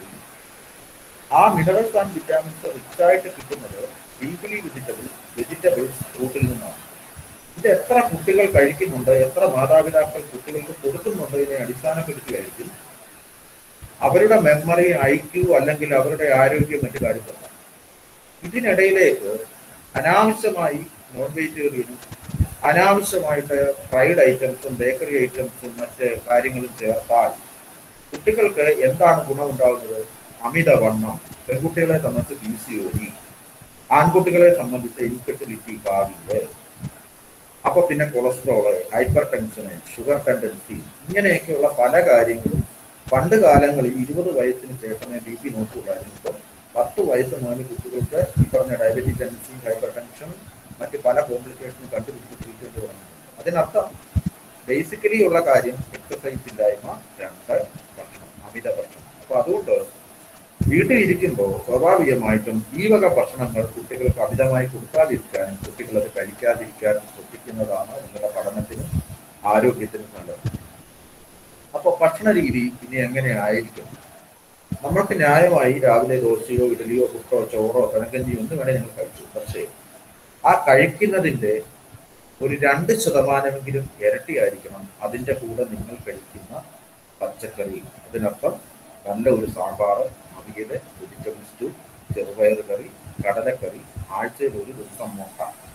ആ മിനറൽസ് ആൻഡ് വിറ്റാമിൻസ് റിച്ച് ആയിട്ട് കിട്ടുന്നത് ലീഗലി വെജിറ്റബിൾസ് വെജിറ്റബിൾസ് ഫ്രൂട്ടിൽ നിന്നാണ് ഇത് എത്ര കുട്ടികൾ കഴിക്കുന്നുണ്ട് എത്ര മാതാപിതാക്കൾ കുട്ടികൾക്ക് കൊടുക്കുന്നുണ്ട് ഇതിനെ അടിസ്ഥാനപ്പെടുത്തിയായിരിക്കും അവരുടെ മെമ്മറി ഐക്യു അല്ലെങ്കിൽ അവരുടെ ആരോഗ്യം മറ്റു കാര്യത്തിലാണ് ഇതിനിടയിലേക്ക് അനാവശ്യമായി നോൺ വെജിറ്റേറിയനും അനാവശ്യമായിട്ട് ഫ്രൈഡ് ഐറ്റംസും ബേക്കറി ഐറ്റംസും മറ്റ് കാര്യങ്ങളും ചേർത്താൽ കുട്ടികൾക്ക് എന്താണ് ഗുണമുണ്ടാകുന്നത് അമിതവണ്ണം പെൺകുട്ടികളെ സംബന്ധിച്ച് പി സി ഒ ഡി ആൺകുട്ടികളെ സംബന്ധിച്ച് ഇൻഫെർട്ടിലിറ്റി ഭാവിയില് അപ്പൊ പിന്നെ cholesterol hypertension sugar tendency ഇങ്ങനെയൊക്കെയുള്ള പല കാര്യങ്ങളും പണ്ട് കാലങ്ങളിൽ ഇരുപത് വയസ്സിന് ശേഷമേ ബി പി നോക്കുകയായിരുന്നു ഇപ്പം പത്ത് വയസ്സ് മുതൽ കുട്ടികൾക്ക് ഈ പറഞ്ഞ ഡയബറ്റിക് ടെൻഡൻസി ഹൈപ്പർ ടെൻഷൻ മറ്റ് പല കോംപ്ലിക്കേഷനും കണ്ടുപിടിച്ച് ട്രീറ്റ്മെന്റ് തുടങ്ങുന്നു അതിനർത്ഥം ബേസിക്കലി ഉള്ള കാര്യം എക്സസൈസ് ഇല്ലായ്മ രണ്ട് ഭക്ഷണം അമിത ഭക്ഷണം അപ്പൊ അതുകൊണ്ട് വീട്ടിലിരിക്കുമ്പോൾ സ്വാഭാവികമായിട്ടും ഈ വക ഭക്ഷണങ്ങൾ കുട്ടികൾക്ക് അമിതമായി കൊടുക്കാതിരിക്കാനും കുട്ടികൾ അത് കഴിക്കാതിരിക്കാനും ശ്രദ്ധിക്കുന്നതാണ് നിങ്ങളുടെ പഠനത്തിനും ആരോഗ്യത്തിനും നല്ലത് അപ്പൊ ഭക്ഷണ രീതി ഇനി എങ്ങനെയായിരിക്കും നമ്മൾക്ക് ന്യായമായി രാവിലെ ദോശയോ ഇഡലിയോ പുട്ടോ ചോറോ കണക്കഞ്ചിയോ ഒന്നും വേണേൽ നിങ്ങൾ കഴിച്ചു പക്ഷേ ആ കഴിക്കുന്നതിന്റെ ഒരു രണ്ട് ശതമാനമെങ്കിലും ഇരട്ടിയായിരിക്കണം അതിന്റെ കൂടെ നിങ്ങൾ കഴിക്കുന്ന പച്ചക്കറി അതിനർത്ഥം നല്ല ഒരു സാമ്പാർ അവിയല് വെജിറ്റബിൾ സ്റ്റൂ ചെറുപയർ കറി കടലക്കറി ആഴ്ചയിൽ ഒരു ദിവസം മുട്ട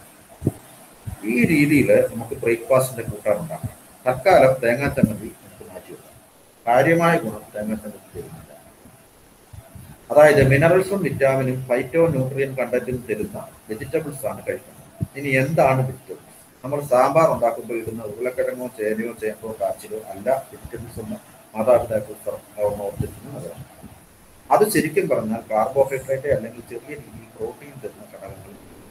ഈ രീതിയിൽ നമുക്ക് ബ്രേക്ക്ഫാസ്റ്റിന്റെ കൂട്ടാനുണ്ടാക്കാം തൽക്കാലം തേങ്ങാ ചമ്മന്തി നമുക്ക് മാറ്റി വെക്കാം കാര്യമായ ഗുണം തേങ്ങാ ചമ്മന്തി തരുന്നില്ല അതായത് മിനറൽസും വിറ്റാമിനും ഫൈറ്റോ ന്യൂട്രിയൻ കണ്ടന്റും തരുന്ന വെജിറ്റബിൾസ് ആണ് കഴിക്കുന്നത് ഇനി എന്താണ് വെജിറ്റബിൾസ് നമ്മൾ സാമ്പാർ ഉണ്ടാക്കുമ്പോൾ ഇടുന്ന ഉരുളക്കിഴങ്ങോ ചേനയോ ചേമ്പോ കാച്ചിലോ അല്ല വെജിറ്റബിൾസ് എന്ന് മാതാപിതാക്കൾ ഓർത്തിരിക്കുന്നത് നല്ലതാണ് അത് ശരിക്കും പറഞ്ഞാൽ കാർബോഹൈഡ്രേറ്റ് അല്ലെങ്കിൽ ചെറിയ രീതിയിൽ പ്രോട്ടീൻ തരുന്ന ഘടകങ്ങൾ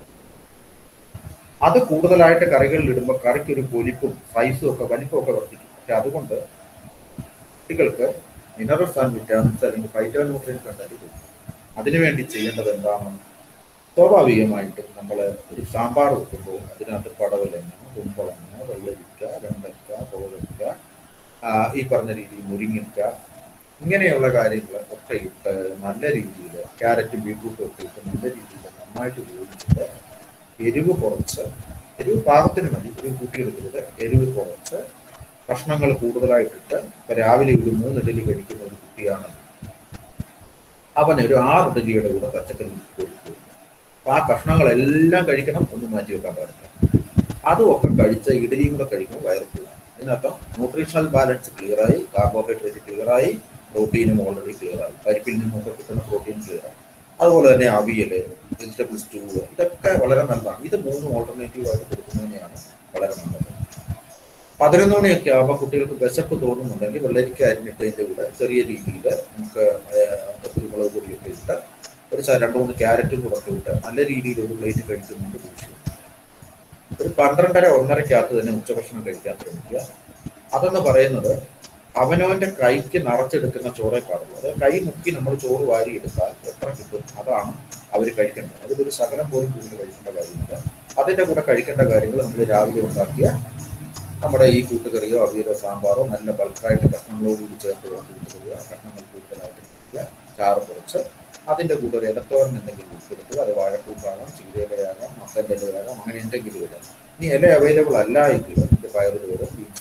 അത് കൂടുതലായിട്ട് കറികളിൽ ഇടുമ്പോൾ കറിക്ക് ഒരു പൊലിപ്പും സൈസും ഒക്കെ വലിപ്പവും ഒക്കെ വർദ്ധിക്കും പക്ഷെ അതുകൊണ്ട് കുട്ടികൾക്ക് മിനറൽസ് ആൻഡ് വിറ്റാമിൻസ് അല്ലെങ്കിൽ ഫൈറ്റോ ന്യൂട്രിയൻ കണ്ടന്റ് കൊടുക്കും അതിനുവേണ്ടി ചെയ്യേണ്ടത് എന്താണ് സ്വാഭാവികമായിട്ടും നമ്മൾ ഒരു സാമ്പാർ വെക്കുമ്പോൾ അതിനകത്ത് പടവലങ്ങ കുമ്പളങ്ങ വെള്ളരിക്ക വെണ്ടക്ക കോവക്ക ആ, ഈ പറഞ്ഞ രീതിയിൽ മുരിങ്ങക്ക ഇങ്ങനെയുള്ള കാര്യങ്ങൾ ഒക്കെ ഇട്ട് നല്ല രീതിയിൽ ക്യാരറ്റും ബീട്രൂട്ടും ഒക്കെ ഇട്ട് നല്ല രീതിയിൽ നന്നായിട്ട് ഉപയോഗിച്ചിട്ട് എരിവ് കുറച്ച് എരിവ് പാകത്തിന് മതി എരിവ് കൂട്ടിയെടുക്കരുത് എരിവ് കുറച്ച് കഷ്ണങ്ങൾ കൂടുതലായിട്ടിട്ട് ഇപ്പൊ രാവിലെ ഒരു മൂന്ന് ഇഡലി കഴിക്കുന്ന ഒരു കുട്ടിയാണ് അവന് ഒരു ആറ് ഇഡലിയുടെ കൂടെ പച്ചക്കറി കൊടുത്തു അപ്പൊ ആ കഷ്ണങ്ങളെല്ലാം കഴിക്കണം ഒന്നും മാറ്റി വെക്കാൻ പാടില്ല അതും ഒക്കെ കഴിച്ച് ഇഡലിയും കൂടെ കഴിക്കുമ്പോൾ വയറ് പോകും അതിനർത്ഥം ന്യൂട്രീഷണൽ ബാലൻസ് ക്ലിയറായി കാർബോഹൈഡ്രേറ്റ് ക്ലിയറായി പ്രോട്ടീനും ഓൾറെഡി ക്ലിയറായി പരിപ്പിൽ നിന്നൊക്കെ കിട്ടുന്ന പ്രോട്ടീൻ ക്ലിയറായി അതുപോലെ തന്നെ അവിയല് വെജിറ്റബിൾ സ്റ്റൂ ഇതൊക്കെ വളരെ നല്ലതാണ് ഇത് മൂന്നും ഓൾട്ടർനേറ്റീവ് ആയിട്ട് കൊടുക്കുന്നതിനെയാണ് വളരെ നല്ലത് പതിനൊന്ന് മണിയൊക്കെ ആകുമ്പോൾ കുട്ടികൾക്ക് വിശപ്പ് തോന്നുന്നുണ്ടെങ്കിൽ വെള്ളരിക്ക അരിഞ്ഞിട്ടതിൻ്റെ കൂടെ ചെറിയ രീതിയിൽ നമുക്ക് ഏഹ്, കുരുമുളക് പൊടിയൊക്കെ ഇട്ട് ഒരു ച- രണ്ട് മൂന്ന് ക്യാരറ്റും കൂടെ ഒക്കെ ഇട്ട് നല്ല രീതിയിൽ ഒരു പ്ലേറ്റ് കഴിക്കുന്നുണ്ട് കുടിച്ചു ഒരു പന്ത്രണ്ടര ഒന്നരക്കകത്ത് തന്നെ ഉച്ചഭക്ഷണം കഴിക്കാൻ ശ്രമിക്കുക അതെന്ന് പറയുന്നത് അവനവന്റെ കൈക്ക് നിറച്ചെടുക്കുന്ന ചോറേ പാടുള്ളൂ അത് കൈ മുക്കി നമ്മൾ ചോറ് വാരി എടുത്താൽ എത്ര കിട്ടും അതാണ് അവർ കഴിക്കേണ്ടത് അതിലൊരു ശകലം പോലും കൂടുതൽ കഴിക്കേണ്ട കാര്യമില്ല അതിന്റെ കൂടെ കഴിക്കേണ്ട കാര്യങ്ങൾ നമ്മൾ രാവിലെ ഉണ്ടാക്കിയ നമ്മുടെ ഈ കൂട്ടുകറിയോ അവിയലോ സാമ്പാറോ നല്ല ബൾക്കായിട്ട് കഷ്ണങ്ങളോടുകൂടി ചേർത്ത് കൊണ്ടിരിക്കുക കഷ്ണങ്ങൾ കൂടുതലായിട്ട് ഇരിക്കുക ചാറ് കുറച്ച് അതിന്റെ കൂടെ ഒരു ഇലത്തോരൻ എന്തെങ്കിലും ഉൾപ്പെടുത്തുക അത് വാഴക്കൂട്ടാകാം ചീരയിലയാകാം മത്തൻ്റെ ഇലയാകാം അങ്ങനെ എന്തെങ്കിലും ഇടാം ഇനി ഇല അവൈലബിൾ അല്ല എങ്കിൽ ഇതിന്റെ പയറ് തോരൻ ബീൻസ് തോരൻ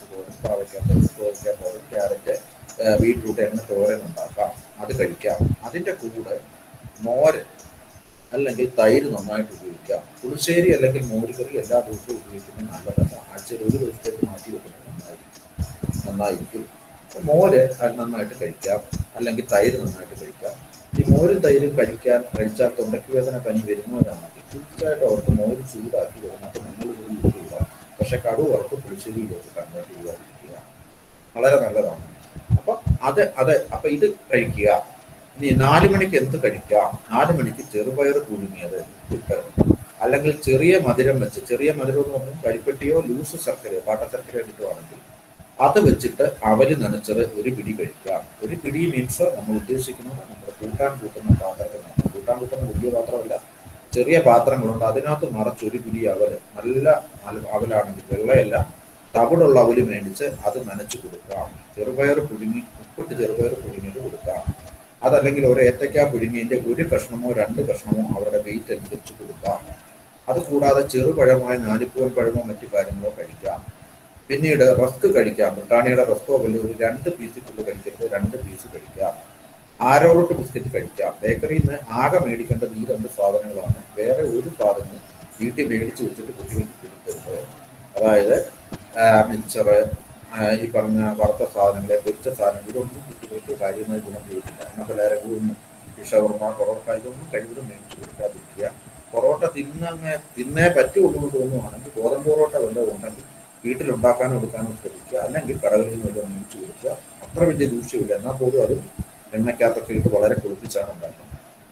പാവയ്ക്കാത്തോരൻ കോവയ്ക്കാത്തോരൻ ക്യാരറ്റ് ആ, ബീട്രൂട്ട് എങ്ങനെ തോരൻ ഉണ്ടാക്കാം അത് കഴിക്കാം അതിൻ്റെ കൂടെ മോര് അല്ലെങ്കിൽ തൈര് നന്നായിട്ട് ഉപയോഗിക്കാം പുളിശ്ശേരി അല്ലെങ്കിൽ മോരുകറി എല്ലാ ദിവസവും ഉപയോഗിക്കുന്നത് നല്ലതല്ല ആഴ്ചയിൽ ഒരു ദിവസത്തേക്ക് മാറ്റി വെക്കുന്നത് നന്നായിരിക്കും നന്നായിരിക്കും അപ്പൊ മോര് അത് നന്നായിട്ട് കഴിക്കാം അല്ലെങ്കിൽ തൈര് നന്നായിട്ട് കഴിക്കാം ഈ മോരും തൈരും കഴിക്കാൻ കഴിച്ചാൽ തൊണ്ടയ്ക്ക് വേദന പനി വരുന്നവരാണെങ്കിൽ തീർച്ചയായിട്ടും അവർക്ക് മോര് ചൂടാക്കി അതിനകത്ത് മഞ്ഞൾ കൂടി യൂസ് ചെയ്യുക പക്ഷെ കടുവ് അവർക്ക് പുളിശ്ശേരിയിലേക്ക് കൺവേർട്ട് ചെയ്യാതിരിക്കുക വളരെ നല്ലതാണ് അപ്പൊ അത് അത് അപ്പൊ ഇത് കഴിക്കുക ഇനി നാല് മണിക്ക് എന്ത് കഴിക്കാം നാല് മണിക്ക് ചെറുപയർ പുഴുങ്ങിയത് ഇട്ട് അല്ലെങ്കിൽ ചെറിയ മധുരം വെച്ച് ചെറിയ മധുരം എന്ന് പറഞ്ഞാൽ കരിപ്പെട്ടിയോ ലൂസ് ശർക്കരയോ പാട്ട ശർക്കരയോ കിട്ടുവാണെങ്കിൽ അത് വെച്ചിട്ട് അവല് നനച്ചത് ഒരു പിടി കഴിക്കാം ഒരു പിടി മീൻസ് നമ്മൾ ഉദ്ദേശിക്കുന്നത് നമ്മുടെ കൂട്ടാൻ കൂട്ടുന്ന പാത്രത്തിനാണ് കൂട്ടാൻ കൂട്ടുന്ന വലിയ പാത്രമല്ല ചെറിയ പാത്രങ്ങളുണ്ട് അതിനകത്ത് മറച്ച് ഒരു പിടി അവല് നല്ല നല്ല അവലാണെങ്കിൽ വെള്ളയല്ല തവിടുള്ള അവല് മേടിച്ച് അത് നനച്ച് കൊടുക്കാം ചെറുപയർ പുഴുങ്ങി ഉപ്പിട്ട് ചെറുപയർ പുഴുങ്ങിയിട്ട് കൊടുക്കാം അതല്ലെങ്കിൽ ഒരു ഏത്തയ്ക്ക പുഴുങ്ങിയതിന്റെ ഒരു കഷ്ണമോ രണ്ട് കഷ്ണമോ അവരുടെ വെയിറ്റ് അനുസരിച്ച് കൊടുക്കാം അത് കൂടാതെ ചെറുപഴമായ നാലിപ്പൂവൻ പഴമോ മറ്റു കാര്യങ്ങളോ കഴിക്കാം പിന്നീട് റസ്ക് കഴിക്കാം ബ്രിട്ടാനിയുടെ റസ്കോ വല്ല ഒരു രണ്ട് പീസ് ഫുള്ള് കഴിക്കരുത് രണ്ട് പീസ് കഴിക്കാം ആരോറൂട്ട് ബിസ്ക്കറ്റ് കഴിക്കാം ബേക്കറിയിൽ നിന്ന് ആകെ മേടിക്കേണ്ടത് ഈ രണ്ട് സാധനങ്ങളാണ് വേറെ ഒരു സാധനവും വീട്ടിൽ മേടിച്ച് വെച്ചിട്ട് കുട്ടികൾക്ക് കൊടുക്കരുത് അതായത് മിക്സറ് ഈ പറഞ്ഞ വറുത്ത സാധനങ്ങളെ പൊരിച്ച സാധനങ്ങൾ ഇതൊന്നും കുട്ടികൾക്ക് കാര്യമായി ഗുണം ചെയ്തില്ല എന്നാൽ പിള്ളേരൊന്നും ഷവർമ പൊറോട്ട ഇതൊന്നും കഴിവതും മേടിച്ച് കൊടുക്കാതിരിക്കുക പൊറോട്ട തിന്നങ്ങ് തിന്നേ പറ്റുള്ളൂ എന്ന് തോന്നുവാണെങ്കിൽ ഗോതമ്പ് പൊറോട്ട വല്ലതും ഉണ്ടെങ്കിൽ വീട്ടിലുണ്ടാക്കാനോ എടുക്കാനോ ശ്രമിക്കുക അല്ലെങ്കിൽ കടകളിൽ നിന്ന് വല്ലതും മേടിച്ച് കൊടുക്കുക അത്ര വലിയ ദൂഷ്യമില്ല എന്നാൽ പോലും അത് എണ്ണയ്ക്കകത്തൊക്കെ ഇട്ട് വളരെ കുളിപ്പിച്ചാണ് ഉണ്ടാക്കുന്നത്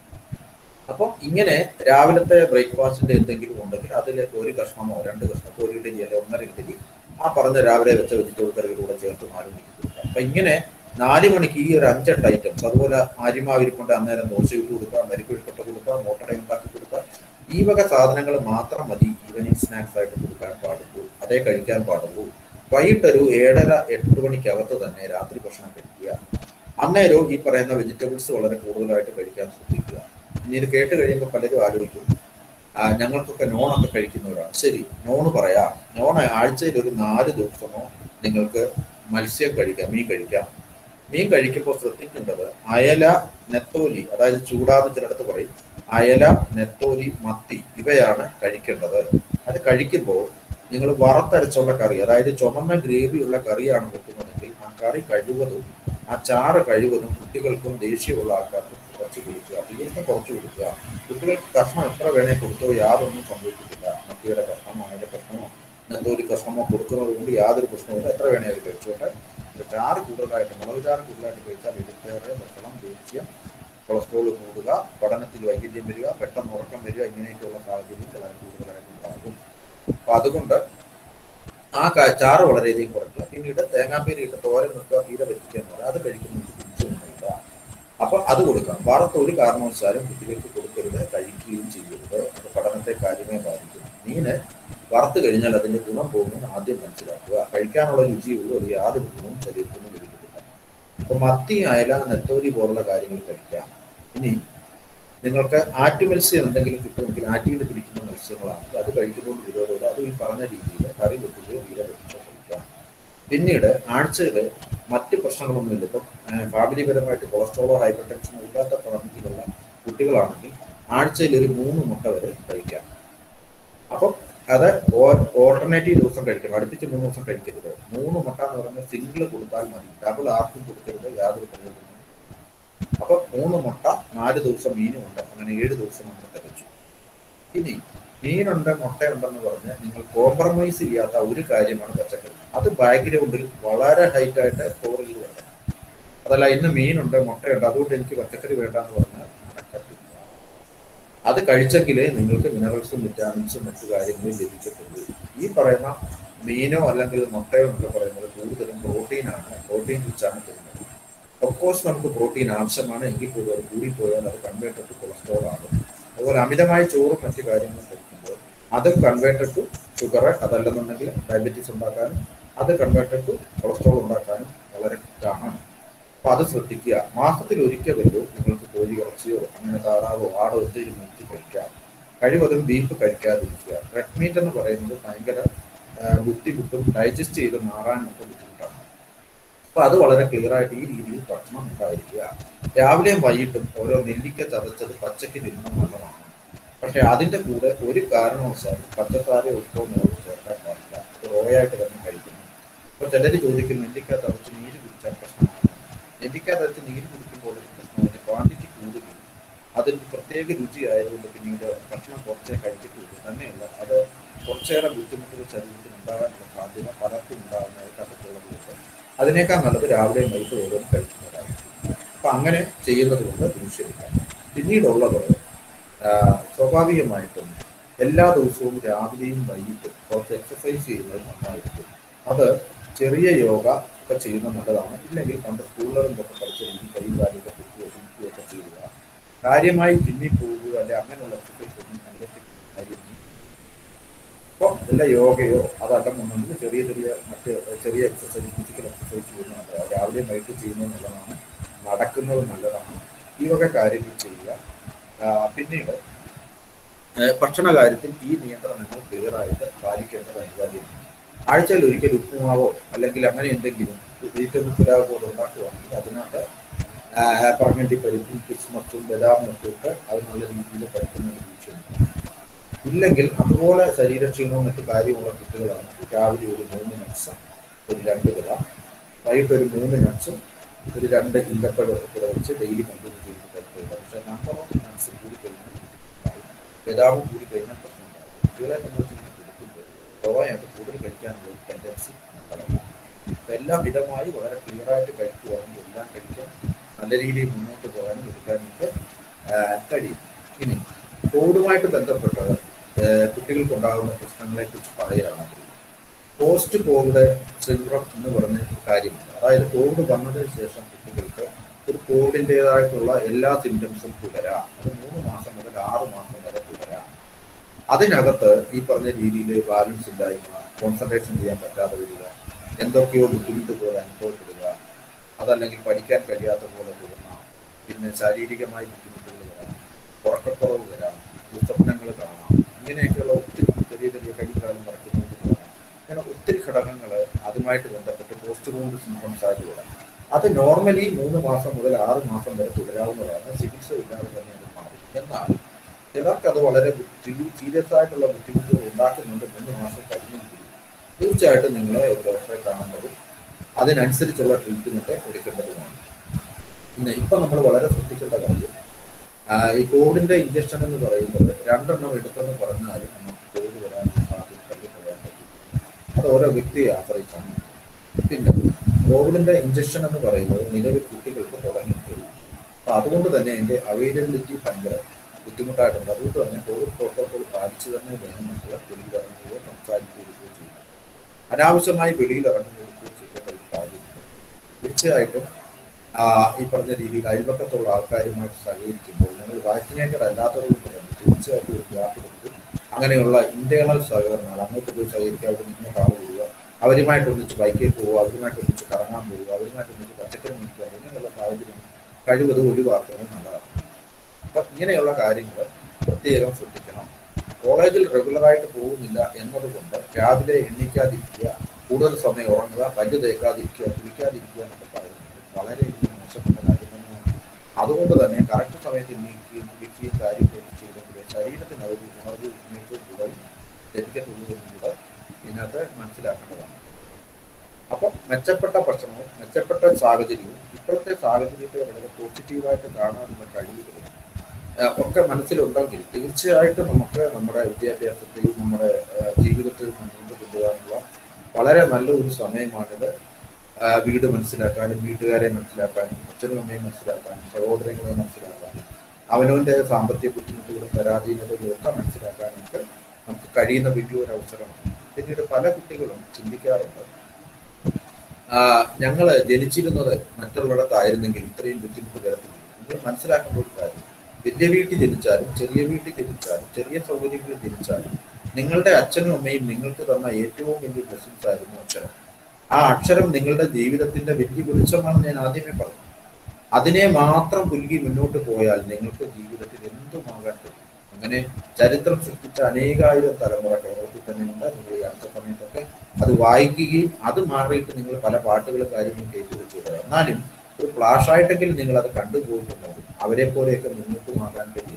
അപ്പം ഇങ്ങനെ രാവിലത്തെ ബ്രേക്ക്ഫാസ്റ്റിന്റെ എന്തെങ്കിലും ഉണ്ടെങ്കിൽ അതിൽ ഒരു കഷ്ണമോ രണ്ട് കഷ്ണമോ ഒരു ഇഡലി അല്ലെങ്കിൽ ഒന്നര ഇഡലി ആ പറഞ്ഞ രാവിലെ വെച്ച വെജിറ്റബിൾ കറികളൂടെ ചേർത്ത് നാല് മണിക്ക് കൊടുക്കാം അപ്പൊ ഇങ്ങനെ നാല് മണിക്ക് ഈ ഒരു അഞ്ചെട്ട് ഐറ്റംസ് അതുപോലെ ആര്യമാവിരിക്കൊണ്ട് അന്നേരം ദോശ ഇട്ട് കൊടുക്കാം മരിക്കുഴിക്കൊട്ട കൊടുക്കാം മോട്ടട ഉണ്ടാക്കി കൊടുക്കാം ഈ വക സാധനങ്ങൾ മാത്രം മതി ഈവനിങ് സ്നാക്സ് ആയിട്ട് കൊടുക്കാൻ പാടുള്ളൂ അതേ കഴിക്കാൻ പാടുള്ളൂ വൈകിട്ടൊരു ഏഴര എട്ട് മണിക്കകത്ത് തന്നെ രാത്രി ഭക്ഷണം കഴിക്കുക അന്നേരവും ഈ പറയുന്ന വെജിറ്റബിൾസ് വളരെ കൂടുതലായിട്ട് കഴിക്കാൻ ശ്രദ്ധിക്കുക ഇനി ഇത് കേട്ട് കഴിയുമ്പോൾ പലരും ആലോചിക്കും ആ, ഞങ്ങൾക്കൊക്കെ നോണൊക്കെ കഴിക്കുന്നവരാണ് ശരി നോണ് പറയാം നോൺ ആഴ്ചയിൽ ഒരു നാല് ദിവസമോ നിങ്ങൾക്ക് മത്സ്യം കഴിക്കാം മീൻ കഴിക്കാം മീൻ കഴിക്കുമ്പോൾ ശ്രദ്ധിക്കേണ്ടത് അയല നെത്തോലി അതായത് ചൂടാന്ന് ചിലടത്ത് പറയും അയല നെത്തോലി മത്തി ഇവയാണ് കഴിക്കേണ്ടത് അത് കഴിക്കുമ്പോൾ നിങ്ങൾ വറുത്തരച്ചുള്ള കറി അതായത് ചുമന്ന ഗ്രേവിയുള്ള കറിയാണ് വെക്കുന്നതെങ്കിൽ ആ കറി കഴിവതും ആ ചാറ് കഴിവതും കുട്ടികൾക്കും ദേഷ്യമുള്ള ആൾക്കാർക്കും കുറച്ച് കൊടുക്കുക തീർച്ച കുറച്ച് കൊടുക്കുക കുട്ടികൾക്ക് കഷ്ണം എത്ര വേണേ കൊടുത്തോ യാതൊന്നും സംഭവിക്കത്തില്ല മത്തിയുടെ കഷ്ണമോ അതിന്റെ കഷ്ണമോ നെന്തോലി കഷ്ണമോ കൊടുക്കുന്നത് കൊണ്ട് യാതൊരു പ്രശ്നവുമില്ല എത്ര വേണേ അത് കഴിച്ചോട്ടെ പക്ഷെ ചാറ് കൂടുതലായിട്ട് മുളക് ചാറ് കൂടുതലായിട്ട് കഴിച്ചാൽ ഇതിലേറെ ഭക്ഷണം ദേഷ്യം കൊളസ്ട്രോൾ കൂടുക പഠനത്തിൽ വൈകല്യം വരിക പെട്ടെന്ന് ഉറക്കം വരിക ഇങ്ങനെയൊക്കെയുള്ള സാഹചര്യം വളരെ കൂടുതലായിട്ട് ഉണ്ടാകും അപ്പൊ അതുകൊണ്ട് ആ ക- ചാറ് വളരെയധികം കുറയ്ക്കുക പിന്നീട് തേങ്ങാപ്പീരി ഇട്ട് തോരൻ നിൽക്കുക തീരെ വെച്ചിക്കുക എന്ന് പറയാം അത് കഴിക്കുന്നത് തിരിച്ചൊന്നുമില്ല അപ്പൊ അത് കൊടുക്കാം വറുത്ത ഒരു കാരണവശാലും കുട്ടികൾക്ക് കൊടുക്കരുത് കഴിക്കുകയും ചെയ്യരുത് അത് പഠനത്തെ കാര്യമായി ബാധിക്കും മീന് വറുത്ത് കഴിഞ്ഞാൽ അതിന്റെ ഗുണം പോകുമെന്ന് ആദ്യം മനസ്സിലാക്കുക കഴിക്കാനുള്ള രുചിയുള്ളൂ അത് യാതൊരു ഗുണവും ശരീരത്തിന് ലഭിക്കത്തില്ല അപ്പൊ മത്തി അയല നെത്തോലി പോലുള്ള കാര്യങ്ങൾ കഴിക്കാം ഇനി നിങ്ങൾക്ക് ആറ്റു മത്സ്യം എന്തെങ്കിലും കിട്ടുമെങ്കിൽ ആറ്റിയിൽ പിടിക്കുന്ന മത്സ്യങ്ങളാണെങ്കിൽ അത് കഴിക്കുമ്പോൾ വിരോധമില്ല അത് ഈ പറഞ്ഞ രീതിയിൽ കറി വെക്കുകയോ വീര വെക്കുകയോ കഴിക്കാം പിന്നീട് ആഴ്ചയിൽ മറ്റ് പ്രശ്നങ്ങളൊന്നുമില്ല ഇപ്പം ഫാമിലിപരമായിട്ട് കൊളസ്ട്രോളോ ഹൈപ്പർ ടെൻഷനോ ഇല്ലാത്ത പ്രായത്തിലുള്ള കുട്ടികളാണെങ്കിൽ ആഴ്ചയിൽ ഒരു മൂന്ന് മുട്ട വരെ കഴിക്കാം അപ്പം അത് ഓൾട്ടർനേറ്റീവ് ദിവസം കഴിക്കണം അടുപ്പിച്ച് മൂന്ന് ദിവസം കഴിക്കരുത് മൂന്ന് മുട്ട എന്ന് പറയുന്നത് സിംഗിൾ കൊടുത്താൽ മതി ഡബിൾ ആർക്കും കൊടുക്കരുത് യാതൊരു പ്രയോജനവും അപ്പൊ മൂന്ന് മുട്ട നാല് ദിവസം മീനുമുണ്ട് അങ്ങനെ ഏഴ് ദിവസം നമ്മൾ തികച്ചു ഇനി മീനുണ്ട് മുട്ടയുണ്ടെന്ന് പറഞ്ഞ് നിങ്ങൾ കോംപ്രമൈസ് ചെയ്യാത്ത ഒരു കാര്യമാണ് പച്ചക്കറി അത് ബാക്ക്ഗ്രൗണ്ടിൽ വളരെ ഹൈറ്റ് ആയിട്ട് സ്റ്റോർ ചെയ്ത് വേണം അതല്ല ഇന്ന് മീനുണ്ട് മുട്ടയുണ്ട് അതുകൊണ്ട് എനിക്ക് പച്ചക്കറി വേണ്ട എന്ന് പറഞ്ഞാൽ നടക്കത്തില്ല അത് കഴിച്ചെങ്കിലേ നിങ്ങൾക്ക് മിനറൽസും വിറ്റാമിൻസും മറ്റു കാര്യങ്ങളും ലഭിക്കത്തുള്ളൂ ഈ പറയുന്ന മീനോ അല്ലെങ്കിൽ മുട്ടയോ എന്നൊക്കെ പറയുന്നത് കൂടുതലും പ്രോട്ടീനാണ് പ്രോട്ടീൻ റിച്ചാണ് തരുന്നത് ഒഫ്കോഴ്സ് നമുക്ക് പ്രോട്ടീൻ ആവശ്യമാണ് എങ്കിൽ പോലും അത് കൂടിപ്പോയാൽ അത് കൺവേർട്ടഡ് ടു കൊളസ്ട്രോൾ ആണ് അതുപോലെ അമിതമായ ചോറും മറ്റു കാര്യങ്ങളും കഴിക്കുമ്പോൾ അത് കൺവേർട്ടഡ് ടു ഷുഗർ അതല്ലെന്നുണ്ടെങ്കിൽ ഡയബറ്റീസ് ഉണ്ടാക്കാനും അത് കൺവേർട്ടഡ് ടു കൊളസ്ട്രോൾ ഉണ്ടാക്കാനും വളരെ ഇതാണ് അപ്പൊ അത് ശ്രദ്ധിക്കുക മാസത്തിൽ ഒരിക്കലല്ലോ നിങ്ങൾക്ക് കോഴി ഇറച്ചിയോ അങ്ങനെ താറാവോ ആടോ എന്തെങ്കിലും മേടിച്ച് കഴിക്കാം കഴിവതും ബീഫ് കഴിക്കാതിരിക്കുക റെഡ് മീറ്റ് എന്ന് പറയുന്നത് ഭയങ്കര ആ, ബുദ്ധിമുട്ടും ഡൈജസ്റ്റ് ചെയ്ത് മാറാനും ഒക്കെ ബുദ്ധിമുട്ടാണ് അപ്പൊ അത് വളരെ ക്ലിയർ ആയിട്ട് ഈ രീതിയിൽ ഭക്ഷണം ഉണ്ടായിരിക്കുക രാവിലെയും വൈകിട്ടും ഓരോ നെല്ലിക്ക ചതച്ചത് പച്ചയ്ക്ക് തിന്നുന്നത് നല്ലതാണ് പക്ഷെ അതിന്റെ കൂടെ ഒരു കാരണവശാലും പച്ചക്കറി ഉപ്പോ മുളക് ചേർക്കാൻ പാടില്ല റോയായിട്ട് തന്നെ കഴിക്കുന്നു അപ്പൊ ചിലര് ചോദിക്കും നെല്ലിക്ക തറച്ച് നീര് കുടിച്ചാൽ പ്രശ്നമാണ് നെല്ലിക്ക തറച്ച് നീര് കുടിക്കുമ്പോൾ ഒരു പ്രശ്നമില്ല ക്വാണ്ടിറ്റി കൂടുകയും അതിന് പ്രത്യേക രുചി ആയതുകൊണ്ട് പിന്നീട് ഭക്ഷണം കുറച്ചേ കഴിച്ചിട്ടുള്ളൂ തന്നെയല്ല അത് കുറച്ചേറെ ബുദ്ധിമുട്ടുകൾ ശരീരത്തിന് ഉണ്ടാകാനുള്ള സാധ്യത പലർക്കും ഉണ്ടാകുന്നതായിട്ട് കണ്ടിട്ടുള്ളതുകൊണ്ട് അതിനേക്കാൾ നല്ലത് രാവിലെയും വൈകിട്ട് ഓരോന്നും കഴിക്കുന്നതാണ് അപ്പൊ അങ്ങനെ ചെയ്യുന്നത് കൊണ്ട് ദൂഷ്യമില്ല പിന്നീടുള്ളത് ആ, സ്വാഭാവികമായിട്ടും എല്ലാ ദിവസവും രാവിലെയും വൈകിട്ടും കുറച്ച് എക്സസൈസ് ചെയ്യുന്നത് നന്നായിരിക്കും അത് ചെറിയ യോഗ ഒക്കെ ചെയ്യുന്നത് നല്ലതാണ് ഇല്ലെങ്കിൽ പണ്ട് സ്കൂളുകളിലൊക്കെ പഠിച്ച രീതി കൈ കാലൊക്കെ കുത്തുകയോ കുത്തുകയൊക്കെ ചെയ്യുക കാര്യമായി ജിമ്മിൽ പോവുക അല്ലെ അങ്ങനെയുള്ള എക്സസൈസ് ഒന്നും കണ്ടെത്തിക്കുന്ന കാര്യമില്ല അപ്പോൾ വല്ല യോഗയോ അതല്ലെന്നുണ്ടെങ്കിൽ ചെറിയ ചെറിയ മറ്റ് ചെറിയ എക്സസൈസ് ഫിസിക്കൽ എക്സസൈസ് ചെയ്യുന്നത് നല്ലതാണ് രാവിലെയും വൈകിട്ട് ചെയ്യുന്നത് നല്ലതാണ് നടക്കുന്നത് നല്ലതാണ് ഈ വക കാര്യങ്ങൾ ചെയ്യുക ആ, പിന്നീട് ഏഹ് ഭക്ഷണ കാര്യത്തിൽ ഈ നിയന്ത്രണങ്ങൾ ക്ലിയർ ആയിട്ട് പാലിക്കേണ്ടത് അനിവാര്യമാണ് ആഴ്ചയിൽ ഒരിക്കൽ ഉപ്പുമാവോ അല്ലെങ്കിൽ അങ്ങനെ എന്തെങ്കിലും വീട്ടിൽ പുലാവ് പോലെ ഉണ്ടാക്കുകയാണെങ്കിൽ അതിനകത്ത് പറങ്ങണ്ടി പരിപ്പും കിസ്മത്തും ബദാമും ഒക്കെ ഇട്ട് അത് നല്ല രീതിയിൽ കഴിക്കുന്ന ഒരു വീഴ്ചയുണ്ട് ഇല്ലെങ്കിൽ അതുപോലെ ശരീരക്ഷീണവും മറ്റു കാര്യമുള്ള കുട്ടികളാണ് രാവിലെ ഒരു മൂന്ന് നട്ട്സ് ഒരു രണ്ട് വില വൈകിട്ട് ഒരു മൂന്ന് നട്ട്സും ഒരു രണ്ട് ഇല്ലപ്പഴം ഒക്കെ വെച്ച് ഡെയിലി കണ്ടിന്യൂ ചെയ്ത് കഴിക്കുക പക്ഷേ നമ്പർ ഓഫ് നട്ട്സ് കൂടി കഴിഞ്ഞാൽ ബദാമും കൂടി കഴിഞ്ഞാൽ പ്രശ്നമുണ്ടാകും കുട്ടികളെ നമ്മൾ ഇങ്ങനെ കൊടുക്കുമ്പോൾ സ്വാഭാവികമായിട്ട് കൂടുതൽ കഴിക്കാനുള്ള ഒരു ടെൻഡൻസി ഉണ്ടാകും അപ്പം എല്ലാം മിതമായി വളരെ ക്ലിയർ ആയിട്ട് കഴിക്കുവാണെങ്കിൽ എല്ലാം കഴിക്കാൻ നല്ല രീതിയിൽ മുന്നോട്ട് പോകാനും എടുക്കാനൊക്കെ ആ, കഴിയും ഇനി കോവിഡുമായിട്ട് ബന്ധപ്പെട്ട് ആ, കുട്ടികൾക്കുണ്ടാകുന്ന പ്രശ്നങ്ങളെ കുറിച്ച് പറയുകയാണെങ്കിൽ പോസ്റ്റ് കോവിഡ് സിൻഡ്രം എന്ന് പറഞ്ഞ ഒരു കാര്യമുണ്ട് അതായത് കോവിഡ് വന്നതിന് ശേഷം കുട്ടികൾക്ക് ഒരു കോവിഡിൻ്റെതായിട്ടുള്ള എല്ലാ സിംറ്റംസും തുടരാം അത് മൂന്ന് മാസം മുതൽ ആറ് മാസം വരെ തുടരാം അതിനകത്ത് ഈ പറഞ്ഞ രീതിയിൽ ബാലൻസ് ഇല്ലായ്മ കോൺസെൻട്രേഷൻ ചെയ്യാൻ പറ്റാതെ വരിക എന്തൊക്കെയോ ബുദ്ധിമുട്ട് പോലെ അനുഭവപ്പെടുക അതല്ലെങ്കിൽ പഠിക്കാൻ കഴിയാത്ത പോലെ തോന്നാം പിന്നെ ശാരീരികമായി ബുദ്ധിമുട്ടുകൾ വരാം ഉറക്കക്കുറവ് വരാം ദുസ്വപ്നങ്ങൾ കാണാം ഇങ്ങനെയൊക്കെയുള്ള ഒത്തിരി ചെറിയ ചെറിയ കൈകാലം നടക്കുന്നത് കാണാം അങ്ങനെ ഒത്തിരി ഘടകങ്ങൾ അതുമായിട്ട് ബന്ധപ്പെട്ട് പോസ്റ്റ് കോവിഡ് സിംറ്റംസ് ആയിട്ട് വരാം അത് നോർമലി മൂന്ന് മാസം മുതൽ ആറ് മാസം വരെ തുടരാവുന്നതാണ് ചികിത്സ ഇല്ലാതെ തന്നെ അത് മാറും എന്നാൽ ചിലർക്ക് അത് വളരെ സീരിയസ് ആയിട്ടുള്ള ബുദ്ധിമുട്ടുകൾ ഉണ്ടാക്കുന്നുണ്ട് മൂന്ന് മാസം കഴിഞ്ഞെങ്കിൽ തീർച്ചയായിട്ടും നിങ്ങൾ ഒരു ഡോക്ടറെ കാണുന്നതും അതിനനുസരിച്ചുള്ള ട്രീറ്റ്മെന്റ് എടുക്കേണ്ടതുമാണ് പിന്നെ ഇപ്പൊ നമ്മൾ വളരെ ശ്രദ്ധിക്കേണ്ട കാര്യം ആ, ഈ കോവിഡിന്റെ ഇഞ്ചക്ഷൻ എന്ന് പറയുന്നത് രണ്ടെണ്ണം എടുത്തെന്ന് പറഞ്ഞാലും നമുക്ക് കോവിഡ് വരാൻ സാധ്യത തള്ളിക്കളയാൻ പറ്റും അത് ഓരോ വ്യക്തിയെ ആശ്രയിച്ചാണ് പിന്നെ കോവിഡിന്റെ ഇഞ്ചക്ഷൻ എന്ന് പറയുന്നത് നിലവിൽ കുട്ടികൾക്ക് തുടങ്ങിയിട്ടില്ല അപ്പൊ അതുകൊണ്ട് തന്നെ അതിന്റെ അവൈലബിലിറ്റി ഭയങ്കര ബുദ്ധിമുട്ടായിട്ടുണ്ട് അതുകൊണ്ട് തന്നെ കോവിഡ് പ്രോട്ടോകോൾ പാലിച്ചു തന്നെ വേണം നമ്മൾ വെളിയിലിറങ്ങുകയോ സംസാരിക്കുകയോ ചെയ്യുന്നത് അനാവശ്യമായി വെളിയിലിറങ്ങുകയോ ചെയ്യേണ്ട ഒരു കാര്യമുണ്ട് തീർച്ചയായിട്ടും ആ, ഈ പറഞ്ഞ രീതിയിൽ അയൽപക്കത്തുള്ള ആൾക്കാരുമായിട്ട് സഹകരിക്കുമ്പോൾ നിങ്ങൾ വാക്സിനേറ്റഡ് അല്ലാത്തതുകൊണ്ട് തന്നെ തീർച്ചയായിട്ടും ഒരു ഗ്യാപ്പ് കൊടുത്ത് അങ്ങനെയുള്ള ഇന്റേണൽ സഹകരണങ്ങൾ അങ്ങോട്ട് പോയി സഹകരിക്കാതെ ഇങ്ങോട്ട് ആൾ വരിക അവരുമായിട്ട് ഒന്നിച്ച് ബൈക്കിൽ പോവുക അവരുമായിട്ട് ഒന്നിച്ച് കറങ്ങാൻ പോവുക അവരുമായിട്ട് ഒന്നിച്ച് പച്ചക്കറി മേടിക്കുക ഇങ്ങനെയുള്ള സാഹചര്യം കഴിവതും ഒഴിവാക്കുന്നത് നല്ലതാണ് അപ്പൊ ഇങ്ങനെയുള്ള കാര്യങ്ങൾ പ്രത്യേകം ശ്രദ്ധിക്കണം കോളേജിൽ റെഗുലറായിട്ട് പോകുന്നില്ല എന്നതുകൊണ്ട് രാവിലെ എണ്ണിക്കാതിരിക്കുക കൂടുതൽ സമയം ഉറങ്ങുക പല്ല് തേക്കാതിരിക്കുക കുളിക്കാതിരിക്കുക എന്നൊക്കെ പറയുന്നത് വളരെയധികം മോശപ്പെട്ട കാര്യം തന്നെയാണ് അതുകൊണ്ട് തന്നെ കറക്റ്റ് സമയത്ത് എണ്ണീക്കുകയും കുളിക്കുകയും കാര്യങ്ങളൊക്കെ ചെയ്തെങ്കിൽ ശരീരത്തിന് ഒരു ഉണർവ് ഉന്മേഷവും കൂടെ ലഭിക്കത്തുള്ളൂ എന്നും കൂടെ ഇതിനകത്ത് മനസ്സിലാക്കേണ്ടതാണ് അപ്പം മെച്ചപ്പെട്ട ഭക്ഷണവും മെച്ചപ്പെട്ട സാഹചര്യവും ഇപ്പോഴത്തെ സാഹചര്യത്തെ വളരെ പോസിറ്റീവായിട്ട് കാണാനുള്ള കഴിവുകളും ആ, ഒക്കെ മനസ്സിലുണ്ടെങ്കിൽ തീർച്ചയായിട്ടും നമുക്ക് നമ്മുടെ വിദ്യാഭ്യാസത്തെയും നമ്മുടെ ആ, ജീവിതത്തെയും മുന്നോട്ട് കൊണ്ടുപോകാനുള്ള വളരെ നല്ല ഒരു സമയമാണിത് ആ, വീട് മനസ്സിലാക്കാനും വീട്ടുകാരെ മനസ്സിലാക്കാനും അച്ഛനും അമ്മയും മനസ്സിലാക്കാനും സഹോദരങ്ങളെ മനസ്സിലാക്കാനും അവനവന്റെ സാമ്പത്തിക ബുദ്ധിമുട്ടുകളും പരാധീനതകളും ഒക്കെ മനസ്സിലാക്കാനും ഒക്കെ നമുക്ക് കഴിയുന്ന വലിയൊരു അവസരമാണ് പിന്നീട് പല കുട്ടികളും ചിന്തിക്കാറുണ്ട് ആ, ഞങ്ങള് ജനിച്ചിരുന്നത് മറ്റുള്ളിടത്തായിരുന്നെങ്കിൽ ഇത്രയും ബുദ്ധിമുട്ട് വരത്തില്ല നിങ്ങൾ മനസ്സിലാക്കേണ്ട ഒരു കാര്യം വലിയ വീട്ടിൽ ജനിച്ചാലും ചെറിയ വീട്ടിൽ ജനിച്ചാലും ചെറിയ സൗകര്യങ്ങളിൽ ജനിച്ചാലും നിങ്ങളുടെ അച്ഛനും അമ്മയും നിങ്ങൾക്ക് തന്ന ഏറ്റവും വലിയ ബ്ലെസ്സിങ്സ് ആയിരുന്നു അക്ഷരം ആ അക്ഷരം നിങ്ങളുടെ ജീവിതത്തിന്റെ വലിയ വെളിച്ചമാണെന്ന് ഞാൻ ആദ്യമേ പറഞ്ഞു അതിനെ മാത്രം പുലുകി മുന്നോട്ട് പോയാൽ നിങ്ങൾക്ക് ജീവിതത്തിൽ എന്തുമാകാൻ കഴിയും അങ്ങനെ ചരിത്രം സൃഷ്ടിച്ച അനേകായിരം തലമുറ കേരളത്തിൽ തന്നെയുണ്ട് നിങ്ങൾ ഈ അടുത്ത സമയത്തൊക്കെ അത് വായിക്കുകയും അത് മാറിയിട്ട് നിങ്ങൾ പല പാട്ടുകളും കാര്യങ്ങളും കേട്ടു വെച്ച് എന്നാലും ഒരു ഫ്ലാഷ് ആയിട്ടെങ്കിലും നിങ്ങൾ അത് കണ്ടുപോയിട്ടുണ്ടാവും അവരെ പോലെയൊക്കെ മുന്നോട്ട് മാറാൻ കഴിയും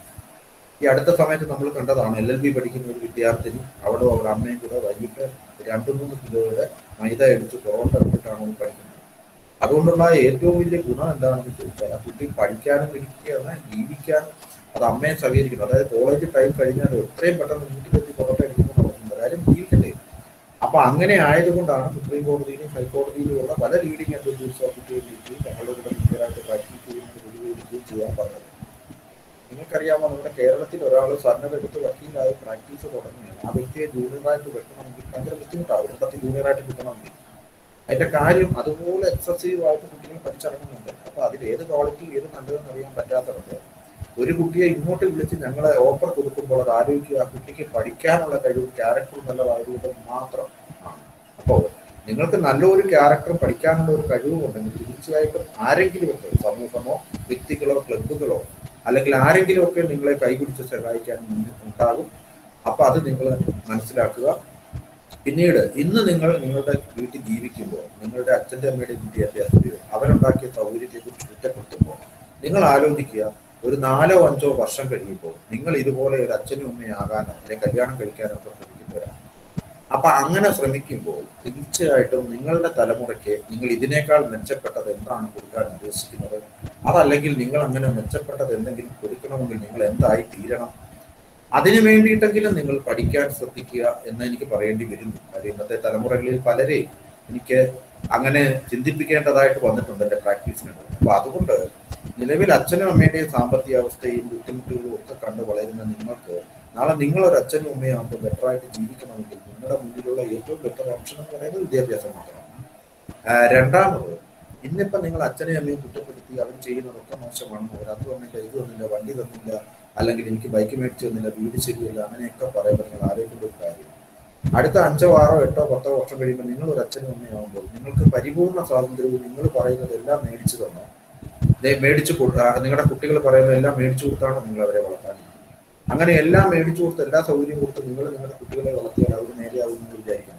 ഈ അടുത്ത സമയത്ത് നമ്മൾ കണ്ടതാണ് എൽ എൽ ബി പഠിക്കുന്ന ഒരു വിദ്യാർത്ഥിനി അവിടെ അവർ അമ്മയും കൂടെ വൈകിട്ട് രണ്ട് മൂന്ന് കിലോയുടെ മൈദ എടുത്ത് പുറത്തെടുത്തിട്ടാണ് അവൾ പഠിക്കുന്നത് അതുകൊണ്ടുള്ള ഏറ്റവും വലിയ ഗുണം എന്താണെന്ന് ചോദിച്ചാൽ ആ കുട്ടി പഠിക്കാനും ഇരിക്കുകയാണ് ജീവിക്കാനും അത് അമ്മയെ സഹകരിക്കുന്നു അതായത് കോളേജ് ടൈം കഴിഞ്ഞാൽ എത്രയും പെട്ടെന്ന് വീട്ടിലെത്തി പുറത്തെടുക്കുന്നു നടക്കുന്നത് കാര്യം ജീവിക്കണ്ടേ അപ്പൊ അങ്ങനെ ആയതുകൊണ്ടാണ് സുപ്രീം കോടതിയിലും ഹൈക്കോടതിയിലും ഉള്ള പല ലീഡിംഗ് അഡ്വക്കേറ്റ്സ് ഓഫീസുകളിലേക്ക് ഞങ്ങളുടെ കൂടെ ക്ലിയറായിട്ട് പ്രാക്ടീസ് ചെയ്യുന്നത് വെല്ലുവിളിക്കുകയും ചെയ്യാൻ പറഞ്ഞത് നിങ്ങൾക്കറിയാമോ നമ്മുടെ കേരളത്തിൽ ഒരാൾ സർണർ എടുത്ത് വക്കീലായി പ്രാക്ടീസ് തുടങ്ങിയാണ് ആ വ്യക്തിയെ ജൂനിയറായിട്ട് വെക്കണമെങ്കിൽ ഭയങ്കര ബുദ്ധിമുട്ടാണ് വൃത്തത്തിൽ ജൂനിയറായിട്ട് കിട്ടണമെങ്കിൽ അതിന്റെ കാര്യം അതുപോലെ എക്സസീവ് ആയിട്ട് കുട്ടികൾ പഠിച്ചിറങ്ങുന്നുണ്ട് അപ്പൊ അതിൽ ഏത് ക്വാളിറ്റി ഏത് നല്ലതെന്ന് അറിയാൻ പറ്റാത്തവർക്ക് ഒരു കുട്ടിയെ ഇങ്ങോട്ട് വിളിച്ച് ഞങ്ങളെ ഓഫർ കൊടുക്കുമ്പോൾ അത് ആലോചിക്കുക ആ കുട്ടിക്ക് പഠിക്കാനുള്ള കഴിവും ക്യാരക്ടറും നല്ലതായതുകൊണ്ട് മാത്രം ആണ് അപ്പോൾ നിങ്ങൾക്ക് നല്ലൊരു ക്യാരക്ടർ പഠിക്കാനുള്ള ഒരു കഴിവും ഉണ്ടെങ്കിൽ തീർച്ചയായിട്ടും ആരെങ്കിലും ഒക്കെ സമൂഹമോ വ്യക്തികളോ ക്ലബുകളോ അല്ലെങ്കിൽ ആരെങ്കിലും ഒക്കെ നിങ്ങളെ കൈപിടിച്ച് സഹായിക്കാൻ മുന്നിൽ ഉണ്ടാകും അപ്പൊ അത് നിങ്ങൾ മനസ്സിലാക്കുക പിന്നീട് ഇന്ന് നിങ്ങൾ നിങ്ങളുടെ വീട്ടിൽ ജീവിക്കുമ്പോൾ നിങ്ങളുടെ അച്ഛൻ്റെ അമ്മയുടെ വിദ്യാഭ്യാസത്തെയോ അവരുണ്ടാക്കിയ സൗകര്യത്തെ കുറിച്ച് കുറ്റപ്പെടുത്തുമ്പോൾ നിങ്ങൾ ആലോചിക്കുക ഒരു നാലോ അഞ്ചോ വർഷം കഴിയുമ്പോൾ നിങ്ങൾ ഇതുപോലെ ഒരു അച്ഛനും അമ്മയും ആകാനോ അല്ലെങ്കിൽ കല്യാണം കഴിക്കാനോ ഒക്കെ ശ്രമിക്കുന്നവരാണ് അപ്പൊ അങ്ങനെ ശ്രമിക്കുമ്പോൾ തീർച്ചയായിട്ടും നിങ്ങളുടെ തലമുറയ്ക്ക് നിങ്ങൾ ഇതിനേക്കാൾ മെച്ചപ്പെട്ടത് എന്താണ് കൊടുക്കാൻ ഉദ്ദേശിക്കുന്നത് അതല്ലെങ്കിൽ നിങ്ങൾ അങ്ങനെ മെച്ചപ്പെട്ടത് എന്തെങ്കിലും കൊടുക്കണമെങ്കിൽ നിങ്ങൾ എന്തായി തീരണം അതിനു വേണ്ടിയിട്ടെങ്കിലും നിങ്ങൾ പഠിക്കാൻ ശ്രദ്ധിക്കുക എന്ന് എനിക്ക് പറയേണ്ടി വരുന്നു കാര്യം ഇന്നത്തെ തലമുറകളിൽ പലരെയും എനിക്ക് അങ്ങനെ ചിന്തിപ്പിക്കേണ്ടതായിട്ട് വന്നിട്ടുണ്ട് എൻ്റെ പ്രാക്ടീസിനുണ്ട് അപ്പൊ അതുകൊണ്ട് നിലവിൽ അച്ഛനും അമ്മയുടെയും സാമ്പത്തിക അവസ്ഥയും ബുദ്ധിമുട്ടുകളും ഒക്കെ കണ്ട് വളരുന്ന നിങ്ങൾക്ക് നാളെ നിങ്ങളൊരു അച്ഛനും അമ്മയും ആകുമ്പോൾ ബെറ്റർ ആയിട്ട് ജീവിക്കണമെങ്കിൽ നിങ്ങളുടെ മുന്നിലുള്ള ഏറ്റവും ബെറ്റർ ഓപ്ഷൻ എന്ന് പറയുന്നത് വിദ്യാഭ്യാസം മാത്രമാണ് ആ, രണ്ടാമത് ഇന്നിപ്പം നിങ്ങൾ അച്ഛനെയും അമ്മയും കുറ്റപ്പെടുത്തി അവർ ചെയ്യുന്നതൊക്കെ മോശമാണ് അവർ അത് തന്നില്ല ഇത് തന്നില്ല വണ്ടി തന്നില്ല അല്ലെങ്കിൽ എനിക്ക് ബൈക്ക് മേടിച്ചു തന്നില്ല വീട് ശരിയല്ല അങ്ങനെയൊക്കെ പറയുമ്പോൾ നിങ്ങൾ ആലോചിക്കേണ്ട ഒരു കാര്യം അടുത്ത അഞ്ചോ ആറോ എട്ടോ പത്തോ വർഷം കഴിയുമ്പോൾ നിങ്ങൾ ഒരു അച്ഛനും അമ്മയാകുമ്പോൾ നിങ്ങൾക്ക് പരിപൂർണ്ണ സ്വാതന്ത്ര്യവും നിങ്ങൾ പറയുന്നത് എല്ലാം മേടിച്ചു തന്നോ ദേ മേടിച്ചു കൊടു- ആ, നിങ്ങളുടെ കുട്ടികൾ പറയുന്നത് എല്ലാം മേടിച്ചു കൊടുത്താണ് നിങ്ങൾ അവരെ വളർത്താൻ അങ്ങനെ എല്ലാം മേടിച്ചു കൊടുത്ത് എല്ലാ സൗകര്യം കൊടുത്ത് നിങ്ങൾ നിങ്ങളുടെ കുട്ടികളെ വളർത്തിയാൽ അവർ നേരെയാവുമെന്ന് വിചാരിക്കുന്നുണ്ട്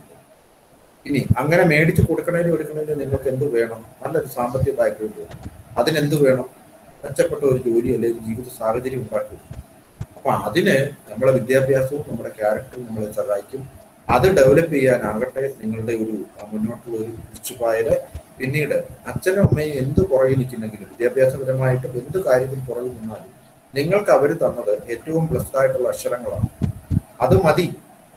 ഇനി അങ്ങനെ മേടിച്ചു കൊടുക്കണേലും എടുക്കണേലും നിങ്ങൾക്ക് എന്ത് വേണം നല്ലൊരു സാമ്പത്തിക ബാക്ക്ഗ്രൗണ്ട് വേണം അതിനെന്ത് വേണം മെച്ചപ്പെട്ട ഒരു ജോലി അല്ലെങ്കിൽ ജീവിത സാഹചര്യം ഉണ്ടാക്കും അപ്പൊ അതിന് നമ്മളെ വിദ്യാഭ്യാസവും നമ്മുടെ ക്യാരക്ടറും നമ്മളെ സഹായിക്കും അത് ഡെവലപ്പ് ചെയ്യാനാകട്ടെ നിങ്ങളുടെ ഒരു ആ, മുന്നോട്ടുള്ള ഒരു ചുറ്റുപായല് പിന്നീട് അച്ഛനും അമ്മയും എന്ത് പുറകിൽ നിൽക്കുന്നെങ്കിലും വിദ്യാഭ്യാസപരമായിട്ടും എന്ത് കാര്യത്തിൽ പുറകിൽ നിന്നാലും നിങ്ങൾക്ക് അവർ തന്നത് ഏറ്റവും ബ്ലസ്ഡ് ആയിട്ടുള്ള അക്ഷരങ്ങളാണ് അത് മതി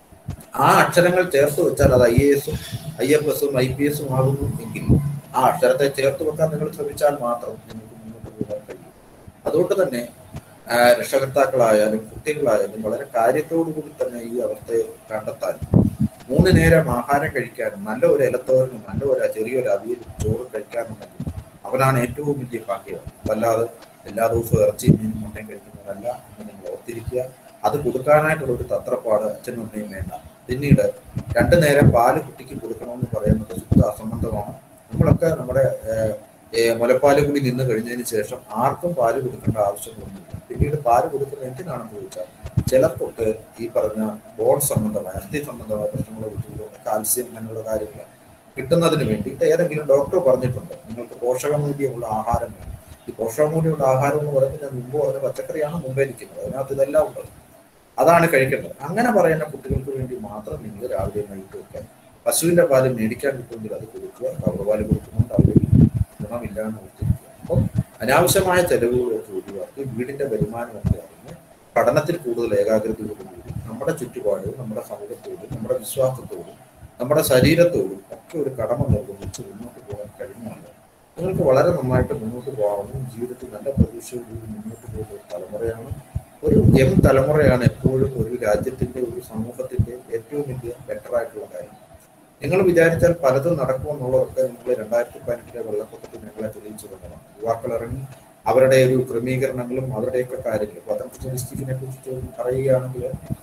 ആ അക്ഷരങ്ങൾ ചേർത്ത് വെച്ചാൽ അത് ഐ എ എസും ഐ എഫ് എസും ഐ പി എസും ആകുന്നു എങ്കിൽ ആ അക്ഷരത്തെ ചേർത്ത് വെക്കാൻ നിങ്ങൾ ശ്രമിച്ചാൽ മാത്രം നിങ്ങൾക്ക് മുന്നോട്ട് പോകാൻ കഴിയും അതുകൊണ്ട് തന്നെ ആ, രക്ഷകർത്താക്കളായാലും കുട്ടികളായാലും വളരെ കാര്യത്തോടു കൂടി തന്നെ ഈ അവസ്ഥയെ കണ്ടെത്താൻ മൂന്ന് നേരം ആഹാരം കഴിക്കാനും നല്ല ഒരു ഇലത്തോരനും നല്ല ഒരു ചെറിയൊരു അവിയലും ചോറ് കഴിക്കാനുണ്ടെങ്കിൽ അവനാണ് ഏറ്റവും വലിയ ഭാഗ്യം അതല്ലാതെ എല്ലാ ദിവസവും ഇറച്ചിയും മീനും മുട്ടയും കഴിക്കുന്നതല്ല എന്ന് നിങ്ങൾ ഓർത്തിരിക്കുക അത് കൊടുക്കാനായിട്ടുള്ള ഒരു തത്രപ്പാട് അച്ഛനും അമ്മയും വേണ്ട പിന്നീട് രണ്ടു നേരം പാല് കുട്ടിക്ക് കൊടുക്കണമെന്ന് പറയുന്നത് ശുദ്ധ അസംബന്ധമാണ് നമ്മളൊക്കെ നമ്മുടെ ഏഹ്, ഏഹ്, മുലപ്പാല് കൂടി നിന്ന് കഴിഞ്ഞതിന് ശേഷം ആർക്കും പാല് കൊടുക്കേണ്ട ആവശ്യമൊന്നുമില്ല പിന്നീട് പാല് കൊടുക്കുന്നത് എന്തിനാണെന്ന് ചോദിച്ചാൽ ചിലർക്കൊക്കെ ഈ പറഞ്ഞ ബോൺ സംബന്ധമായ അസ്ഥി സംബന്ധമായ പ്രശ്നങ്ങളെ കുറിച്ചുള്ള കാൽസ്യം അങ്ങനെയുള്ള കാര്യങ്ങൾ കിട്ടുന്നതിന് വേണ്ടിയിട്ട് ഏതെങ്കിലും ഡോക്ടർ പറഞ്ഞിട്ടുണ്ട് നിങ്ങൾക്ക് പോഷകമൂല്യമുള്ള ആഹാരം വേണം ഈ പോഷകമൂല്യമുള്ള ആഹാരം എന്ന് പറയുന്നത് ഞാൻ മുമ്പ് പറഞ്ഞ പച്ചക്കറിയാണ് മുമ്പേ ഇരിക്കുന്നത് അതിനകത്ത് ഇതെല്ലാം ഉണ്ട് അതാണ് കഴിക്കേണ്ടത് അങ്ങനെ പറയുന്ന കുട്ടികൾക്ക് വേണ്ടി മാത്രം നിങ്ങൾ രാവിലെ വൈകിട്ട് വെക്കാൻ പശുവിന്റെ പാല് മേടിക്കാൻ കിട്ടുമെങ്കിൽ അത് കൊടുക്കുക കവർ പാല് കൊടുക്കുന്നുണ്ട് അവർ ഗുണമില്ല എന്ന് ഓർത്തിരിക്കുക അപ്പം അനാവശ്യമായ ചെലവുകളൊക്കെ ഒഴിവാക്കി വീടിന്റെ വരുമാനമൊക്കെ അറിഞ്ഞ് പഠനത്തിൽ കൂടുതൽ ഏകാഗ്രതയോടുകൂടി നമ്മുടെ ചുറ്റുപാടും നമ്മുടെ സമൂഹത്തോടും നമ്മുടെ വിശ്വാസത്തോടും നമ്മുടെ ശരീരത്തോടും ഒക്കെ ഒരു കടമ നിർവഹിച്ച് മുന്നോട്ട് പോകാൻ കഴിഞ്ഞാൽ നിങ്ങൾക്ക് വളരെ നന്നായിട്ട് മുന്നോട്ട് പോകാവുന്ന ജീവിതത്തിൽ നല്ല പ്രതീക്ഷയോടുകൂടി മുന്നോട്ട് പോകുന്ന ഒരു തലമുറയാണ് ഒരു എം തലമുറയാണ് എപ്പോഴും ഒരു രാജ്യത്തിന്റെ ഒരു സമൂഹത്തിന്റെ ഏറ്റവും വലിയ ബെറ്റർ ആയിട്ടുള്ള കാര്യം നിങ്ങൾ വിചാരിച്ചാൽ പലതും നടക്കുമെന്നുള്ളതൊക്കെ നിങ്ങൾ രണ്ടായിരത്തി പതിനെട്ടിലെ വെള്ളപ്പൊക്കത്തിൽ ഞങ്ങളെ തെളിയിച്ചു തന്നതാണ് യുവാക്കൾ ഇറങ്ങി അവരുടെ ഒരു ക്രമീകരണങ്ങളും അവരുടെയൊക്കെ കാര്യങ്ങളും പതനത്തിന്റെ ഡിസ്ട്രിക്റ്റിനെ കുറിച്ച് പറയുകയാണെങ്കിൽ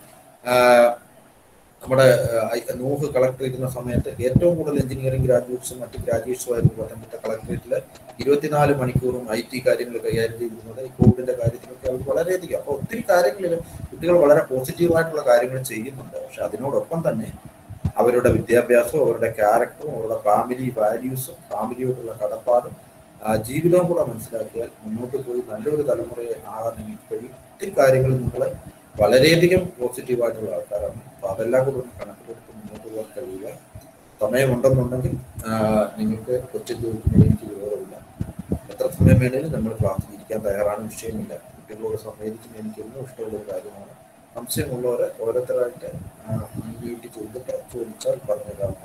ആഹ്, നമ്മുടെ ആഹ്, ഐ- നൂഹ് കളക്ടർ ഇരുന്ന സമയത്ത് ഏറ്റവും കൂടുതൽ എഞ്ചിനീയറിംഗ് ഗ്രാജുവേറ്റ്സും മറ്റ് ഗ്രാജുവേറ്റ്സും ആയിരുന്നു പത്തനംതിട്ട കളക്ടറേറ്റിൽ ഇരുപത്തിനാല് മണിക്കൂറും ഐ ടി കാര്യങ്ങൾ കൈകാര്യം ചെയ്തിരുന്നത് ഈ കോവിഡിന്റെ കാര്യത്തിലൊക്കെ അവർ വളരെയധികം അപ്പോൾ ഒത്തിരി കാര്യങ്ങളിൽ കുട്ടികൾ വളരെ പോസിറ്റീവായിട്ടുള്ള കാര്യങ്ങൾ ചെയ്യുന്നുണ്ട് പക്ഷെ അതിനോടൊപ്പം തന്നെ അവരുടെ വിദ്യാഭ്യാസവും അവരുടെ ക്യാരക്ടറും അവരുടെ ഫാമിലി വാല്യൂസും ഫാമിലിയോടുള്ള കടപ്പാടും ആ, ജീവിതവും കൂടെ മനസ്സിലാക്കിയാൽ മുന്നോട്ട് പോയി നല്ലൊരു തലമുറയെ ആകാൻ നിങ്ങൾക്ക് കഴിയും ഒത്തിരി കാര്യങ്ങളിൽ നിങ്ങളെ വളരെയധികം പോസിറ്റീവായിട്ടുള്ള ആൾക്കാരാണ് അപ്പൊ അതെല്ലാം കൂടെ ഒന്ന് കണക്കിലെടുത്ത് മുന്നോട്ട് പോകാൻ കഴിയുക സമയമുണ്ടെന്നുണ്ടെങ്കിൽ ആ, നിങ്ങൾക്ക് കൊച്ചു ചോദിക്കുന്നതിന് എനിക്ക് വിരോധമില്ല എത്ര സമയം വേണേലും നമ്മൾ ക്ലാസ്സിൽ ഇരിക്കാൻ തയ്യാറാണ് വിഷയമില്ല കുട്ടികളോട് സംവേദിക്കുന്ന എനിക്ക് എന്നും ഇഷ്ടമുള്ള ഒരു കാര്യമാണ് സംശയമുള്ളവരെ ഓരോരുത്തരായിട്ട് വീട്ടിൽ ചെയ്തിട്ട് ചോദിച്ചാൽ പറഞ്ഞുതരാം